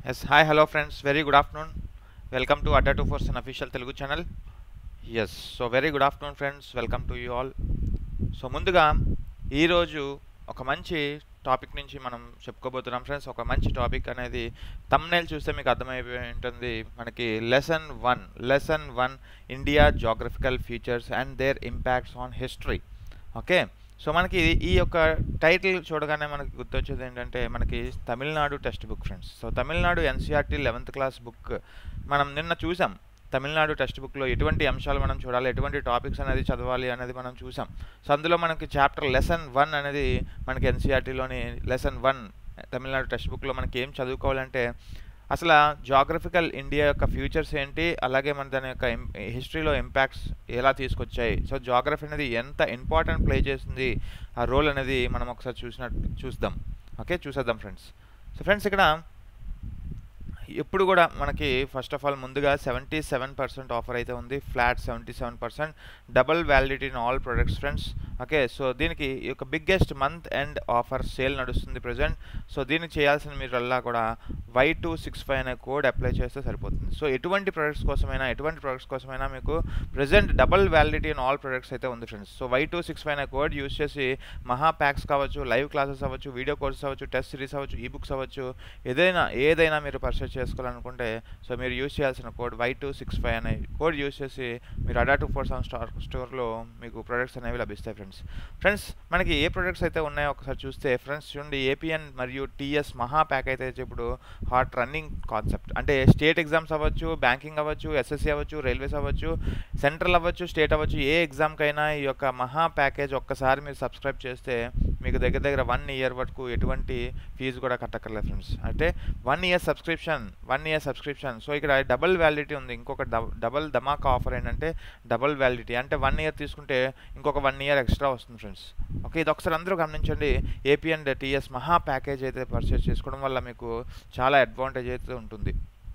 yes hi hello friends very good afternoon welcome to Adda two fours unofficial Telugu channel yes so very good afternoon friends welcome to you all so ముందుగా ఈరోజు ఒక మంచి topic నుంచి మనం చెప్పుకోబోతున్నాం friends ఒక మంచి topic అనేది thumbnail చూస్తే మీకు అర్థమైపోయి ఉంటుంది మనకి lesson one lesson one India geographical features and their impacts on history okay so మనకి ఈ యొక్క టైటిల్ చూడగానే మనకి గుర్తొచ్చేది ఏంటంటే మనకి Tamil Nadu text book friends so Tamil Nadu NCERT eleventh class book మనం నిన్న చూసాం తమిళనాడు టెక్స్ట్ బుక్లో ఎటువంటి అంశాలు మనం చూడాలి ఎటువంటి టాపిక్స్ అనేది చదవాలి అనేది మనం చూసాం సో అందులో మనకి చాప్టర్ లెసన్ వన్ అనేది మనకి ఎన్సీఆర్టీలోని లెసన్ వన్ తమిళనాడు టెక్స్ట్ బుక్లో మనకి ఏం చదువుకోవాలంటే అసలు జాగ్రఫికల్ ఇండియా యొక్క ఫ్యూచర్స్ ఏంటి అలాగే మన దాని యొక్క హిస్టరీలో ఇంపాక్ట్స్ ఎలా తీసుకొచ్చాయి సో జాగ్రఫీ అనేది ఎంత ఇంపార్టెంట్ ప్లే చేస్తుంది ఆ రోల్ అనేది మనం ఒకసారి చూసినట్టు చూద్దాం ఓకే చూసేద్దాం ఫ్రెండ్స్ సో ఫ్రెండ్స్ ఇక్కడ ఎప్పుడు కూడా మనకి ఫస్ట్ ఆఫ్ ఆల్ ముందుగా సెవెంటీ సెవెన్ పర్సెంట్ ఆఫర్ అయితే ఉంది flat seventy seven percent double validity in all products friends okay so దీనికి ఈ యొక్క biggest month end offer sale నడుస్తుంది ప్రజెంట్ సో దీనికి చేయాల్సిన మీరల్లా కూడా వై టూ సిక్స్ ఫైవ్ అనే కోడ్ అప్లై చేస్తే సరిపోతుంది సో ఎటువంటి ప్రొడక్ట్స్ కోసమైనా ఎటువంటి ప్రొడక్ట్స్ కోసమైనా మీకు present double validity in all products అయితే ఉంది friends so Y two six five అనే కోడ్ యూస్ చేసి మహా ప్యాక్స్ కావచ్చు లైవ్ క్లాసెస్ అవ్వచ్చు వీడియో కోర్సెస్ అవ్వచ్చు టెస్ట్ సిరీస్ అవ్వచ్చు ఈ బుక్స్ అవ్వచ్చు ఏదైనా ఏదైనా మీరు పర్చేస్ చేసుకోవాలనుకుంటే సో మీరు యూస్ చేయాల్సిన code Y two six five అనే కోడ్ యూస్ చేసి మీరు అడా టూ ఫోర్ సెవెన్ స్టార్ స్టోర్లో మీకు ప్రొడక్ట్స్ అనేవి లభిస్తాయి ఫ్రెండ్స్ ఫ్రెండ్స్ మనకి ఏ ప్రొడక్ట్స్ అయితే ఉన్నాయో ఒకసారి చూస్తే ఫ్రెండ్స్ చూడండి ఏపీఎన్ మరియు టీఎస్ మహా ప్యాక్ అయితే ఇప్పుడు హాట్ రన్నింగ్ కాన్సెప్ట్ అంటే స్టేట్ ఎగ్జామ్స్ అవ్వచ్చు బ్యాంకింగ్ అవ్వచ్చు ఎస్ఎస్సీ అవ్వచ్చు రైల్వేస్ అవ్వచ్చు సెంట్రల్ అవ్వచ్చు స్టేట్ అవ్వచ్చు ఏ ఎగ్జామ్కైనా ఈ యొక్క మహా ప్యాకేజ్ ఒక్కసారి మీరు సబ్స్క్రైబ్ చేస్తే మీకు దగ్గర దగ్గర వన్ ఇయర్ వరకు ఎటువంటి ఫీజు కూడా కట్టక్కర్లేదు ఫ్రెండ్స్ అంటే one year subscription one year subscription so ఇక్కడ డబుల్ వ్యాలిడిటీ ఉంది ఇంకొక డబల్ ధమాకా ఆఫర్ ఏంటంటే డబుల్ వ్యాలిడిటీ అంటే వన్ ఇయర్ తీసుకుంటే ఇంకొక వన్ ఇయర్ ఎక్స్ట్రా వస్తుంది ఫ్రెండ్స్ ఓకే ఇది ఒకసారి అందరూ గమనించండి AP and TS Maha package అయితే పర్చేస్ చేసుకోవడం వల్ల మీకు చాలా అడ్వాంటేజ్ అయితే ఉంటుంది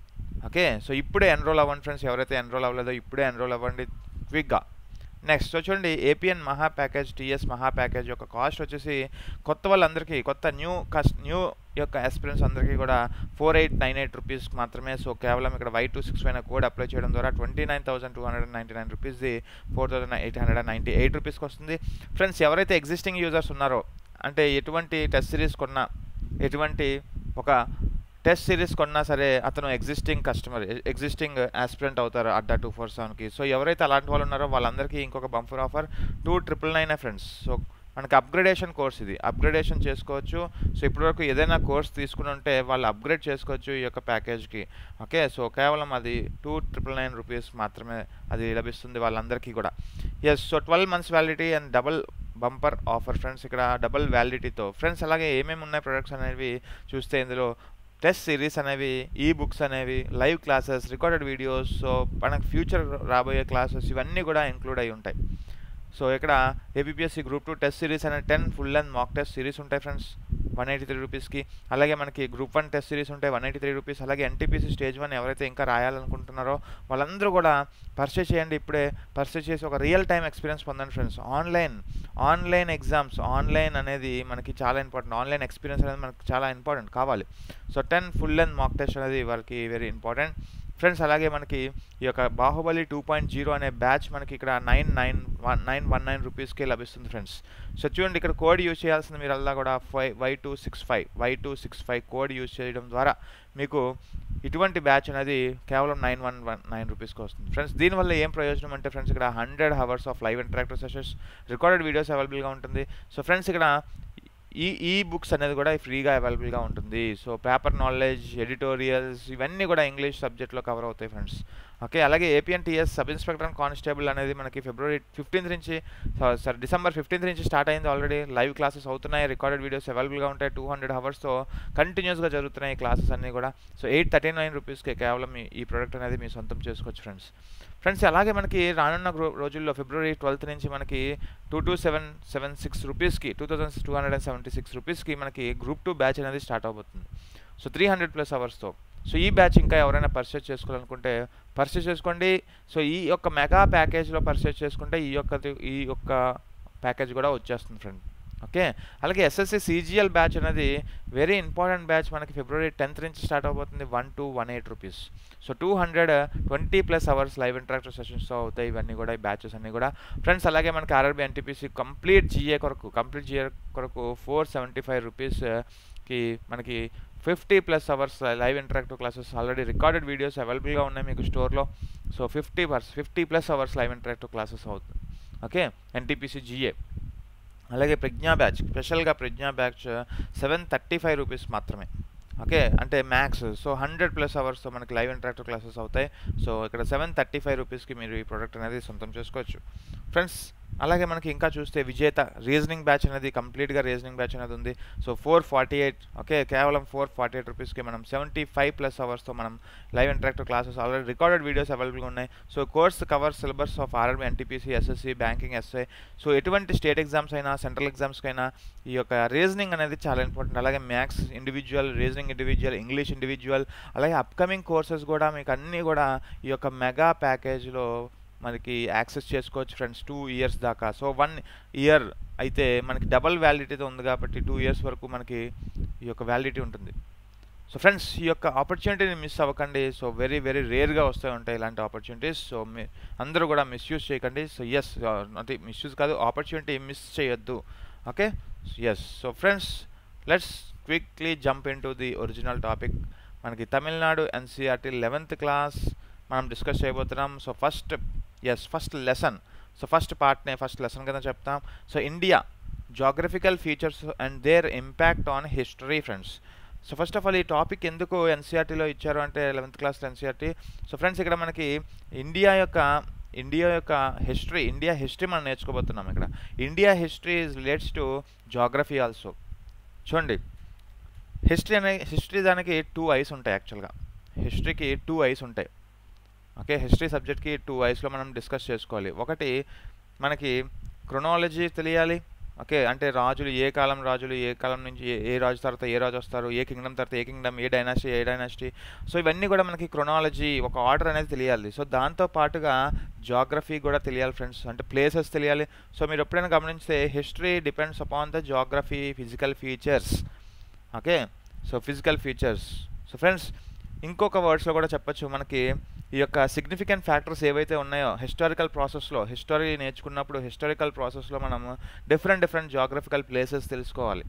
ఓకే సో ఇప్పుడే ఎన్రోల్ అవ్వండి ఫ్రెండ్స్ ఎవరైతే ఎన్రోల్ అవ్వలేదో ఇప్పుడే ఎన్రోల్ అవ్వండి క్విక్గా నెక్స్ట్ సో చూడండి AP and Maha package TS Maha package యొక్క కాస్ట్ వచ్చేసి కొత్త వాళ్ళందరికీ కొత్త న్యూ కస్ట్ న్యూ యొక్క ఎక్స్పీరియన్స్ అందరికీ కూడా four eight nine eight rupees మాత్రమే సో కేవలం ఇక్కడ వై టూ సిక్స్ పైన కోడ్ అప్లై చేయడం ద్వారా twenty nine thousand two hundred ninety nine రూపీస్ది four thousand eight hundred and ninety eight రూపీస్కి వస్తుంది ఫ్రెండ్స్ ఎవరైతే ఎగ్జిస్టింగ్ యూజర్స్ ఉన్నారో అంటే ఎటువంటి టెస్ట్ సిరీస్ కొన్నా ఎటువంటి ఒక టెస్ట్ సిరీస్ కొన్నా సరే అతను ఎగ్జిస్టింగ్ కస్టమర్ ఎగ్జిస్టింగ్ ఆస్పిరెంట్ అవుతారు అడ్డా టూ ఫోర్ సెవెన్కి సో ఎవరైతే అలాంటి వాళ్ళు ఉన్నారో వాళ్ళందరికీ ఇంకొక bumper offer two triple nine friends so మనకి అప్గ్రేడేషన్ కోర్స్ ఇది అప్గ్రేడేషన్ చేసుకోవచ్చు సో ఇప్పటివరకు ఏదైనా కోర్స్ తీసుకుని ఉంటే వాళ్ళు అప్గ్రేడ్ చేసుకోవచ్చు ఈ యొక్క ప్యాకేజ్కి ఓకే సో కేవలం అది టూ ట్రిపుల్ నైన్ రూపీస్ మాత్రమే అది లభిస్తుంది వాళ్ళందరికీ కూడా yes so twelve months validity and double bumper offer friends ఇక్కడ డబల్ వ్యాలిడిటీతో ఫ్రెండ్స్ అలాగే ఏమేమి ఉన్నాయి ప్రొడక్ట్స్ అనేవి చూస్తే ఇందులో టెస్ట్ సిరీస్ అనేవి ఈ బుక్స్ అనేవి live classes recorded videos so మనకు ఫ్యూచర్ రాబోయే క్లాసెస్ ఇవన్నీ కూడా ఇంక్లూడ్ అయి ఉంటాయి సో ఇక్కడ APPSC group two test series అనే ten full length mock test series ఉంటాయి ఫ్రెండ్స్ వన్ ఎయిటీ త్రీ రూపీస్కి అలాగే మనకి గ్రూప్ వన్ టెస్ట్ సిరీస్ ఉంటాయి వన్ ఎయిటీ త్రీ రూపీస్ అలాగే ఎన్టీపీసీ స్టేజ్ వన్ ఎవరైతే ఇంకా రాయాలనుకుంటున్నారో వాళ్ళందరూ కూడా పర్చేస్ చేయండి ఇప్పుడే పర్చేస్ చేసి ఒక రియల్ టైం ఎక్స్పీరియన్స్ పొందండి friends online online exams online అనేది మనకి చాలా ఇంపార్టెంట్ ఆన్లైన్ ఎక్స్పీరియన్స్ అనేది మనకి చాలా ఇంపార్టెంట్ కావాలి so ten full length mock test అనేది వాళ్ళకి వెరీ ఇంపార్టెంట్ ఫ్రెండ్స్ అలాగే మనకి ఈ యొక్క బాహుబలి టూ పాయింట్ జీరో అనే బ్యాచ్ మనకి ఇక్కడ nine nine one nine one nine రూపీస్కే లభిస్తుంది ఫ్రెండ్స్ సో చూడండి ఇక్కడ కోడ్ యూజ్ చేయాల్సింది మీరు అలా కూడా five Y two six five Y two six five code use చేయడం ద్వారా మీకు ఇటువంటి బ్యాచ్ అనేది కేవలం నైన్ వన్ వన్ నైన్ రూపీస్కి వస్తుంది ఫ్రెండ్స్ దీనివల్ల ఏం ప్రయోజనం అంటే ఫ్రెండ్స్ ఇక్కడ hundred hours of live interactive sessions recorded videos అవైలబుల్గా ఉంటుంది సో ఫ్రెండ్స్ ఇక్కడ ఈ ఈ బుక్స్ అనేది కూడా ఫ్రీగా అవైలబుల్గా ఉంటుంది సో పేపర్ నాలెడ్జ్ ఎడిటోరియల్స్ ఇవన్నీ కూడా ఇంగ్లీష్ సబ్జెక్ట్లో కవర్ అవుతాయి ఫ్రెండ్స్ ఓకే అలాగే AP and TS sub inspector and constable అనేది మనకి ఫిబ్రవరి ఫిఫ్టీన్త్ నుంచి సారీ డిసెంబర్ ఫిఫ్టీన్త్ నుంచి స్టార్ట్ అయింది ఆల్రెడీ లైవ్ క్లాసెస్ అవుతున్నాయి రికార్డెడ్ వీడియోస్ అవైలబుల్గా ఉంటాయి టూ హండ్రెడ్ అవర్స్తో కంటిన్యూస్గా జరుగుతున్నాయి క్లాసెస్ అన్నీ కూడా సో ఎయిట్ థర్టీ నైన్ రూపీస్కి కేవలం ఈ ప్రోడక్ట్ అనేది మీ సొంతం చేసుకోవచ్చు ఫ్రెండ్స్ ఫ్రెండ్స్ అలాగే మనకి రానున్న రోజుల్లో ఫిబ్రవరి ట్వెల్త్ నుంచి మనకి two two seven seven six రూపీస్కి two thousand two hundred and seventy six రూపీస్కి మనకి గ్రూప్ టూ బ్యాచ్ అనేది స్టార్ట్ అవబోతుంది సో త్రీ హండ్రెడ్ ప్లస్ అవర్స్తో సో ఈ బ్యాచ్ ఇంకా ఎవరైనా పర్చేస్ చేసుకోవాలనుకుంటే పర్చేస్ చేసుకోండి సో ఈ యొక్క మెగా ప్యాకేజ్లో పర్చేస్ చేసుకుంటే ఈ యొక్క ఈ యొక్క ప్యాకేజ్ కూడా వచ్చేస్తుంది ఫ్రెండ్ ఓకే అలాగే ఎస్ఎస్సి సీజీఎల్ బ్యాచ్ అనేది వెరీ ఇంపార్టెంట్ బ్యాచ్ మనకి ఫిబ్రవరి టెన్త్ నుంచి స్టార్ట్ అవబోతుంది one two one eight rupees so two hundred twenty plus hours live interactive sessions అవుతాయి ఇవన్నీ కూడా ఈ బ్యాచెస్ అన్నీ కూడా ఫ్రెండ్స్ అలాగే మనకి ఆర్ఆర్బీ ఎన్టీపీసీ కంప్లీట్ జిఏ కొరకు కంప్లీట్ జిఏ కొరకు ఫోర్ సెవెంటీ ఫైవ్ రూపీస్కి మనకి fifty plus hours live interactive classes already recorded videos అవైలబుల్గా ఉన్నాయి మీకు స్టోర్లో so fifty plus fifty plus hours live interactive classes అవుతుంది ఓకే ఎన్టీపీసీ జిఏ అలాగే ప్రజ్ఞా బ్యాచ్ స్పెషల్గా Pragya batch seven thirty five rupees మాత్రమే ఓకే అంటే మ్యాక్స్ సో హండ్రెడ్ ప్లస్ అవర్స్తో మనకి లైవ్ ఇంటరాక్టివ్ క్లాసెస్ అవుతాయి సో ఇక్కడ సెవెన్ థర్టీ ఫైవ్ రూపీస్కి మీరు ఈ ప్రోడక్ట్ అనేది సొంతం చేసుకోవచ్చు ఫ్రెండ్స్ అలాగే మనకి ఇంకా చూస్తే విజేత రీజనింగ్ బ్యాచ్ అనేది కంప్లీట్గా రీజనింగ్ బ్యాచ్ అనేది ఉంది so four forty eight okay కేవలం ఫోర్ ఫార్టీ ఎయిట్ రూపీస్కి మనం సెవెంటీ ఫైవ్ ప్లస్ అవర్స్తో మనం live interactive classes already recorded videos అవైలబుల్గా ఉన్నాయి so course cover syllabus of RRB NTPC SSC banking SI so ఎటువంటి స్టేట్ ఎగ్జామ్స్ అయినా సెంట్రల్ ఎగ్జామ్స్కైనా ఈ యొక్క రీజనింగ్ అనేది చాలా ఇంపార్టెంట్ అలాగే maths individual reasoning individual English individual అలాగే అప్కమింగ్ కోర్సెస్ కూడా మీకు అన్నీ కూడా ఈ యొక్క మెగా ప్యాకేజ్లో మనకి యాక్సెస్ చేసుకోవచ్చు ఫ్రెండ్స్ టూ ఇయర్స్ దాకా సో వన్ ఇయర్ అయితే మనకి డబల్ వ్యాలిడిటీతో ఉంది కాబట్టి టూ ఇయర్స్ వరకు మనకి ఈ యొక్క వ్యాలిడిటీ ఉంటుంది సో ఫ్రెండ్స్ ఈ యొక్క ఆపర్చునిటీని మిస్ అవ్వకండి సో వెరీ వెరీ రేర్గా వస్తూ ఉంటాయి ఇలాంటి ఆపర్చునిటీస్ సో మీ అందరూ కూడా మిస్యూజ్ చేయకండి సో ఎస్ అంటే మిస్యూజ్ కాదు ఆపర్చునిటీ మిస్ చేయొద్దు okay yes so friends let's quickly jump in to the original topic మనకి తమిళనాడు ఎన్సీఆర్టీ లెవెన్త్ క్లాస్ మనం డిస్కస్ చేయబోతున్నాం so first yes first lesson so first పార్ట్నే ఫస్ట్ లెసన్ కింద చెప్తాం so India geographical features and their impact on history friends so first of all ఈ topic ఎందుకు ఎన్సీఆర్టీలో ఇచ్చారు అంటే లెవెన్త్ క్లాస్లో ఎన్సీఆర్టీ సో ఫ్రెండ్స్ ఇక్కడ మనకి ఇండియా యొక్క ఇండియా యొక్క హిస్టరీ ఇండియా హిస్టరీ మనం నేర్చుకోబోతున్నాం ఇక్కడ India history is relates to geography also చూడండి హిస్టరీ అనే హిస్టరీ దానికి టూ ఐస్ ఉంటాయి యాక్చువల్గా హిస్టరీకి టూ ఐస్ ఉంటాయి ఓకే హిస్టరీ సబ్జెక్ట్కి టూ ఐస్లో మనం డిస్కస్ చేసుకోవాలి ఒకటి మనకి క్రొనాలజీ తెలియాలి ఓకే అంటే రాజులు ఏ కాలం రాజులు ఏ కాలం నుంచి ఏ ఏ రాజు తర్వాత ఏ రాజు వస్తారు ఏ కింగ్డమ్ తర్వాత a kingdom a dynasty a dynasty so ఇవన్నీ కూడా మనకి క్రొనాలజీ ఒక ఆర్డర్ అనేది తెలియాలి సో దాంతో పాటుగా జాగ్రఫీ కూడా తెలియాలి ఫ్రెండ్స్ అంటే ప్లేసెస్ తెలియాలి సో మీరు ఎప్పుడైనా గమనించితే history depends upon the geography physical features okay so physical features so friends ఇంకొక వర్డ్స్లో కూడా చెప్పొచ్చు మనకి ఈ యొక్క సిగ్నిఫికెంట్ ఫ్యాక్టర్స్ ఏవైతే ఉన్నాయో హిస్టారికల్ ప్రాసెస్లో హిస్టరీ నేర్చుకున్నప్పుడు హిస్టారికల్ ప్రాసెస్లో మనం డిఫరెంట్ డిఫరెంట్ జాగ్రఫికల్ ప్లేసెస్ తెలుసుకోవాలి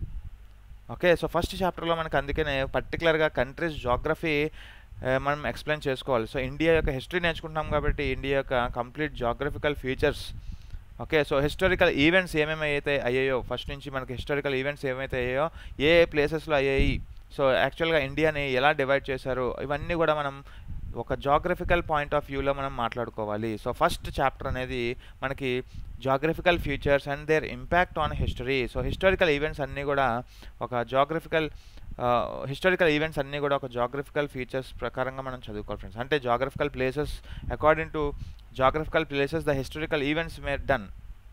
ఓకే సో ఫస్ట్ చాప్టర్లో మనకి అందుకనే పర్టికులర్గా కంట్రీస్ జాగ్రఫీ మనం ఎక్స్ప్లెయిన్ చేసుకోవాలి సో ఇండియా యొక్క హిస్టరీ నేర్చుకుంటున్నాం కాబట్టి ఇండియా యొక్క complete geographical features okay so historical events ఏమేమి అయితే అయ్యాయో ఫస్ట్ నుంచి మనకి హిస్టారికల్ ఈవెంట్స్ ఏమైతే అయ్యాయో ఏ ఏ ప్లేసెస్లో అయ్యాయి సో యాక్చువల్గా ఇండియాని ఎలా డివైడ్ చేశారు ఇవన్నీ కూడా మనం ఒక జాగ్రఫికల్ పాయింట్ ఆఫ్ వ్యూలో మనం మాట్లాడుకోవాలి సో ఫస్ట్ చాప్టర్ అనేది మనకి geographical features and their impact on history so historical events అన్నీ కూడా ఒక జాగ్రఫికల్ హిస్టారికల్ ఈవెంట్స్ అన్నీ కూడా ఒక జాగ్రఫికల్ ఫీచర్స్ ప్రకారంగా మనం చదువుకోవాలి ఫ్రెండ్స్ అంటే geographical places according to geographical places the historical events mere done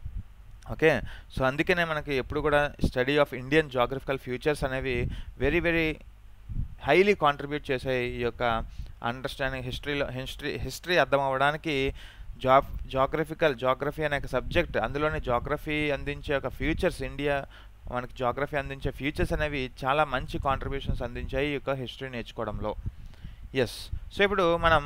okay so అందుకనే మనకి ఎప్పుడు కూడా study of Indian geographical futures అనేవి వెరీ వెరీ హైలీ కాంట్రిబ్యూట్ చేసే ఈ యొక్క అండర్స్టాండింగ్ హిస్టరీలో హిస్టరీ హిస్టరీ అర్థం అవ్వడానికి జాబ్ జాగ్రఫికల్ జాగ్రఫీ అనే ఒక సబ్జెక్ట్ అందులోని జాగ్రఫీ అందించే ఒక ఫ్యూచర్స్ ఇండియా మనకి జాగ్రఫీ అందించే ఫ్యూచర్స్ అనేవి చాలా మంచి కాంట్రిబ్యూషన్స్ అందించాయి ఈ యొక్క హిస్టరీ నేర్చుకోవడంలో ఎస్ సో ఇప్పుడు మనం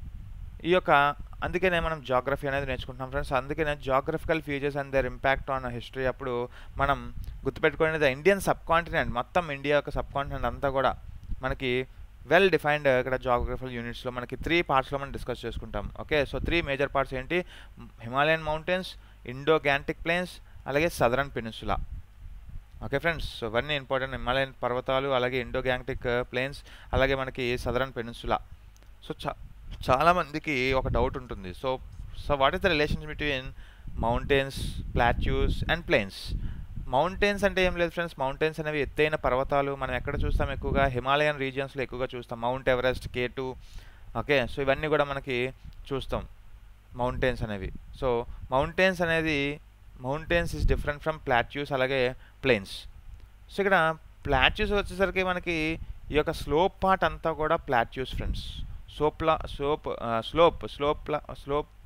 ఈ యొక్క అందుకనే మనం జాగ్రఫీ అనేది నేర్చుకుంటున్నాం ఫ్రెండ్స్ అందుకనే geographical features and their impact on history అప్పుడు మనం గుర్తుపెట్టుకునేది ఇండియన్ సబ్ కాంటినెంట్ మొత్తం ఇండియా యొక్క సబ్ కాంటినెంట్ అంతా కూడా మనకి వెల్ డిఫైన్డ్ ఇక్కడ జాగ్రఫికల్ యూనిట్స్లో మనకి త్రీ పార్ట్స్లో మనం డిస్కస్ చేసుకుంటాం okay so three major parts ఏంటి Himalayan mountains Indo Gangetic plains అలాగే southern peninsula okay friends so ఇవన్నీ ఇంపార్టెంట్ హిమాలయన్ పర్వతాలు అలాగే ఇండో గ్యాంటిక్ ప్లేన్స్ అలాగే మనకి సదరన్ పెనిన్సులా సో చా చాలామందికి ఒక డౌట్ ఉంటుంది so so what is the relation between mountains plateaus and plains mountains అంటే ఏం లేదు ఫ్రెండ్స్ మౌంటైన్స్ అనేవి ఎత్తైన పర్వతాలు మనం ఎక్కడ చూస్తాం ఎక్కువగా హిమాలయన్ రీజియన్స్లో ఎక్కువగా చూస్తాం mount Everest K two okay so ఇవన్నీ కూడా మనకి చూస్తాం మౌంటైన్స్ అనేవి సో మౌంటైన్స్ అనేది mountains is different from plateaus అలాగే ప్లేన్స్ సో ఇక్కడ ప్లాట్యూస్ వచ్చేసరికి మనకి ఈ యొక్క స్లోప్ పార్ట్ అంతా కూడా ప్లాట్యూస్ ఫ్రెండ్స్ సోప్లా సోప్ స్లోప్ స్లోప్ స్లోప్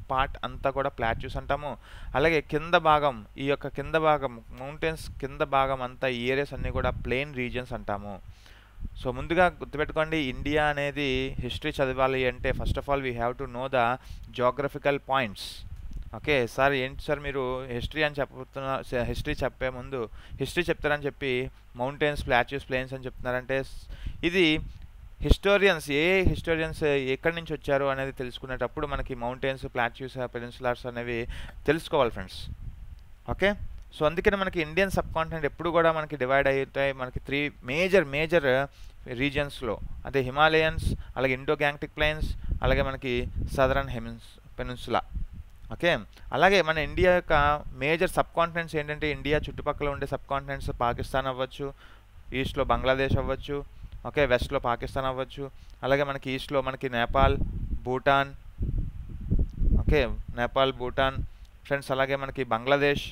పార్ట్ అంతా కూడా ప్లాట్యూస్ అంటాము అలాగే కింద భాగం ఈ యొక్క కింద భాగం మౌంటైన్స్ కింద భాగం అంతా ఈ ఏరియాస్ అన్నీ కూడా ప్లెయిన్ రీజియన్స్ అంటాము సో ముందుగా గుర్తుపెట్టుకోండి ఇండియా అనేది హిస్టరీ చదవాలి అంటే first of all we have to know the geographical points okay sir ఏంటి సార్ మీరు హిస్టరీ అని చెప్తున్నా హిస్టరీ చెప్పే ముందు హిస్టరీ చెప్తారని చెప్పి మౌంటైన్స్ ప్లాట్యూస్ ప్లేన్స్ అని చెప్తున్నారంటే ఇది హిస్టోరియన్స్ ఏ హిస్టోరియన్స్ ఎక్కడి నుంచి వచ్చారు అనేది తెలుసుకునేటప్పుడు మనకి మౌంటైన్స్ ప్లాట్యూస్ పెనిన్సులార్స్ అనేవి తెలుసుకోవాలి ఫ్రెండ్స్ ఓకే సో అందుకని మనకి ఇండియన్ సబ్ కాంటినెంట్ ఎప్పుడు కూడా మనకి డివైడ్ అవుతాయి మనకి త్రీ మేజర్ మేజర్ రీజియన్స్లో అదే హిమాలయన్స్ అలాగే ఇండో గ్యాంగ్టిక్ ప్లైన్స్ అలాగే మనకి సదరన్ హెమిన్స్ పెనిన్సులా ఓకే అలాగే మన ఇండియా యొక్క మేజర్ సబ్ కాంటినెంట్స్ ఏంటంటే ఇండియా చుట్టుపక్కల ఉండే సబ్ కాంటినెంట్స్ పాకిస్తాన్ అవ్వచ్చు ఈస్ట్లో బంగ్లాదేశ్ అవ్వచ్చు ఓకే వెస్ట్లో పాకిస్తాన్ అవ్వచ్చు అలాగే మనకి ఈస్ట్లో మనకి నేపాల్ భూటాన్ ఓకే నేపాల్ భూటాన్ ఫ్రెండ్స్ అలాగే మనకి బంగ్లాదేశ్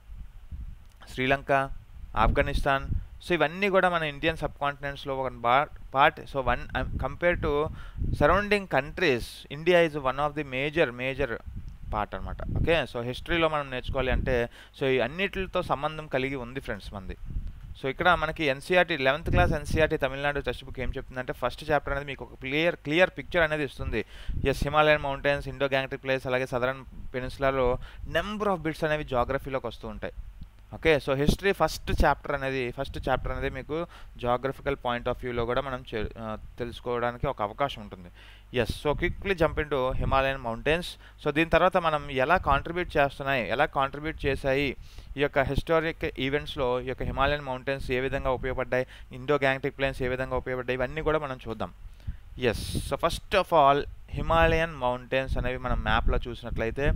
శ్రీలంక ఆఫ్ఘనిస్తాన్ సో ఇవన్నీ కూడా మన ఇండియన్ సబ్ కాంటినెంట్స్లో ఒక part so one compare to surrounding countries India is one of the major major part అనమాట ఓకే సో హిస్టరీలో మనం నేర్చుకోవాలి అంటే సో ఈ అన్నిటితో సంబంధం కలిగి ఉంది ఫ్రెండ్స్ మంది సో ఇక్కడ మనకి NCERT eleventh class NCERT Tamil Nadu text book ఏం చెప్తుందంటే ఫస్ట్ చాప్టర్ అనేది మీకు ఒక క్లియర్ క్లియర్ పిక్చర్ అనేది ఇస్తుంది yes Himalayan mountains Indo Gangetic plains అలాగే సదరన్ పెనిన్సులాలో నెంబర్ ఆఫ్ బిట్స్ అనేవి జాగ్రఫీలోకి వస్తూ ఉంటాయి okay so history first chapter అనేది ఫస్ట్ చాప్టర్ అనేది మీకు జాగ్రఫికల్ పాయింట్ ఆఫ్ వ్యూలో కూడా మనం తెలుసుకోవడానికి ఒక అవకాశం ఉంటుంది yes so quickly jump into Himalayan mountains so దీని తర్వాత మనం ఎలా కాంట్రిబ్యూట్ చేస్తున్నాయి ఎలా కాంట్రిబ్యూట్ చేశాయి ఈ యొక్క హిస్టారిక్ ఈవెంట్స్లో ఈ యొక్క హిమాలయన్ మౌంటైన్స్ ఏ విధంగా ఉపయోగపడ్డాయి ఇండో గ్యాంగ్టిక్ ప్లేన్స్ ఏ విధంగా ఉపయోగపడ్డాయి ఇవన్నీ కూడా మనం చూద్దాం yes so first of all Himalayan mountains అనేవి మనం మ్యాప్లో చూసినట్లయితే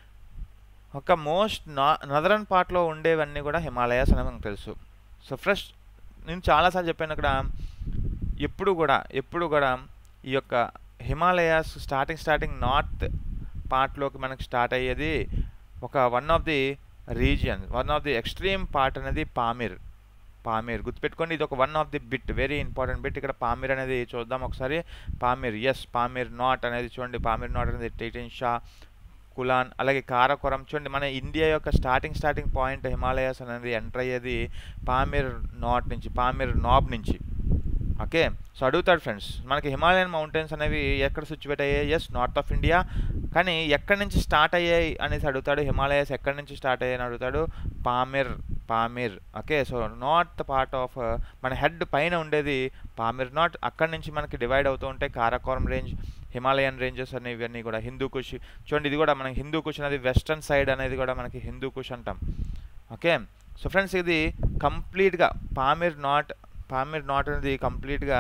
ఒక మోస్ట్ నా నదరన్ పార్ట్లో ఉండేవన్నీ కూడా హిమాలయాస్ అనేవి మనకు తెలుసు సో ఫ్రెష్ నేను చాలాసార్లు చెప్పాను ఇక్కడ ఎప్పుడు కూడా ఎప్పుడు కూడా ఈ యొక్క హిమాలయాస్ స్టార్టింగ్ స్టార్టింగ్ నార్త్ పార్ట్లోకి మనకి స్టార్ట్ అయ్యేది ఒక one of the region one of the extreme part అనేది పామిర్ పామీర్ గుర్తుపెట్టుకోండి ఇది ఒక one of the bit very important bit ఇక్కడ పామీర్ అనేది చూద్దాం ఒకసారి పామీర్ ఎస్ పామీర్ నాట్ అనేది చూడండి పామీర్ నాట్ అనేది టైటన్ షా కులాన్ అలాగే కారకొరం చూడండి మన ఇండియా యొక్క స్టార్టింగ్ స్టార్టింగ్ పాయింట్ హిమాలయాస్ అనేది ఎంటర్ అయ్యేది పామీర్ నాట్ నుంచి పామీర్ నాబ్ నుంచి ఓకే సో అడుగుతాడు ఫ్రెండ్స్ మనకి హిమాలయన్ మౌంటైన్స్ అనేవి ఎక్కడ సిచ్యువేట్ అయ్యాయి ఎస్ నార్త్ ఆఫ్ ఇండియా కానీ ఎక్కడి నుంచి స్టార్ట్ అయ్యాయి అనేసి అడుగుతాడు హిమాలయాస్ ఎక్కడి నుంచి స్టార్ట్ అయ్యాయి అని అడుగుతాడు Pamir Pamir okay so north part of మన హెడ్ పైన ఉండేది పామిర్ నాట్ అక్కడి నుంచి మనకి డివైడ్ అవుతూ ఉంటాయి కారాకోరం రేంజ్ హిమాలయన్ రేంజెస్ అనేవి ఇవన్నీ కూడా హిందూ కుష్ చూడండి ఇది కూడా మనకి హిందూ కుష్ అనేది వెస్టర్న్ సైడ్ అనేది కూడా మనకి హిందూ కుష్ అంటాం ఓకే సో ఫ్రెండ్స్ ఇది కంప్లీట్గా పామిర్ నాట్ పామిర్ నాట్ అనేది కంప్లీట్గా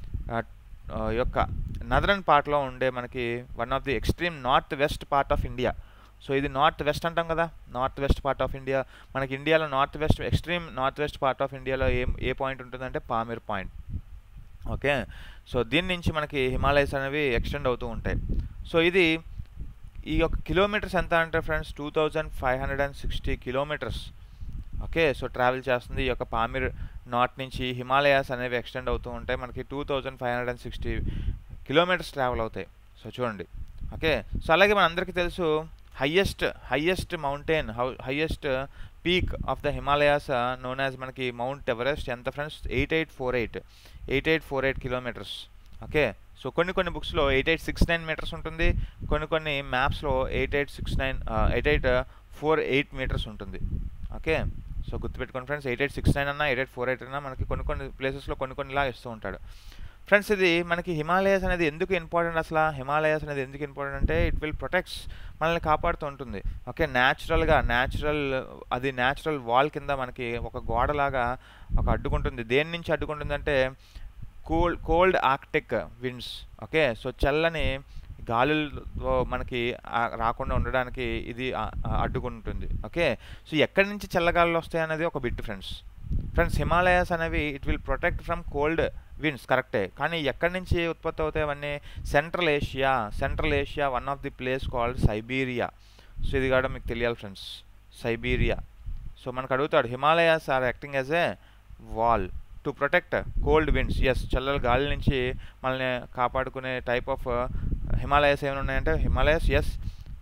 యొక్క నదరన్ పార్ట్లో ఉండే మనకి one of the extreme north west part of India so ఇది నార్త్ వెస్ట్ అంటాం కదా north west part of India మనకి ఇండియాలో north west extreme north west part of ఇండియాలో ఏ ఏ పాయింట్ ఉంటుందంటే పామిర్ పాయింట్ ఓకే సో దీని నుంచి మనకి హిమాలయస్ అనేవి ఎక్స్టెండ్ అవుతూ ఉంటాయి సో ఇది ఈ యొక్క కిలోమీటర్స్ ఎంత అంటే friends two thousand five hundred and sixty kilometres okay so travel చేస్తుంది ఈ యొక్క పామిర్ నార్త్ నుంచి హిమాలయాస్ అనేవి ఎక్స్టెండ్ అవుతూ ఉంటాయి మనకి two thousand five hundred and sixty kilometres travel అవుతాయి సో చూడండి ఓకే సో అలాగే మన అందరికీ తెలుసు highest highest mountain highest peak of the Himalayas known as మనకి మౌంట్ ఎవరెస్ట్ ఎంత friends eight eight four eight eight eight four eight kilometres okay so కొన్ని కొన్ని బుక్స్లో eight eight six nine metres ఉంటుంది కొన్ని కొన్ని మ్యాప్స్లో eight eight six nine eight eight four eight metres ఉంటుంది ఓకే సో గుర్తుపెట్టుకోండి friends eight eight six nine అన్న ఎయిట్ ఎయిట్ ఫోర్ ఎయిట్ అన్న మనకి కొన్ని కొన్ని ప్లేసెస్లో కొన్ని కొన్ని ఇలా ఇస్తూ ఉంటాడు ఫ్రెండ్స్ ఇది మనకి హిమాలయాస్ అనేది ఎందుకు ఇంపార్టెంట్ అసలు హిమాలయాస్ అనేది ఎందుకు ఇంపార్టెంట్ అంటే ఇట్ విల్ ప్రొటెక్ట్స్ మనల్ని కాపాడుతూ ఉంటుంది ఓకే న్యాచురల్గా న్యాచురల్ అది న్యాచురల్ వాల్ కింద మనకి ఒక గోడలాగా ఒక అడ్డుకుంటుంది దేని నుంచి అడ్డుకుంటుంది అంటే cold cold Arctic winds okay so చల్లని గాలులతో మనకి రాకుండా ఉండడానికి ఇది అడ్డుకుంటుంది ఓకే సో ఎక్కడి నుంచి చల్లగాలులు వస్తాయి అనేది ఒక బిట్ ఫ్రెండ్స్ ఫ్రెండ్స్ హిమాలయాస్ అనేవి it will protect from cold winds కరెక్టే కానీ ఎక్కడి నుంచి ఉత్పత్తి అవుతాయి అవన్నీ central Asia central Asia one of the place called Siberia so ఇది కూడా మీకు తెలియాలి ఫ్రెండ్స్ సైబీరియా సో మనకు అడుగుతాడు Himalayas are acting as a wall to protect cold winds yes చల్లల గాలి నుంచి మనల్ని కాపాడుకునే టైప్ ఆఫ్ హిమాలయస్ ఏమైనా ఉన్నాయంటే హిమాలయస్ ఎస్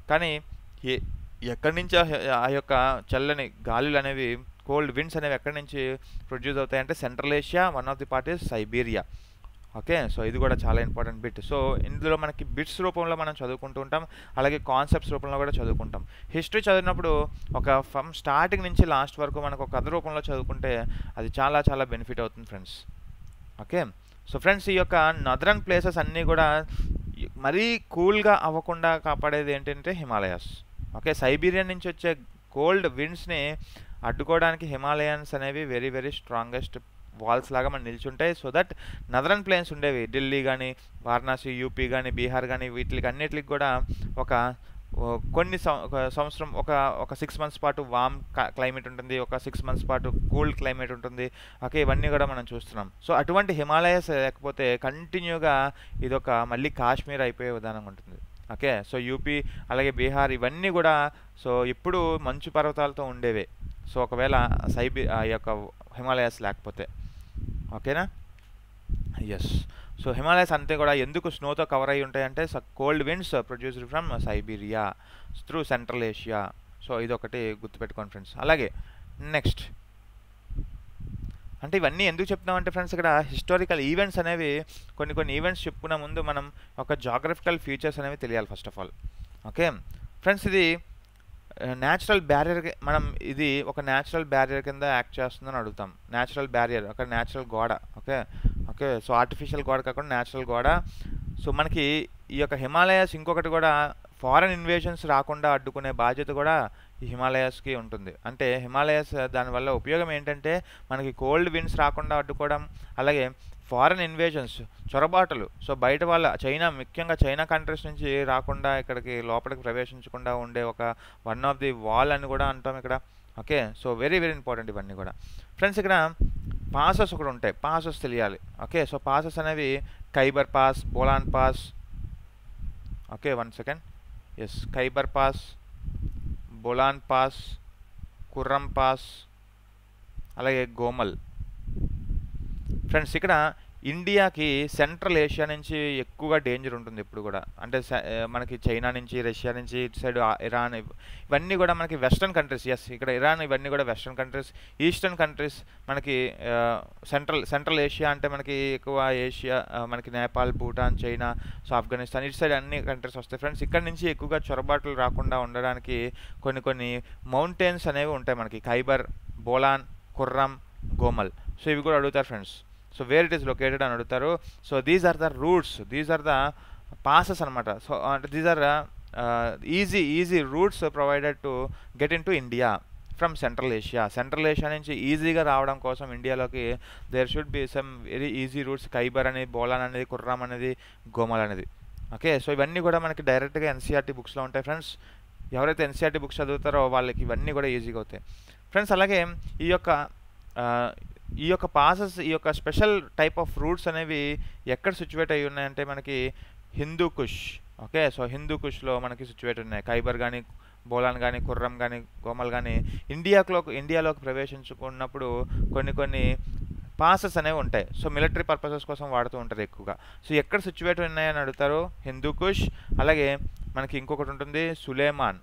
కానీ ఏ ఎక్కడి నుంచి ఆ హె- ఆ యొక్క చల్లని గాలులు అనేవి కోల్డ్ విండ్స్ అనేవి ఎక్కడి నుంచి ప్రొడ్యూస్ అవుతాయంటే central Asia one of the part is Siberia okay so ఇది కూడా చాలా ఇంపార్టెంట్ బిట్ సో ఇందులో మనకి బిట్స్ రూపంలో మనం చదువుకుంటూ ఉంటాం అలాగే కాన్సెప్ట్స్ రూపంలో కూడా చదువుకుంటాం హిస్టరీ చదివినప్పుడు ఒక ఫ్రమ్ స్టార్టింగ్ నుంచి లాస్ట్ వరకు మనకు ఒక కథ రూపంలో చదువుకుంటే అది చాలా చాలా బెనిఫిట్ అవుతుంది ఫ్రెండ్స్ ఓకే సో ఫ్రెండ్స్ ఈ యొక్క నదరన్ ప్లేసెస్ అన్నీ కూడా ఈ- మరీ కూల్గా అవ్వకుండా కాపాడేది ఏంటంటే హిమాలయాస్ ఓకే సైబీరియా నుంచి వచ్చే కోల్డ్ విండ్స్ని అడ్డుకోవడానికి హిమాలయన్స్ అనేవి వెరీ వెరీ స్ట్రాంగెస్ట్ వాల్స్ లాగా మనం నిల్చుంటాయి సో దట్ నదరన్ ప్లేన్స్ ఉండేవి ఢిల్లీ కానీ వారణాసి యూపీ కానీ బీహార్ కానీ వీటికి అన్నిటికి కూడా ఒక ఓ కొన్ని సం- ఒక సంవత్సరం ఒక ఒక సిక్స్ మంత్స్ పాటు వామ్ క్లైమేట్ ఉంటుంది ఒక సిక్స్ మంత్స్ పాటు కూల్డ్ క్లైమేట్ ఉంటుంది ఓకే ఇవన్నీ కూడా మనం చూస్తున్నాం సో అటువంటి హిమాలయస్ లేకపోతే కంటిన్యూగా ఇదొక మళ్ళీ కాశ్మీర్ అయిపోయే విధానం ఉంటుంది ఓకే సో యూపీ అలాగే బీహార్ ఇవన్నీ కూడా సో ఇప్పుడు మంచు పర్వతాలతో ఉండేవే సో ఒకవేళ సైబీ ఆ యొక్క హిమాలయస్ లేకపోతే ఓకేనా ఎస్ సో హిమాలయస్ అంతే కూడా ఎందుకు స్నోతో కవర్ అయి ఉంటాయంటే cold winds produced from Siberia through central Asia so ఇది ఒకటి గుర్తుపెట్టుకోండి ఫ్రెండ్స్ అలాగే నెక్స్ట్ అంటే ఇవన్నీ ఎందుకు చెప్తున్నామంటే ఫ్రెండ్స్ ఇక్కడ హిస్టారికల్ ఈవెంట్స్ అనేవి కొన్ని కొన్ని ఈవెంట్స్ చెప్పుకునే ముందు మనం ఒక జాగ్రఫికల్ ఫీచర్స్ అనేవి తెలియాలి first of all okay friends ఇది న్యాచురల్ బ్యారియర్ మనం ఇది ఒక న్యాచురల్ బ్యారియర్ కింద యాక్ట్ చేస్తుందని అడుగుతాం న్యాచురల్ బ్యారియర్ ఒక న్యాచురల్ గోడ ఓకే ఓకే సో ఆర్టిఫిషియల్ గోడ కాకుండా న్యాచురల్ గోడ సో మనకి ఈ యొక్క హిమాలయాస్ ఇంకొకటి కూడా ఫారెన్ ఇన్వేషన్స్ రాకుండా అడ్డుకునే బాధ్యత కూడా ఈ హిమాలయాస్కి ఉంటుంది అంటే హిమాలయాస్ దానివల్ల ఉపయోగం ఏంటంటే మనకి కోల్డ్ విండ్స్ రాకుండా అడ్డుకోవడం అలాగే ఫారెన్ ఇన్వేషన్స్ చొరబాటులు సో బయట వాళ్ళ చైనా ముఖ్యంగా చైనా కంట్రీస్ నుంచి రాకుండా ఇక్కడికి లోపలికి ప్రవేశించకుండా ఉండే ఒక వన్ ఆఫ్ ది వాల్ అని కూడా అంటాం ఇక్కడ okay so very very important ఇవన్నీ కూడా ఫ్రెండ్స్ ఇక్కడ పాసెస్ ఒకటి ఉంటాయి పాసెస్ తెలియాలి ఓకే సో పాసెస్ అనేవి Khyber pass Bolan pass okay one second yes Khyber pass Bolan pass Kurram pass అలాగే గోమల్ ఫ్రెండ్స్ ఇక్కడ ఇండియాకి సెంట్రల్ ఏషియా నుంచి ఎక్కువగా డేంజర్ ఉంటుంది ఇప్పుడు కూడా అంటే స- ఆ, మనకి చైనా నుంచి రష్యా నుంచి ఇటు సైడ్ ఆ- ఇరాన్ ఇవ్- ఇవన్నీ కూడా మనకి వెస్ట్రన్ కంట్రీస్ ఎస్ ఇక్కడ ఇరాన్ ఇవన్నీ కూడా వెస్ట్రన్ కంట్రీస్ ఈస్టర్న్ కంట్రీస్ మనకి సెంట్రల్ సెంట్రల్ ఏషియా అంటే మనకి ఎక్కువ ఏషియా ఆ, మనకి నేపాల్ భూటాన్ చైనా సో ఆఫ్ఘనిస్తాన్ ఇటు సైడ్ అన్ని కంట్రీస్ వస్తాయి ఫ్రెండ్స్ ఇక్కడ నుంచి ఎక్కువగా చొరబాట్లు రాకుండా ఉండడానికి కొన్ని కొన్ని మౌంటైన్స్ అనేవి ఉంటాయి మనకి ఖైబర్ బోలాన్ కుర్రం గోమల్ సో ఇవి కూడా అడుగుతారు friends so where it is located అని అడుగుతారు so these are the routes these are the passes అనమాట సో అంటే these are easy easy routes provided to get in to India from central Asia central Asia నుంచి ఈజీగా రావడం కోసం ఇండియాలోకి there should be some very easy routes Khyber అనేది బోలాన్ అనేది కుర్రామ్ అనేది గోమల్ అనేది ఓకే సో ఇవన్నీ కూడా మనకి డైరెక్ట్గా ఎన్సీఆర్టీ బుక్స్లో ఉంటాయి ఫ్రెండ్స్ ఎవరైతే ఎన్సీఆర్టీ బుక్స్ చదువుతారో వాళ్ళకి ఇవన్నీ కూడా ఈజీగా అవుతాయి ఫ్రెండ్స్ అలాగే ఈ యొక్క ఆ, ఈ యొక్క పాసెస్ ఈ యొక్క స్పెషల్ టైప్ ఆఫ్ రూట్స్ అనేవి ఎక్కడ సిచ్యువేట్ అయి ఉన్నాయంటే మనకి హిందూ కుష్ ఓకే సో హిందూ కుష్లో మనకి సిచ్యువేట్ ఉన్నాయి ఖైబర్ కానీ బోలాన్ కానీ కుర్రం కానీ గోమల్ కానీ ఇండియాలో ఇండియాలోకి ప్రవేశించుకున్నప్పుడు కొన్ని కొన్ని పాసెస్ అనేవి ఉంటాయి సో మిలిటరీ పర్పసెస్ కోసం వాడుతూ ఉంటారు ఎక్కువగా సో ఎక్కడ సిచ్యువేట్ ఉన్నాయని అడుగుతారు హిందూ కుష్ అలాగే మనకి ఇంకొకటి ఉంటుంది సులేమాన్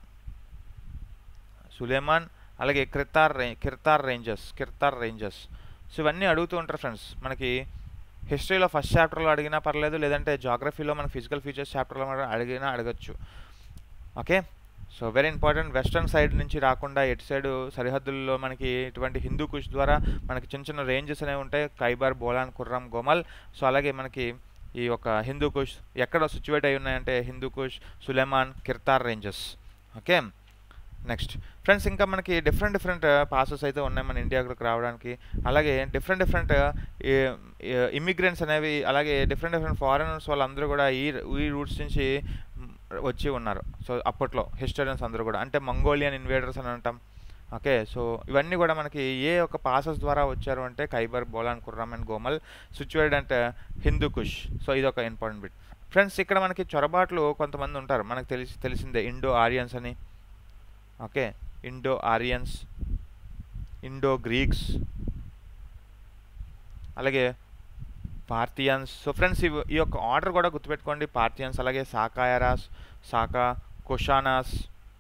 సులేమాన్ అలాగే కిర్తార్ రే Kirthar ranges Kirthar ranges so ఇవన్నీ అడుగుతూ ఉంటారు ఫ్రెండ్స్ మనకి హిస్టరీలో ఫస్ట్ చాప్టర్లో అడిగినా పర్లేదు లేదంటే జాగ్రఫీలో మన ఫిజికల్ ఫీచర్స్ చాప్టర్లో మనం అడిగినా అడగచ్చు okay so very important western side నుంచి రాకుండా ఎటు సైడ్ సరిహద్దుల్లో మనకి ఇటువంటి హిందూ కుష్ ద్వారా మనకి చిన్న చిన్న రేంజెస్ అనేవి ఉంటాయి ఖైబర్ బోలాన్ కుర్రం గోమల్ సో అలాగే మనకి ఈ యొక్క హిందూ కుష్ ఎక్కడ సిచ్యువేట్ అయి ఉన్నాయంటే Hindu Kush Sulaiman Kirthar ranges okay next friends ఇంకా మనకి డిఫరెంట్ డిఫరెంట్ పాసెస్ అయితే ఉన్నాయి మన ఇండియాకి రావడానికి అలాగే డిఫరెంట్ డిఫరెంట్ ఇమిగ్రెంట్స్ అనేవి అలాగే డిఫరెంట్ డిఫరెంట్ ఫారినర్స్ వాళ్ళందరూ కూడా ఈ ఈ రూట్స్ నుంచి మ్, వచ్చి ఉన్నారు సో అప్పట్లో హిస్టోరియన్స్ అందరూ కూడా అంటే మంగోలియన్ ఇన్వేడర్స్ అని అంటాం ఓకే సో ఇవన్నీ కూడా మనకి ఏ ఒక పాసెస్ ద్వారా వచ్చారు అంటే ఖైబర్ బోలాన్ కుర్రామ్ అండ్ గోమల్ సిచ్యువేటెడ్ అంటే హిందూ కుష్ సో ఇది ఒక ఇంపార్టెంట్ బిట్ ఫ్రెండ్స్ ఇక్కడ మనకి చొరబాట్లు కొంతమంది ఉంటారు మనకు తెలిసి తెలిసిందే ఇండో ఆరియన్స్ అని okay Indo Aryans Indo Greeks అలాగే పార్థియన్స్ సో ఫ్రెండ్స్ ఇవి ఈ యొక్క ఆర్డర్ కూడా గుర్తుపెట్టుకోండి పార్థియన్స్ అలాగే సాకాయరాస్ సాకా కుషానాస్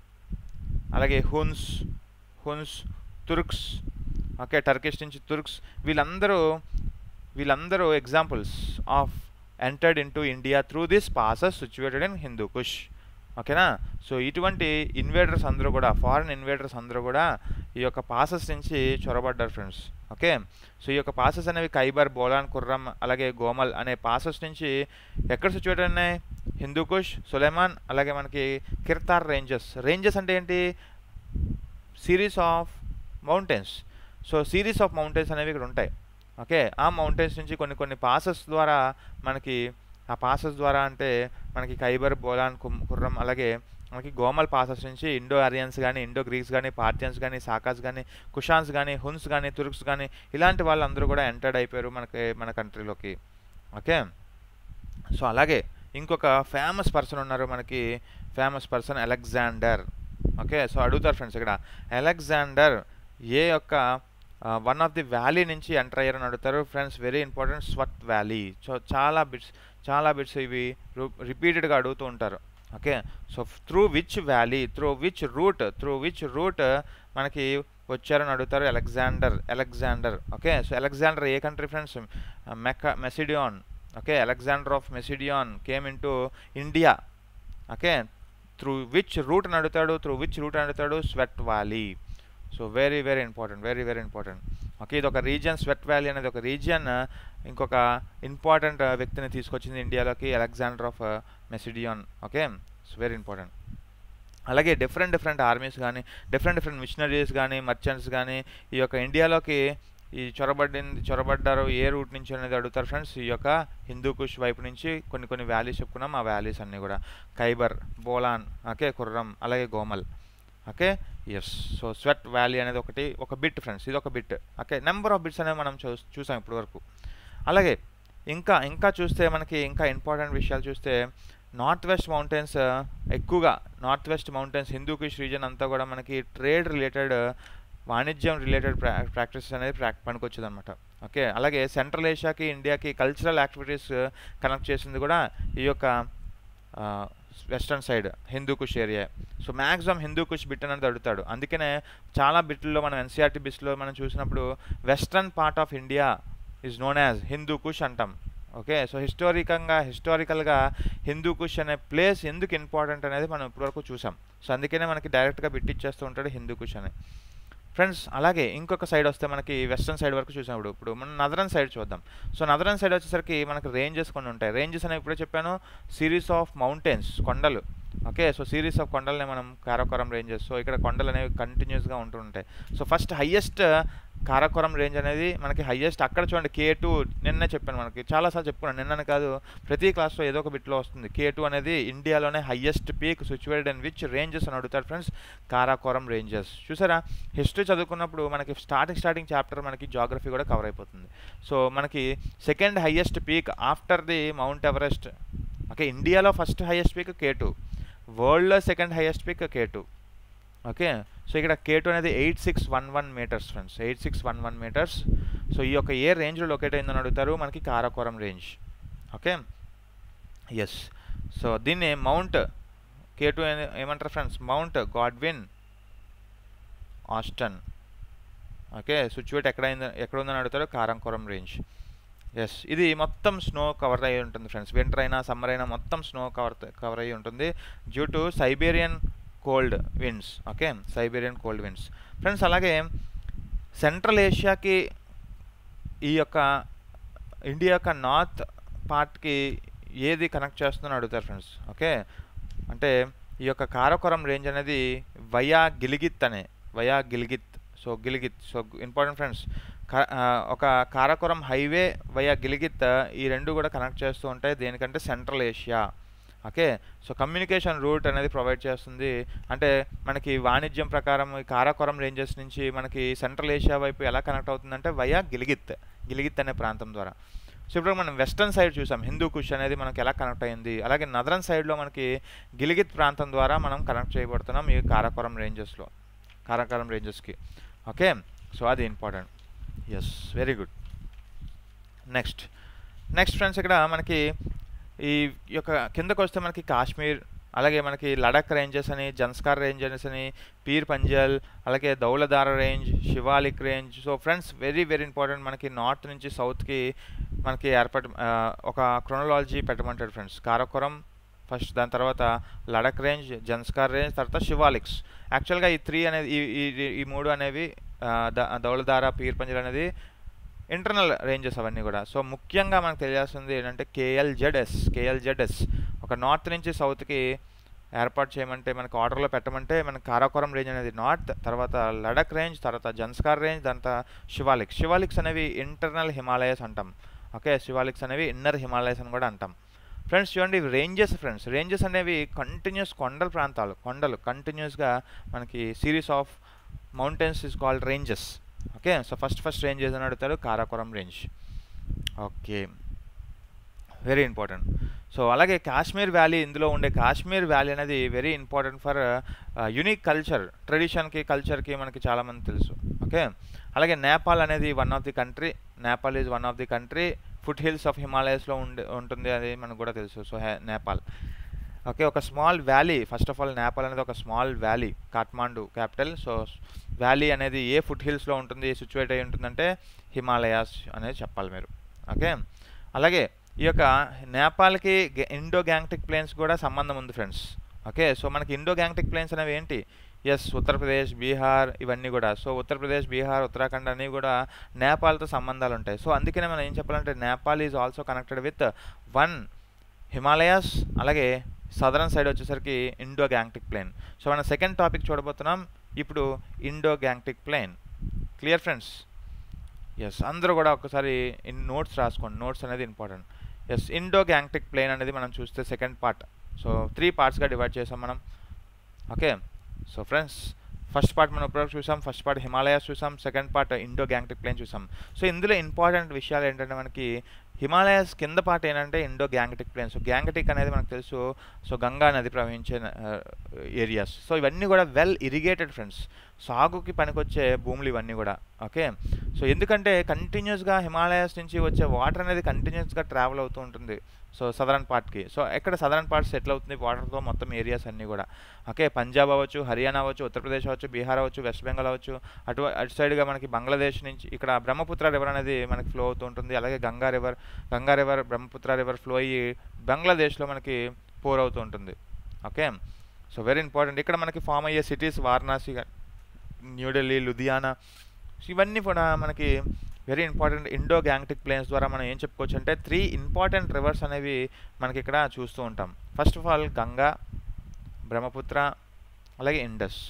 అలాగే Huns Huns Turks okay Turkish నుంచి తుర్క్స్ వీళ్ళందరూ వీళ్ళందరూ examples of entered in to India through this passes situated in Hindu Kush ఓకేనా సో ఇటువంటి ఇన్వేడర్స్ అందరూ కూడా ఫారిన్ ఇన్వేడర్స్ అందరూ కూడా ఈ యొక్క పాసెస్ నుంచి చొరబడ్డారు ఫ్రెండ్స్ ఓకే సో ఈ యొక్క పాసెస్ అనేవి ఖైబర్ బోలాన్ కుర్రం అలాగే గోమల్ అనే పాసెస్ నుంచి ఎక్కడ సిచ్యువేట్ ఉన్నాయి హిందూకుష్ సులేమాన్ అలాగే మనకి కిర్తార్ రేంజెస్ రేంజెస్ అంటే ఏంటి series of mountains so series of mountains అనేవి ఇక్కడ ఉంటాయి ఓకే ఆ మౌంటైన్స్ నుంచి కొన్ని కొన్ని పాసెస్ ద్వారా మనకి ఆ పాసెస్ ద్వారా అంటే మనకి ఖైబర్ బోలాన్ కుమ్ కుర్రం అలాగే మనకి గోమల్ పాసెస్ నుంచి ఇండో ఆరియన్స్ కానీ ఇండో గ్రీక్స్ కానీ పార్థియన్స్ కానీ సాకాస్ కానీ కుషాన్స్ కానీ హున్స్ కానీ తుర్క్స్ కానీ ఇలాంటి వాళ్ళందరూ కూడా ఎంటర్డ్ అయిపోయారు మనకి మన కంట్రీలోకి ఓకే సో అలాగే ఇంకొక ఫేమస్ పర్సన్ ఉన్నారు మనకి famous person Alexander okay so అడుగుతారు ఫ్రెండ్స్ ఇక్కడ అలెగ్జాండర్ ఏ యొక్క వన్ ఆఫ్ ది వ్యాలీ నుంచి ఎంటర్ అయ్యారని అడుగుతారు friends very important Swat valley so చాలా బిట్స్ చాలా బిట్స్ ఇవి రిపీటెడ్గా అడుగుతూ ఉంటారు okay so through which valley through which route through which route మనకి వచ్చారని అడుగుతారు Alexander Alexander okay so Alexander ఏ కంట్రీ ఫ్రెండ్స్ మెక్క Macedonian okay Alexander of Macedonian came in to India okay through which route అని అడుగుతాడు through which route అని అడుగుతాడు Swat valley so very very important very very important okay ఇది ఒక region sweat valley అనేది ఒక రీజియన్ ఇంకొక ఇంపార్టెంట్ వ్యక్తిని తీసుకొచ్చింది ఇండియాలోకి Alexander of Macedonian okay so very important అలాగే డిఫరెంట్ డిఫరెంట్ ఆర్మీస్ కానీ డిఫరెంట్ డిఫరెంట్ మిషనరీస్ కానీ మర్చెంట్స్ కానీ ఈ యొక్క ఇండియాలోకి ఈ చొరబడింది చొరబడ్డారు ఏ రూట్ నుంచి అనేది అడుగుతారు ఫ్రెండ్స్ ఈ యొక్క హిందూ కుష్ వైపు నుంచి కొన్ని కొన్ని వ్యాలీస్ చెప్పుకున్నాం ఆ వ్యాలీస్ అన్నీ కూడా ఖైబర్ బోలాన్ ఓకే కుర్రం అలాగే Gomal okay yes so Swat valley అనేది ఒకటి ఒక బిట్ ఫ్రెండ్స్ ఇది ఒక bit okay number of bits అనేవి మనం చూ చూసాం ఇప్పటి వరకు అలాగే ఇంకా ఇంకా చూస్తే మనకి ఇంకా ఇంపార్టెంట్ విషయాలు చూస్తే నార్త్ వెస్ట్ మౌంటైన్స్ ఎక్కువగా north west mountains Hindu Kush region అంతా కూడా మనకి ట్రేడ్ రిలేటెడ్ వాణిజ్యం రిలేటెడ్ ప్రా ప్రాక్టీసెస్ అనేది ప్రా పనికొచ్చేది అనమాట ఓకే అలాగే సెంట్రల్ ఏషియాకి ఇండియాకి కల్చరల్ యాక్టివిటీస్ కనెక్ట్ చేసింది కూడా ఈ యొక్క western side Hindu Kush area so maximum Hindu Kush bit అనేది అడుగుతాడు అందుకనే చాలా బిట్లలో మనం ఎన్సీఆర్టీ బిట్స్లో మనం చూసినప్పుడు western part of India is known as Hindu Kush అంటాం ఓకే సో హిస్టారికంగా హిస్టారికల్గా హిందూ కుష్ అనే ప్లేస్ ఎందుకు ఇంపార్టెంట్ అనేది మనం ఇప్పటివరకు చూసాం సో అందుకనే మనకి డైరెక్ట్గా బిట్ ఇచ్చేస్తూ ఉంటాడు హిందూ కుష్ అని ఫ్రెండ్స్ అలాగే ఇంకొక సైడ్ వస్తే మనకి వెస్ట్రన్ సైడ్ వరకు చూసినప్పుడు ఇప్పుడు మనం నదరన్ సైడ్ చూద్దాం సో నదరన్ సైడ్ వచ్చేసరికి మనకి రేంజెస్ కొన్ని ఉంటాయి రేంజెస్ అనేవి ఇప్పుడే చెప్పాను సిరీస్ ఆఫ్ మౌంటైన్స్ కొండలు ఓకే సో సిరీస్ ఆఫ్ కొండలని మనం కారాకోరం రేంజెస్ సో ఇక్కడ కొండలు అనేవి కంటిన్యూస్గా ఉంటుంటాయి so first highest Karakoram range అనేది మనకి హయ్యెస్ట్ అక్కడ చూడండి కే టూ నిన్నే చెప్పాను మనకి చాలాసార్లు చెప్పుకున్నాను నిన్ననే కాదు ప్రతి క్లాస్లో ఏదో ఒక బిట్లో వస్తుంది కే టూ అనేది ఇండియాలోనే highest peak situated in which ranges అని అడుగుతారు ఫ్రెండ్స్ కారాకోరం రేంజెస్ చూసారా హిస్టరీ చదువుకున్నప్పుడు మనకి స్టార్టింగ్ స్టార్టింగ్ చాప్టర్ మనకి జాగ్రఫీ కూడా కవర్ అయిపోతుంది సో మనకి second highest peak after the mount Everest okay ఇండియాలో first highest peak K two వరల్డ్లో second highest peak K two okay so ఇక్కడ కే టూ అనేది eight six one one metres friends eight six one one metres so ఈ యొక్క ఏ రేంజ్లో locate అయిందని అడుగుతారు మనకి Karakoram range okay yes so దీన్ని మౌంట్ కే టూ ఏమంటారు friends mount Godwin Austen okay situate ఎక్కడ ఎక్కడ ఉందని అడుగుతారు కారంకోరం రేంజ్ ఎస్ ఇది మొత్తం స్నో కవర్ అయి ఉంటుంది ఫ్రెండ్స్ వింటర్ అయినా సమ్మర్ అయినా మొత్తం స్నో కవర్ కవర్ అయ్యి ఉంటుంది due to Siberian cold winds okay Siberian cold winds friends అలాగే సెంట్రల్ ఏషియాకి ఈ యొక్క ఇండియా యొక్క నార్త్ పార్ట్కి ఏది కనెక్ట్ చేస్తుందని అడుగుతారు ఫ్రెండ్స్ ఓకే అంటే ఈ యొక్క కారకోరం రేంజ్ అనేది వయా గిలిగిత్ అనే via Gilgit so Gilgit so important friends ఒక కారకోరం హైవే వయా గిలిగిత్ ఈ రెండు కూడా కనెక్ట్ చేస్తూ ఉంటాయి దేనికంటే central Asia okay so communication route అనేది ప్రొవైడ్ చేస్తుంది అంటే మనకి వాణిజ్యం ప్రకారం ఈ కారాకోరం రేంజెస్ నుంచి మనకి సెంట్రల్ ఏషియా వైపు ఎలా కనెక్ట్ అవుతుందంటే వయా గిలిగిత్ గిలిగిత్ అనే ప్రాంతం ద్వారా సో ఇప్పుడు మనం వెస్టర్న్ సైడ్ చూసాం హిందూ కుష్ అనేది మనకి ఎలా కనెక్ట్ అయింది అలాగే నదరన్ సైడ్లో మనకి గిలిగిత్ ప్రాంతం ద్వారా మనం కనెక్ట్ చేయబడుతున్నాం ఈ కారాకోరం రేంజెస్లో కారాకోరం రేంజెస్కి ఓకే సో అది important yes very good next next friends ఇక్కడ మనకి ఈ యొక్క కిందకు వస్తే మనకి కాశ్మీర్ అలాగే మనకి లడక్ రేంజెస్ అని జన్స్కార్ రేంజెస్ అని పీర్ పంజల్ అలాగే Dhauladhar range Shivalik range so friends very very important మనకి నార్త్ నుంచి సౌత్కి మనకి ఏర్పడ ఆ, ఒక క్రొనలాజీ పెట్టమంటాడు ఫ్రెండ్స్ కారకోరం ఫస్ట్ దాని తర్వాత లడక్ రేంజ్ జన్స్కార్ రేంజ్ తర్వాత శివాలిక్స్ యాక్చువల్గా ఈ త్రీ అనేది ఈ ఈ- ఈ మూడు అనేవి ఆ, ద- దౌలధార పీర్ పంజల్ అనేది ఇంటర్నల్ రేంజెస్ అవన్నీ కూడా సో ముఖ్యంగా మనకు తెలియాల్సింది ఏంటంటే కేఎల్జెడ్ఎస్ కేఎల్జెడ్ఎస్ ఒక నార్త్ నుంచి సౌత్కి ఏర్పాటు చేయమంటే మనకు ఆర్డర్లో పెట్టమంటే మనకి కారాకోరం రేంజ్ అనేది నార్త్ తర్వాత లడక్ రేంజ్ తర్వాత జన్స్కార్ రేంజ్ దాని తర్వాత శివాలిక్స్ శివాలిక్స్ అనేవి ఇంటర్నల్ హిమాలయస్ అంటాం ఓకే శివాలిక్స్ అనేవి ఇన్నర్ హిమాలయస్ అని కూడా అంటాం ఫ్రెండ్స్ చూడండి ఇవి రేంజెస్ ఫ్రెండ్స్ రేంజెస్ అనేవి కంటిన్యూస్ కొండల ప్రాంతాలు కొండలు కంటిన్యూస్గా మనకి series of mountains is called ranges okay so first first range ఏదని అడుగుతారు Karakoram range okay very important so అలాగే కాశ్మీర్ వ్యాలీ ఇందులో ఉండే కాశ్మీర్ వ్యాలీ అనేది very important for unique culture ట్రెడిషన్కి కల్చర్కి మనకి చాలామంది తెలుసు ఓకే అలాగే నేపాల్ అనేది one of the country Nepal is one of the country foothills of హిమాలయస్లో ఉండే ఉంటుంది అది మనకు కూడా తెలుసు సో నేపాల్ ఓకే ఒక small valley first of all Nepal అనేది ఒక small valley Kathmandu capital so valley అనేది ఏ ఫుట్ హిల్స్లో ఉంటుంది సిచ్యువేట్ అయి ఉంటుందంటే హిమాలయాస్ అనేది చెప్పాలి మీరు ఓకే అలాగే ఈ యొక్క నేపాల్కి ఇండో గ్యాంగ్టిక్ ప్లేన్స్ కూడా సంబంధం ఉంది ఫ్రెండ్స్ ఓకే సో మనకి ఇండో గ్యాంగ్టిక్ ప్లేన్స్ అనేవి ఏంటి ఎస్ ఉత్తరప్రదేశ్ బీహార్ ఇవన్నీ కూడా సో ఉత్తరప్రదేశ్ బీహార్ ఉత్తరాఖండ్ అన్నీ కూడా నేపాల్తో సంబంధాలు ఉంటాయి సో అందుకనే మనం ఏం చెప్పాలంటే Nepal is also connected with one Himalayas అలాగే సదరన్ సైడ్ వచ్చేసరికి ఇండో గ్యాంగ్టిక్ ప్లేన్ సో మనం సెకండ్ టాపిక్ చూడబోతున్నాం ఇప్పుడు Indo Gangetic plain clear friends yes అందరూ కూడా ఒకసారి ఇన్ నోట్స్ రాసుకోండి నోట్స్ అనేది important yes Indo Gangetic plain అనేది మనం చూస్తే సెకండ్ పార్ట్ సో త్రీ పార్ట్స్గా డివైడ్ చేసాం మనం okay so friends first part మనం ఇప్పుడు చూసాం ఫస్ట్ పార్ట్ హిమాలయాస్ చూసాం second part Indo Gangetic plane చూసాం సో ఇందులో ఇంపార్టెంట్ విషయాలు ఏంటంటే మనకి హిమాలయాస్ కింద పార్ట్ ఏంటంటే Indo Gangetic plain so Gangetic అనేది మనకు తెలుసు సో గంగా నది ప్రవహించే ఏరియాస్ సో ఇవన్నీ కూడా వెల్ ఇరిగేటెడ్ ఫ్రెండ్స్ సాగుకి పనికొచ్చే భూములు ఇవన్నీ కూడా ఓకే సో ఎందుకంటే కంటిన్యూస్గా హిమాలయాస్ నుంచి వచ్చే వాటర్ అనేది కంటిన్యూస్గా ట్రావెల్ అవుతూ ఉంటుంది సో సదరన్ పార్ట్కి సో ఎక్కడ సదరన్ పార్ట్ సెటిల్ అవుతుంది వాటర్తో మొత్తం ఏరియాస్ అన్నీ కూడా ఓకే పంజాబ్ అవ్వచ్చు హర్యానా అవ్వచ్చు ఉత్తరప్రదేశ్ అవ్వచ్చు బీహార్ అవ్వచ్చు వెస్ట్ బెంగాల్ అవ్వచ్చు అటు అటు సైడ్గా మనకి బంగ్లాదేశ్ నుంచి ఇక్కడ బ్రహ్మపుత్ర రివర్ అనేది మనకి ఫ్లో అవుతూ ఉంటుంది అలాగే Ganga river Ganga river Brahmaputra river flow అయ్యి బంగ్లాదేశ్లో మనకి పోర్ అవుతూ ఉంటుంది ఓకే సో వెరీ ఇంపార్టెంట్ ఇక్కడ మనకి ఫామ్ అయ్యే సిటీస్ వారణాసి న్యూఢిల్లీ లుధియానా ఇవన్నీ కూడా మనకి very important Indo Gangetic plains ద్వారా మనం ఏం చెప్పుకోవచ్చు అంటే త్రీ ఇంపార్టెంట్ రివర్స్ అనేవి మనకి ఇక్కడ చూస్తూ ఉంటాం first of all Ganga Brahmaputra అలాగే ఇండస్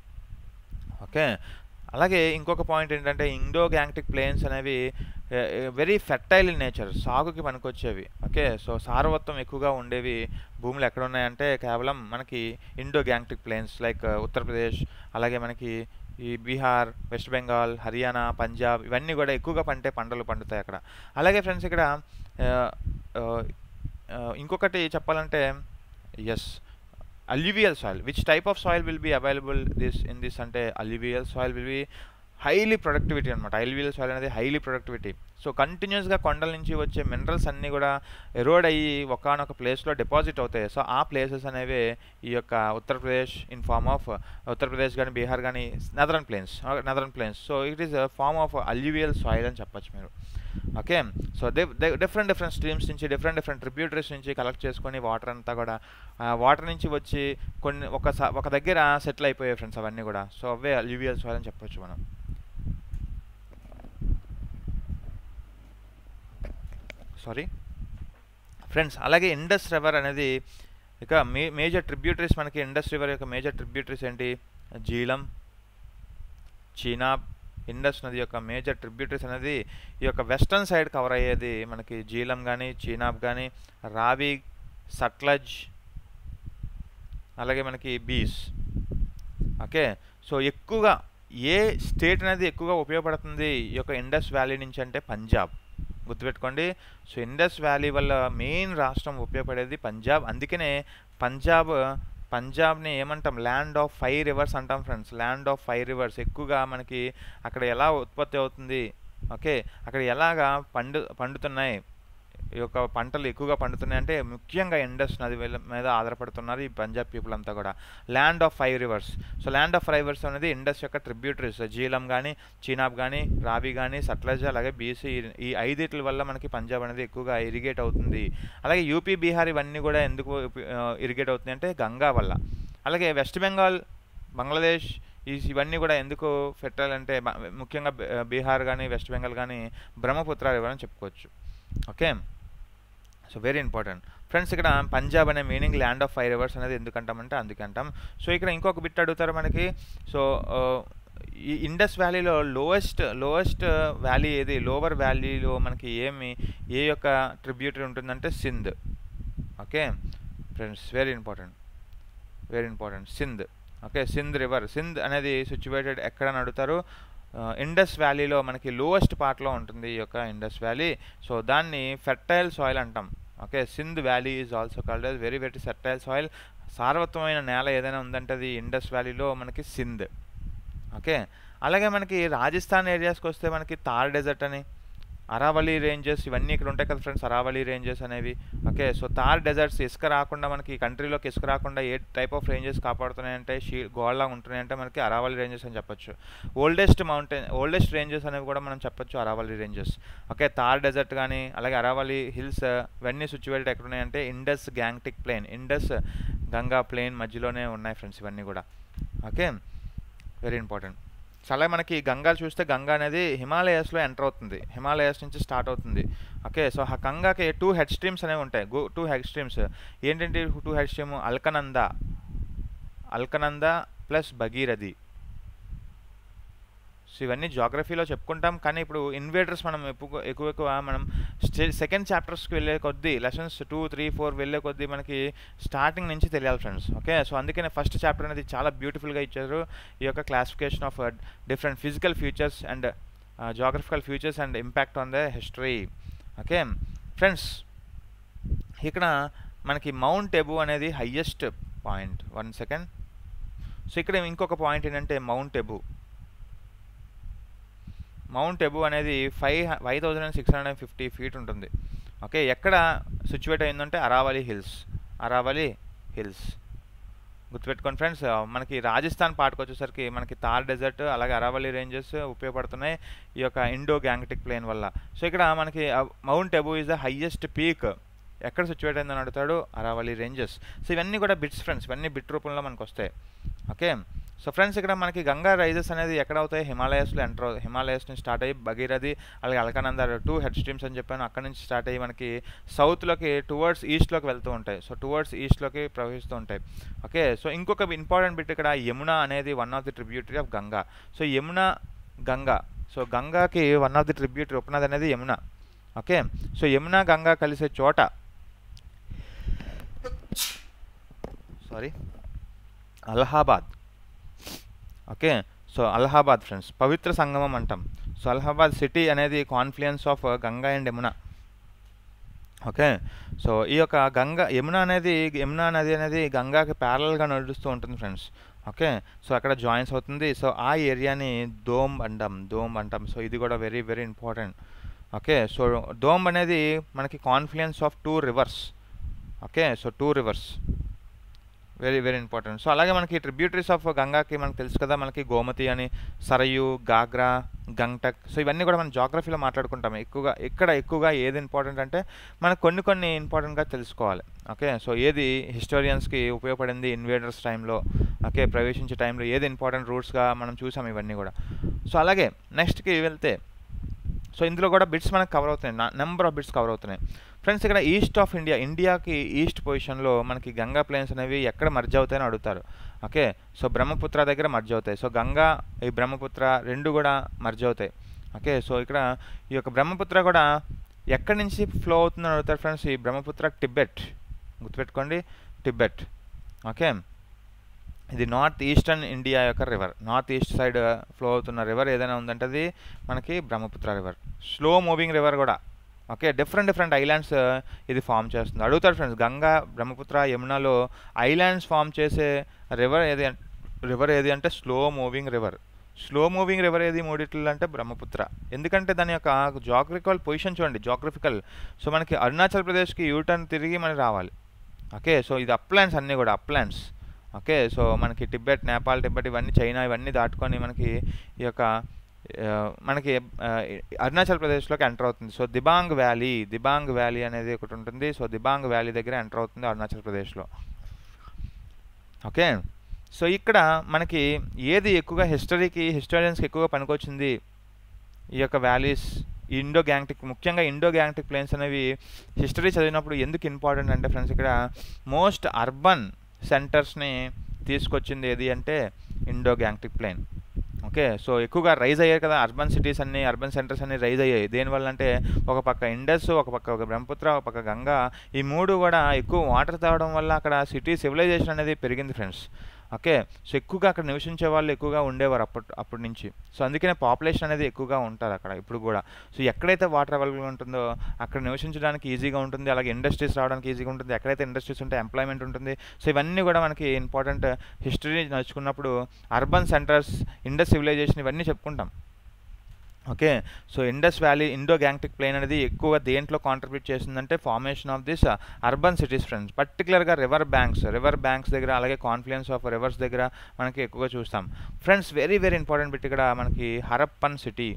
ఓకే అలాగే ఇంకొక పాయింట్ ఏంటంటే ఇండో గ్యాంగ్టిక్ ప్లేన్స్ అనేవి వెరీ ఫెర్టైల్ ఇన్ నేచర్ సాగుకి పనికొచ్చేవి ఓకే సో సారవత్వం ఎక్కువగా ఉండేవి భూములు ఎక్కడ ఉన్నాయంటే కేవలం మనకి Indo Gangetic plains like Uttar Pradesh అలాగే మనకి ఈ బీహార్ వెస్ట్ బెంగాల్ హర్యానా పంజాబ్ ఇవన్నీ కూడా ఎక్కువగా పంటే పంటలు పండుతాయి అక్కడ అలాగే ఫ్రెండ్స్ ఇక్కడ ఆ, ఆ, ఆ, ఇంకొకటి చెప్పాలంటే yes alluvial soil which type of soil will be available this in this అంటే alluvial soil will be highly productivity అనమాట అల్యూవియల్ సాయిల్ అనేది హైలీ ప్రొడక్టివిటీ సో కంటిన్యూస్గా కొండల నుంచి వచ్చే మినరల్స్ అన్నీ కూడా ఎరోడ్ అయ్యి ఒకనొక ప్లేస్లో డిపాజిట్ అవుతాయి సో ఆ ప్లేసెస్ అనేవి ఈ యొక్క Uttar Pradesh in form of Uttar Pradesh కానీ బీహార్ కానీ northern plains northern plains so it is form of alluvial soil అని చెప్పొచ్చు మీరు okay so different different streams నుంచి డిఫరెంట్ డిఫరెంట్ ట్రిబ్యూటరీస్ నుంచి కలెక్ట్ చేసుకొని వాటర్ అంతా కూడా వాటర్ నుంచి వచ్చి కొన్ని ఒక స- ఒక దగ్గర సెటిల్ అయిపోయాయి ఫ్రెండ్స్ అవన్నీ కూడా సో అవే అల్యూవియల్ సాయిల్ అని చెప్పొచ్చు మనం సారీ ఫ్రెండ్స్ అలాగే ఇండస్ రివర్ అనేది ఇక మే మేజర్ ట్రిబ్యూటరీస్ మనకి ఇండస్ రివర్ యొక్క మేజర్ ట్రిబ్యూటరీస్ ఏంటి జీలం చీనాబ్ ఇండస్ నది యొక్క మేజర్ ట్రిబ్యూటరీస్ అనేది ఈ యొక్క వెస్టర్న్ సైడ్ కవర్ అయ్యేది మనకి జీలం కానీ చీనాబ్ కానీ రావి సట్లజ్ అలాగే మనకి బీస్ ఓకే సో ఎక్కువగా ఏ స్టేట్ అనేది ఎక్కువగా ఉపయోగపడుతుంది ఈ యొక్క ఇండస్ వ్యాలీ నుంచి అంటే పంజాబ్ గుర్తుపెట్టుకోండి సో ఇండస్ వ్యాలీ వల్ల మెయిన్ రాష్ట్రం ఉపయోగపడేది పంజాబ్ అందుకనే పంజాబ్ పంజాబ్ని ఏమంటాం ల్యాండ్ ఆఫ్ ఫైవ్ రివర్స్ అంటాం friends land of five rivers ఎక్కువగా మనకి అక్కడ ఎలా ఉత్పత్తి అవుతుంది ఓకే అక్కడ ఎలాగా పండు పండుతున్నాయి ఈ యొక్క పంటలు ఎక్కువగా పండుతున్నాయి అంటే ముఖ్యంగా ఇండస్ నది వీళ్ళ మీద ఆధారపడుతున్నారు ఈ పంజాబ్ పీపుల్ అంతా కూడా land of five rivers so land of five rivers అనేది ఇండస్ యొక్క ట్రిబ్యూటరీస్ జీలం కానీ చీనాబ్ కానీ రావి కానీ సట్లజ్ అలాగే బీసీ ఈ ఐదిట్ల వల్ల మనకి పంజాబ్ అనేది ఎక్కువగా ఇరిగేట్ అవుతుంది అలాగే యూపీ బీహార్ ఇవన్నీ కూడా ఎందుకు ఇరిగేట్ అవుతుంది అంటే గంగా వల్ల అలాగే వెస్ట్ బెంగాల్ బంగ్లాదేశ్ ఈ ఇవన్నీ కూడా ఎందుకు ఫెర్టైల్ అంటే బ- ముఖ్యంగా బ- బీహార్ కానీ వెస్ట్ బెంగాల్ కానీ బ్రహ్మపుత్ర రివర్ అని చెప్పుకోవచ్చు okay so very important friends ఇక్కడ పంజాబ్ అనే meaning land of five rivers అనేది ఎందుకంటామంటే అందుకే అంటాం సో ఇక్కడ ఇంకొక బిట్ అడుగుతారు మనకి సో ఆ, ఈ ఇండస్ వ్యాలీలో లోయెస్ట్ లోయెస్ట్ వ్యాలీ ఏది లోవర్ వ్యాలీలో మనకి ఏమి ఏ యొక్క ట్రిబ్యూటరీ ఉంటుందంటే Sindh okay friends very important very important Sindh okay Sindh river Sindh అనేది సిచ్యువేటెడ్ ఎక్కడ అని అడుగుతారు ఇండస్ వ్యాలీలో మనకి లోయెస్ట్ పార్ట్లో ఉంటుంది ఈ యొక్క ఇండస్ వ్యాలీ సో దాన్ని ఫెర్టైల్ సాయిల్ అంటాం okay Sindh valley is also called as very very fertile soil సారవత్వమైన నేల ఏదైనా ఉందంటే అది ఇండస్ వ్యాలీలో మనకి సింధ్ ఓకే అలాగే మనకి రాజస్థాన్ ఏరియాస్కి వస్తే మనకి తార్ డెజర్ట్ అని అరావళి రేంజెస్ ఇవన్నీ ఇక్కడ ఉంటాయి కదా ఫ్రెండ్స్ అరావళి రేంజెస్ అనేవి ఓకే సో తార్ డెజర్ట్స్ ఇసుక రాకుండా మనకి కంట్రీలోకి ఇసుక రాకుండా ఏ టైప్ ఆఫ్ రేంజెస్ కాపాడుతున్నాయంటే షీ గోల్లా ఉంటున్నాయంటే మనకి అరావళి రేంజెస్ అని చెప్పొచ్చు ఓల్డెస్ట్ మౌంటైన్ ఓల్డెస్ట్ రేంజెస్ అనేవి కూడా మనం చెప్పొచ్చు Aravalli ranges okay Thar desert కానీ అలాగే అరావళి హిల్స్ ఇవన్నీ సిచ్యువేటెడ్ ఎక్కడ ఉన్నాయంటే Indus Gangetic plain Indus Ganga plain మధ్యలోనే ఉన్నాయి ఫ్రెండ్స్ ఇవన్నీ కూడా ఓకే వెరీ ఇంపార్టెంట్ సో అలాగే మనకి గంగా చూస్తే గంగా అనేది హిమాలయస్లో ఎంటర్ అవుతుంది హిమాలయస్ నుంచి స్టార్ట్ అవుతుంది ఓకే సో ఆ గంగాకి టూ హెడ్ స్ట్రీమ్స్ అనేవి ఉంటాయి గో టూ హెడ్ స్ట్రీమ్స్ ఏంటంటే two head stream Alaknanda Alaknanda plus Bhagirathi so ఇవన్నీ జాగ్రఫీలో చెప్పుకుంటాం కానీ ఇప్పుడు ఇన్వేడర్స్ మనం ఎక్కువ ఎక్కువ ఎక్కువ మనం సెకండ్ చాప్టర్స్కి వెళ్ళే కొద్దీ లెసన్స్ టూ త్రీ ఫోర్ వెళ్ళే కొద్దీ మనకి స్టార్టింగ్ నుంచి తెలియాలి ఫ్రెండ్స్ ఓకే సో అందుకనే ఫస్ట్ చాప్టర్ అనేది చాలా బ్యూటిఫుల్గా ఇచ్చారు ఈ యొక్క classification of different physical features and geographical features and impact on the history okay friends ఇక్కడ మనకి మౌంట్ ఎబు అనేది highest point one second so ఇక్కడ ఇంకొక పాయింట్ ఏంటంటే మౌంట్ ఎబు మౌంట్ ఎబు అనేది five five thousand and six hundred and fifty feet ఉంటుంది okay ఎక్కడ situate అయిందంటే అరావలి హిల్స్ అరావలి హిల్స్ గుర్తుపెట్టుకోండి ఫ్రెండ్స్ మనకి రాజస్థాన్ పార్ట్కి వచ్చేసరికి మనకి తార్ డెజర్ట్ అలాగే అరావలి రేంజెస్ ఉపయోగపడుతున్నాయి ఈ యొక్క ఇండో గ్యాంగటిక్ ప్లేన్ వల్ల సో ఇక్కడ మనకి mount Abu is the highest peak ఎక్కడ సిచ్యువేట్ అయిందని అడుగుతాడు అరావలి రేంజెస్ సో ఇవన్నీ కూడా బిట్స్ ఫ్రెండ్స్ ఇవన్నీ బిట్ రూపంలో మనకు వస్తాయి ఓకే సో ఫ్రెండ్స్ ఇక్కడ మనకి గంగా రైజెస్ అనేది ఎక్కడ అవుతాయి హిమాలయస్లో ఎంటర్ అవుతాయి హిమాలయస్ నుంచి స్టార్ట్ అయ్యి భగీరథి అలాగే అలకనంద టూ హెడ్ స్ట్రీమ్స్ అని చెప్పాను అక్కడ నుంచి స్టార్ట్ అయ్యి మనకి సౌత్లోకి టువర్డ్స్ ఈస్ట్లోకి వెళ్తూ ఉంటాయి సో టువర్డ్స్ ఈస్ట్లోకి ప్రవహిస్తూ ఉంటాయి ఓకే సో ఇంకొక ఇంపార్టెంట్ బిట్ ఇక్కడ యమున అనేది one of the tributary of Ganga so Yamuna Ganga so గంగాకి వన్ ఆఫ్ ది ట్రిబ్యూటరీ ఉపనది అనేది యమున ఓకే సో యమున గంగా కలిసే చోట sorry Allahabad okay so Allahabad friends పవిత్ర సంగమం అంటాం సో అలహాబాద్ సిటీ అనేది confluence of Ganga and Yamuna okay so ఈ యొక్క గంగా యమున అనేది యమున నది అనేది గంగాకి ప్యారల్గా నడుస్తూ ఉంటుంది ఫ్రెండ్స్ ఓకే సో అక్కడ జాయిన్స్ అవుతుంది సో ఆ ఏరియాని దోమ్ అంటాం దోమ్ అంటాం సో ఇది కూడా very very important okay so దోమ్ అనేది మనకి confluence of two rivers okay so two rivers very very important so అలాగే మనకి ట్రిబ్యూటరీస్ ఆఫ్ గంగాకి మనకు తెలుసు కదా మనకి గోమతి అని సరయు గాగ్రా గంగ్టక్ సో ఇవన్నీ కూడా మనం జాగ్రఫీలో మాట్లాడుకుంటాం ఎక్కువగా ఇక్కడ ఎక్కువగా ఏది ఇంపార్టెంట్ అంటే మనకు కొన్ని కొన్ని ఇంపార్టెంట్గా తెలుసుకోవాలి ఓకే సో ఏది హిస్టోరియన్స్కి ఉపయోగపడింది ఇన్వేడర్స్ టైంలో ఓకే ప్రవేశించే టైంలో ఏది ఇంపార్టెంట్ రూట్స్గా మనం చూసాం ఇవన్నీ కూడా సో అలాగే నెక్స్ట్కి వెళ్తే సో ఇందులో కూడా బిట్స్ మనకు కవర్ అవుతున్నాయి నెంబర్ ఆఫ్ బిట్స్ కవర్ అవుతున్నాయి ఫ్రెండ్స్ ఇక్కడ ఈస్ట్ ఆఫ్ ఇండియా ఇండియాకి ఈస్ట్ పొజిషన్లో మనకి గంగా ప్లేన్స్ అనేవి ఎక్కడ మర్జ్ అవుతాయని అడుగుతారు ఓకే సో బ్రహ్మపుత్ర దగ్గర మర్జ్ అవుతాయి సో గంగా ఈ బ్రహ్మపుత్ర రెండు కూడా మర్జ్ అవుతాయి ఓకే సో ఇక్కడ ఈ యొక్క బ్రహ్మపుత్ర కూడా ఎక్కడి నుంచి ఫ్లో అవుతుందని అడుగుతారు ఫ్రెండ్స్ ఈ బ్రహ్మపుత్ర టిబెట్ గుర్తుపెట్టుకోండి టిబెట్ ఓకే ఇది నార్త్ ఈస్టర్న్ ఇండియా యొక్క river north east side flow అవుతున్న రివర్ ఏదైనా ఉందంటే అది మనకి Brahmaputra river slow moving river కూడా ఓకే డిఫరెంట్ డిఫరెంట్ ఐలాండ్స్ ఇది ఫామ్ చేస్తుంది అడుగుతారు ఫ్రెండ్స్ గంగా బ్రహ్మపుత్ర యమునాలో ఐలాండ్స్ ఫామ్ చేసే రివర్ ఏది రివర్ ఏది అంటే slow moving river slow moving river ఏది మూడిట్లో అంటే బ్రహ్మపుత్ర ఎందుకంటే దాని యొక్క జాగ్రఫికల్ పొజిషన్ చూడండి జాగ్రఫికల్ సో మనకి అరుణాచల్ ప్రదేశ్కి యూటర్న్ తిరిగి మనకి రావాలి ఓకే సో ఇది అప్లాండ్స్ అన్నీ కూడా అప్లాండ్స్ ఓకే సో మనకి టిబెట్ నేపాల్ టిబెట్ ఇవన్నీ చైనా ఇవన్నీ దాటుకొని మనకి ఈ యొక్క ఆ, మనకి ఆ, అరుణాచల్ ప్రదేశ్లోకి ఎంటర్ అవుతుంది so Dibang valley Dibang valley అనేది ఒకటి ఉంటుంది సో దిబాంగ్ వ్యాలీ దగ్గర ఎంటర్ అవుతుంది అరుణాచల్ ప్రదేశ్లో ఓకే సో ఇక్కడ మనకి ఏది ఎక్కువగా హిస్టరీకి హిస్టోరియన్స్కి ఎక్కువగా పనికొచ్చింది ఈ యొక్క వ్యాలీస్ ఇండో గ్యాంగ్టిక్ ముఖ్యంగా ఇండో గ్యాంగ్టిక్ ప్లేన్స్ అనేవి హిస్టరీ చదివినప్పుడు ఎందుకు ఇంపార్టెంట్ అంటే ఫ్రెండ్స్ ఇక్కడ మోస్ట్ అర్బన్ సెంటర్స్ని తీసుకొచ్చింది ఏది అంటే Indo Gangetic plain okay so ఎక్కువగా రైజ్ అయ్యాయి కదా అర్బన్ సిటీస్ అన్ని అర్బన్ సెంటర్స్ అన్ని రైజ్ అయ్యాయి దేనివల్ల అంటే ఒక పక్క ఇండస్ ఒక పక్క ఒక బ్రహ్మపుత్ర ఒక పక్క గంగా ఈ మూడు కూడా ఎక్కువ వాటర్ తాగడం వల్ల అక్కడ సిటీ సివిలైజేషన్ అనేది పెరిగింది ఫ్రెండ్స్ ఓకే సో ఎక్కువగా అక్కడ నివసించే వాళ్ళు ఎక్కువగా ఉండేవారు అప్పటి అప్పటి నుంచి సో అందుకనే పాపులేషన్ అనేది ఎక్కువగా ఉంటారు అక్కడ ఇప్పుడు కూడా సో ఎక్కడైతే వాటర్ అవైలబుల్ ఉంటుందో అక్కడ నివసించడానికి ఈజీగా ఉంటుంది అలాగే ఇండస్ట్రీస్ రావడానికి ఈజీగా ఉంటుంది ఎక్కడైతే ఇండస్ట్రీస్ ఉంటే ఎంప్లాయ్మెంట్ ఉంటుంది సో ఇవన్నీ కూడా మనకి ఇంపార్టెంట్ హిస్టరీ నడుచుకున్నప్పుడు అర్బన్ సెంటర్స్ ఇండస్ సివిలైజేషన్ ఇవన్నీ చెప్పుకుంటాం okay so Indus valley Indo Gangetic plain అనేది ఎక్కువగా దేంట్లో కాంట్రిబ్యూట్ చేసిందంటే formation of this urban cities friends పర్టికులర్గా రివర్ బ్యాంక్స్ రివర్ బ్యాంక్స్ దగ్గర అలాగే కాన్ఫ్లుయెన్స్ ఆఫ్ రివర్స్ దగ్గర మనకి ఎక్కువగా చూస్తాం friends very very important bit ఇక్కడ మనకి హరప్పన్ సిటీ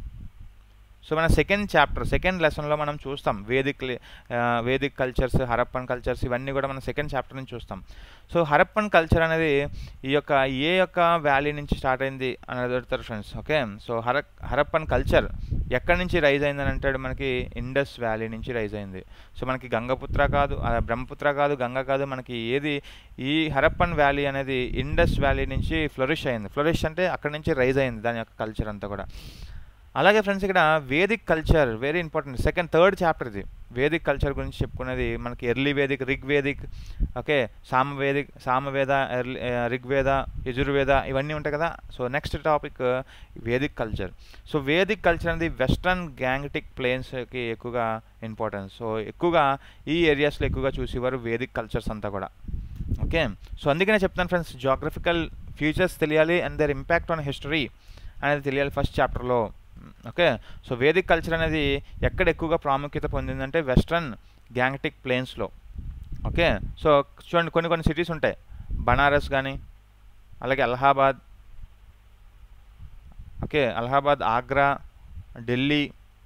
సో మన సెకండ్ చాప్టర్ సెకండ్ లెసన్లో మనం చూస్తాం వేదిక్ లి- ఆ, వేదిక్ కల్చర్స్ హరప్పన్ కల్చర్స్ ఇవన్నీ కూడా మనం సెకండ్ చాప్టర్ నుంచి చూస్తాం సో హరప్పన్ కల్చర్ అనేది ఈ యొక్క ఏ యొక్క వ్యాలీ నుంచి స్టార్ట్ అయింది అని అడుగుతారు ఫ్రెండ్స్ ఓకే సో హర హరప్పన్ కల్చర్ ఎక్కడి నుంచి రైజ్ అయిందని అంటాడు మనకి ఇండస్ వ్యాలీ నుంచి రైజ్ అయింది సో మనకి గంగపుత్ర కాదు ఆ, బ్రహ్మపుత్ర కాదు గంగ కాదు మనకి ఏది ఈ హరప్పన్ వ్యాలీ అనేది ఇండస్ వ్యాలీ నుంచి ఫ్లరిష్ అయింది ఫ్లరిష్ అంటే అక్కడి నుంచి రైజ్ అయింది దాని యొక్క కల్చర్ అంతా కూడా అలాగే ఫ్రెండ్స్ ఇక్కడ Vedic culture very important second third chapter ఇది వేదిక్ కల్చర్ గురించి చెప్పుకునేది మనకి early Vedic Rig Vedic okay Samavedic Samaveda early Rigveda Yajurveda ఇవన్నీ ఉంటాయి కదా so next topic Vedic culture so Vedic culture అనేది వెస్ట్రన్ గ్యాంగ్టిక్ ప్లేన్స్కి ఎక్కువగా ఇంపార్టెన్స్ సో ఎక్కువగా ఈ ఏరియాస్లో ఎక్కువగా చూసేవారు వేదిక్ కల్చర్స్ అంతా కూడా ఓకే సో అందుకనే చెప్తాను ఫ్రెండ్స్ జాగ్రఫికల్ ఫ్యూచర్స్ తెలియాలి and their impact on history అనేది తెలియాలి ఫస్ట్ చాప్టర్లో ఓకే సో వేదిక్ కల్చర్ అనేది ఎక్కడ ఎక్కువగా ప్రాముఖ్యత పొందిందంటే వెస్ట్రన్ గ్యాంగ్టిక్ ప్లేన్స్లో ఓకే సో చూడండి కొన్ని కొన్ని సిటీస్ ఉంటాయి బనారస్ కానీ అలాగే Allahabad okay Allahabad Agra Delhi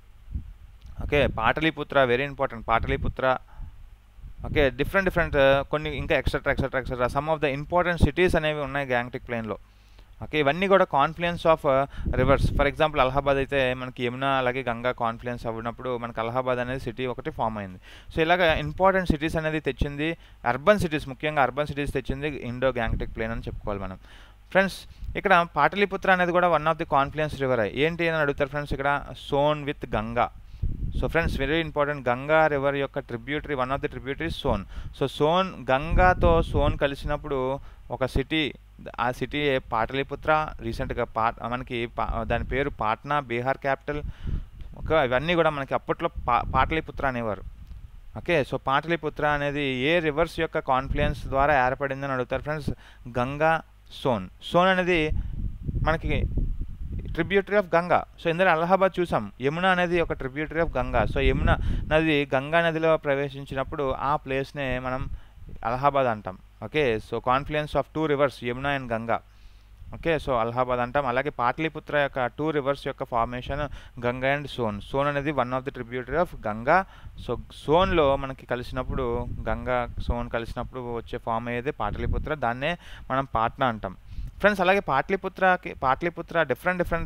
okay Pataliputra very important Pataliputra okay different different కొన్ని ఇంకా etcetera etcetera etcetera some of the important cities అనేవి ఉన్నాయి గ్యాంగ్టిక్ ప్లేన్లో ఓకే ఇవన్నీ కూడా confluence of rivers for example Allahabad అయితే మనకి యమునా అలాగే గంగా కాన్ఫ్లుయెన్స్ అవ్వనప్పుడు మనకి అలహాబాద్ అనేది సిటీ ఒకటి ఫామ్ అయింది సో ఇలాగ ఇంపార్టెంట్ సిటీస్ అనేది తెచ్చింది అర్బన్ సిటీస్ ముఖ్యంగా అర్బన్ సిటీస్ తెచ్చింది ఇండో గ్యాంగ్టిక్ ప్లేన్ అని చెప్పుకోవాలి మనం ఫ్రెండ్స్ ఇక్కడ పాటలీపుత్ర అనేది కూడా one of the confluence river ఏంటి అని అడుగుతారు ఫ్రెండ్స్ ఇక్కడ Son with Ganga so friends very important Ganga river యొక్క tributary one of the tributary Son so Son గంగాతో సోన్ కలిసినప్పుడు ఒక సిటీ ఆ సిటీ పాటలీపుత్ర రీసెంట్గా పా మనకి పా దాని పేరు పాట్నా బీహార్ క్యాపిటల్ ఒక ఇవన్నీ కూడా మనకి అప్పట్లో పా పాటలీపుత్ర అనేవారు ఓకే సో పాటలీపుత్ర అనేది ఏ రివర్స్ యొక్క కాన్ఫ్లుయెన్స్ ద్వారా ఏర్పడిందని అడుగుతారు ఫ్రెండ్స్ గంగా సోన్ సోన్ అనేది మనకి ట్రిబ్యూటరీ ఆఫ్ గంగా సో ఇందులో అలహాబాద్ చూసాం యమున అనేది ఒక tributary of Ganga so Yamuna నది గంగా నదిలో ప్రవేశించినప్పుడు ఆ ప్లేస్నే మనం అలహాబాద్ అంటాం okay so confluence of two rivers Yamuna and Ganga okay so Allahabad అంటాం అలాగే పాటలీపుత్ర యొక్క టూ రివర్స్ యొక్క ఫార్మేషన్ గంగా అండ్ సోన్ సోన్ అనేది one of the tributary of Ganga so సోన్లో మనకి కలిసినప్పుడు గంగా సోన్ కలిసినప్పుడు వచ్చే ఫామ్ అయ్యేది పాటలీపుత్ర దాన్నే మనం పాట్నా అంటాం ఫ్రెండ్స్ అలాగే పాటలీపుత్రకి పాటలీపుత్ర డిఫరెంట్ డిఫరెంట్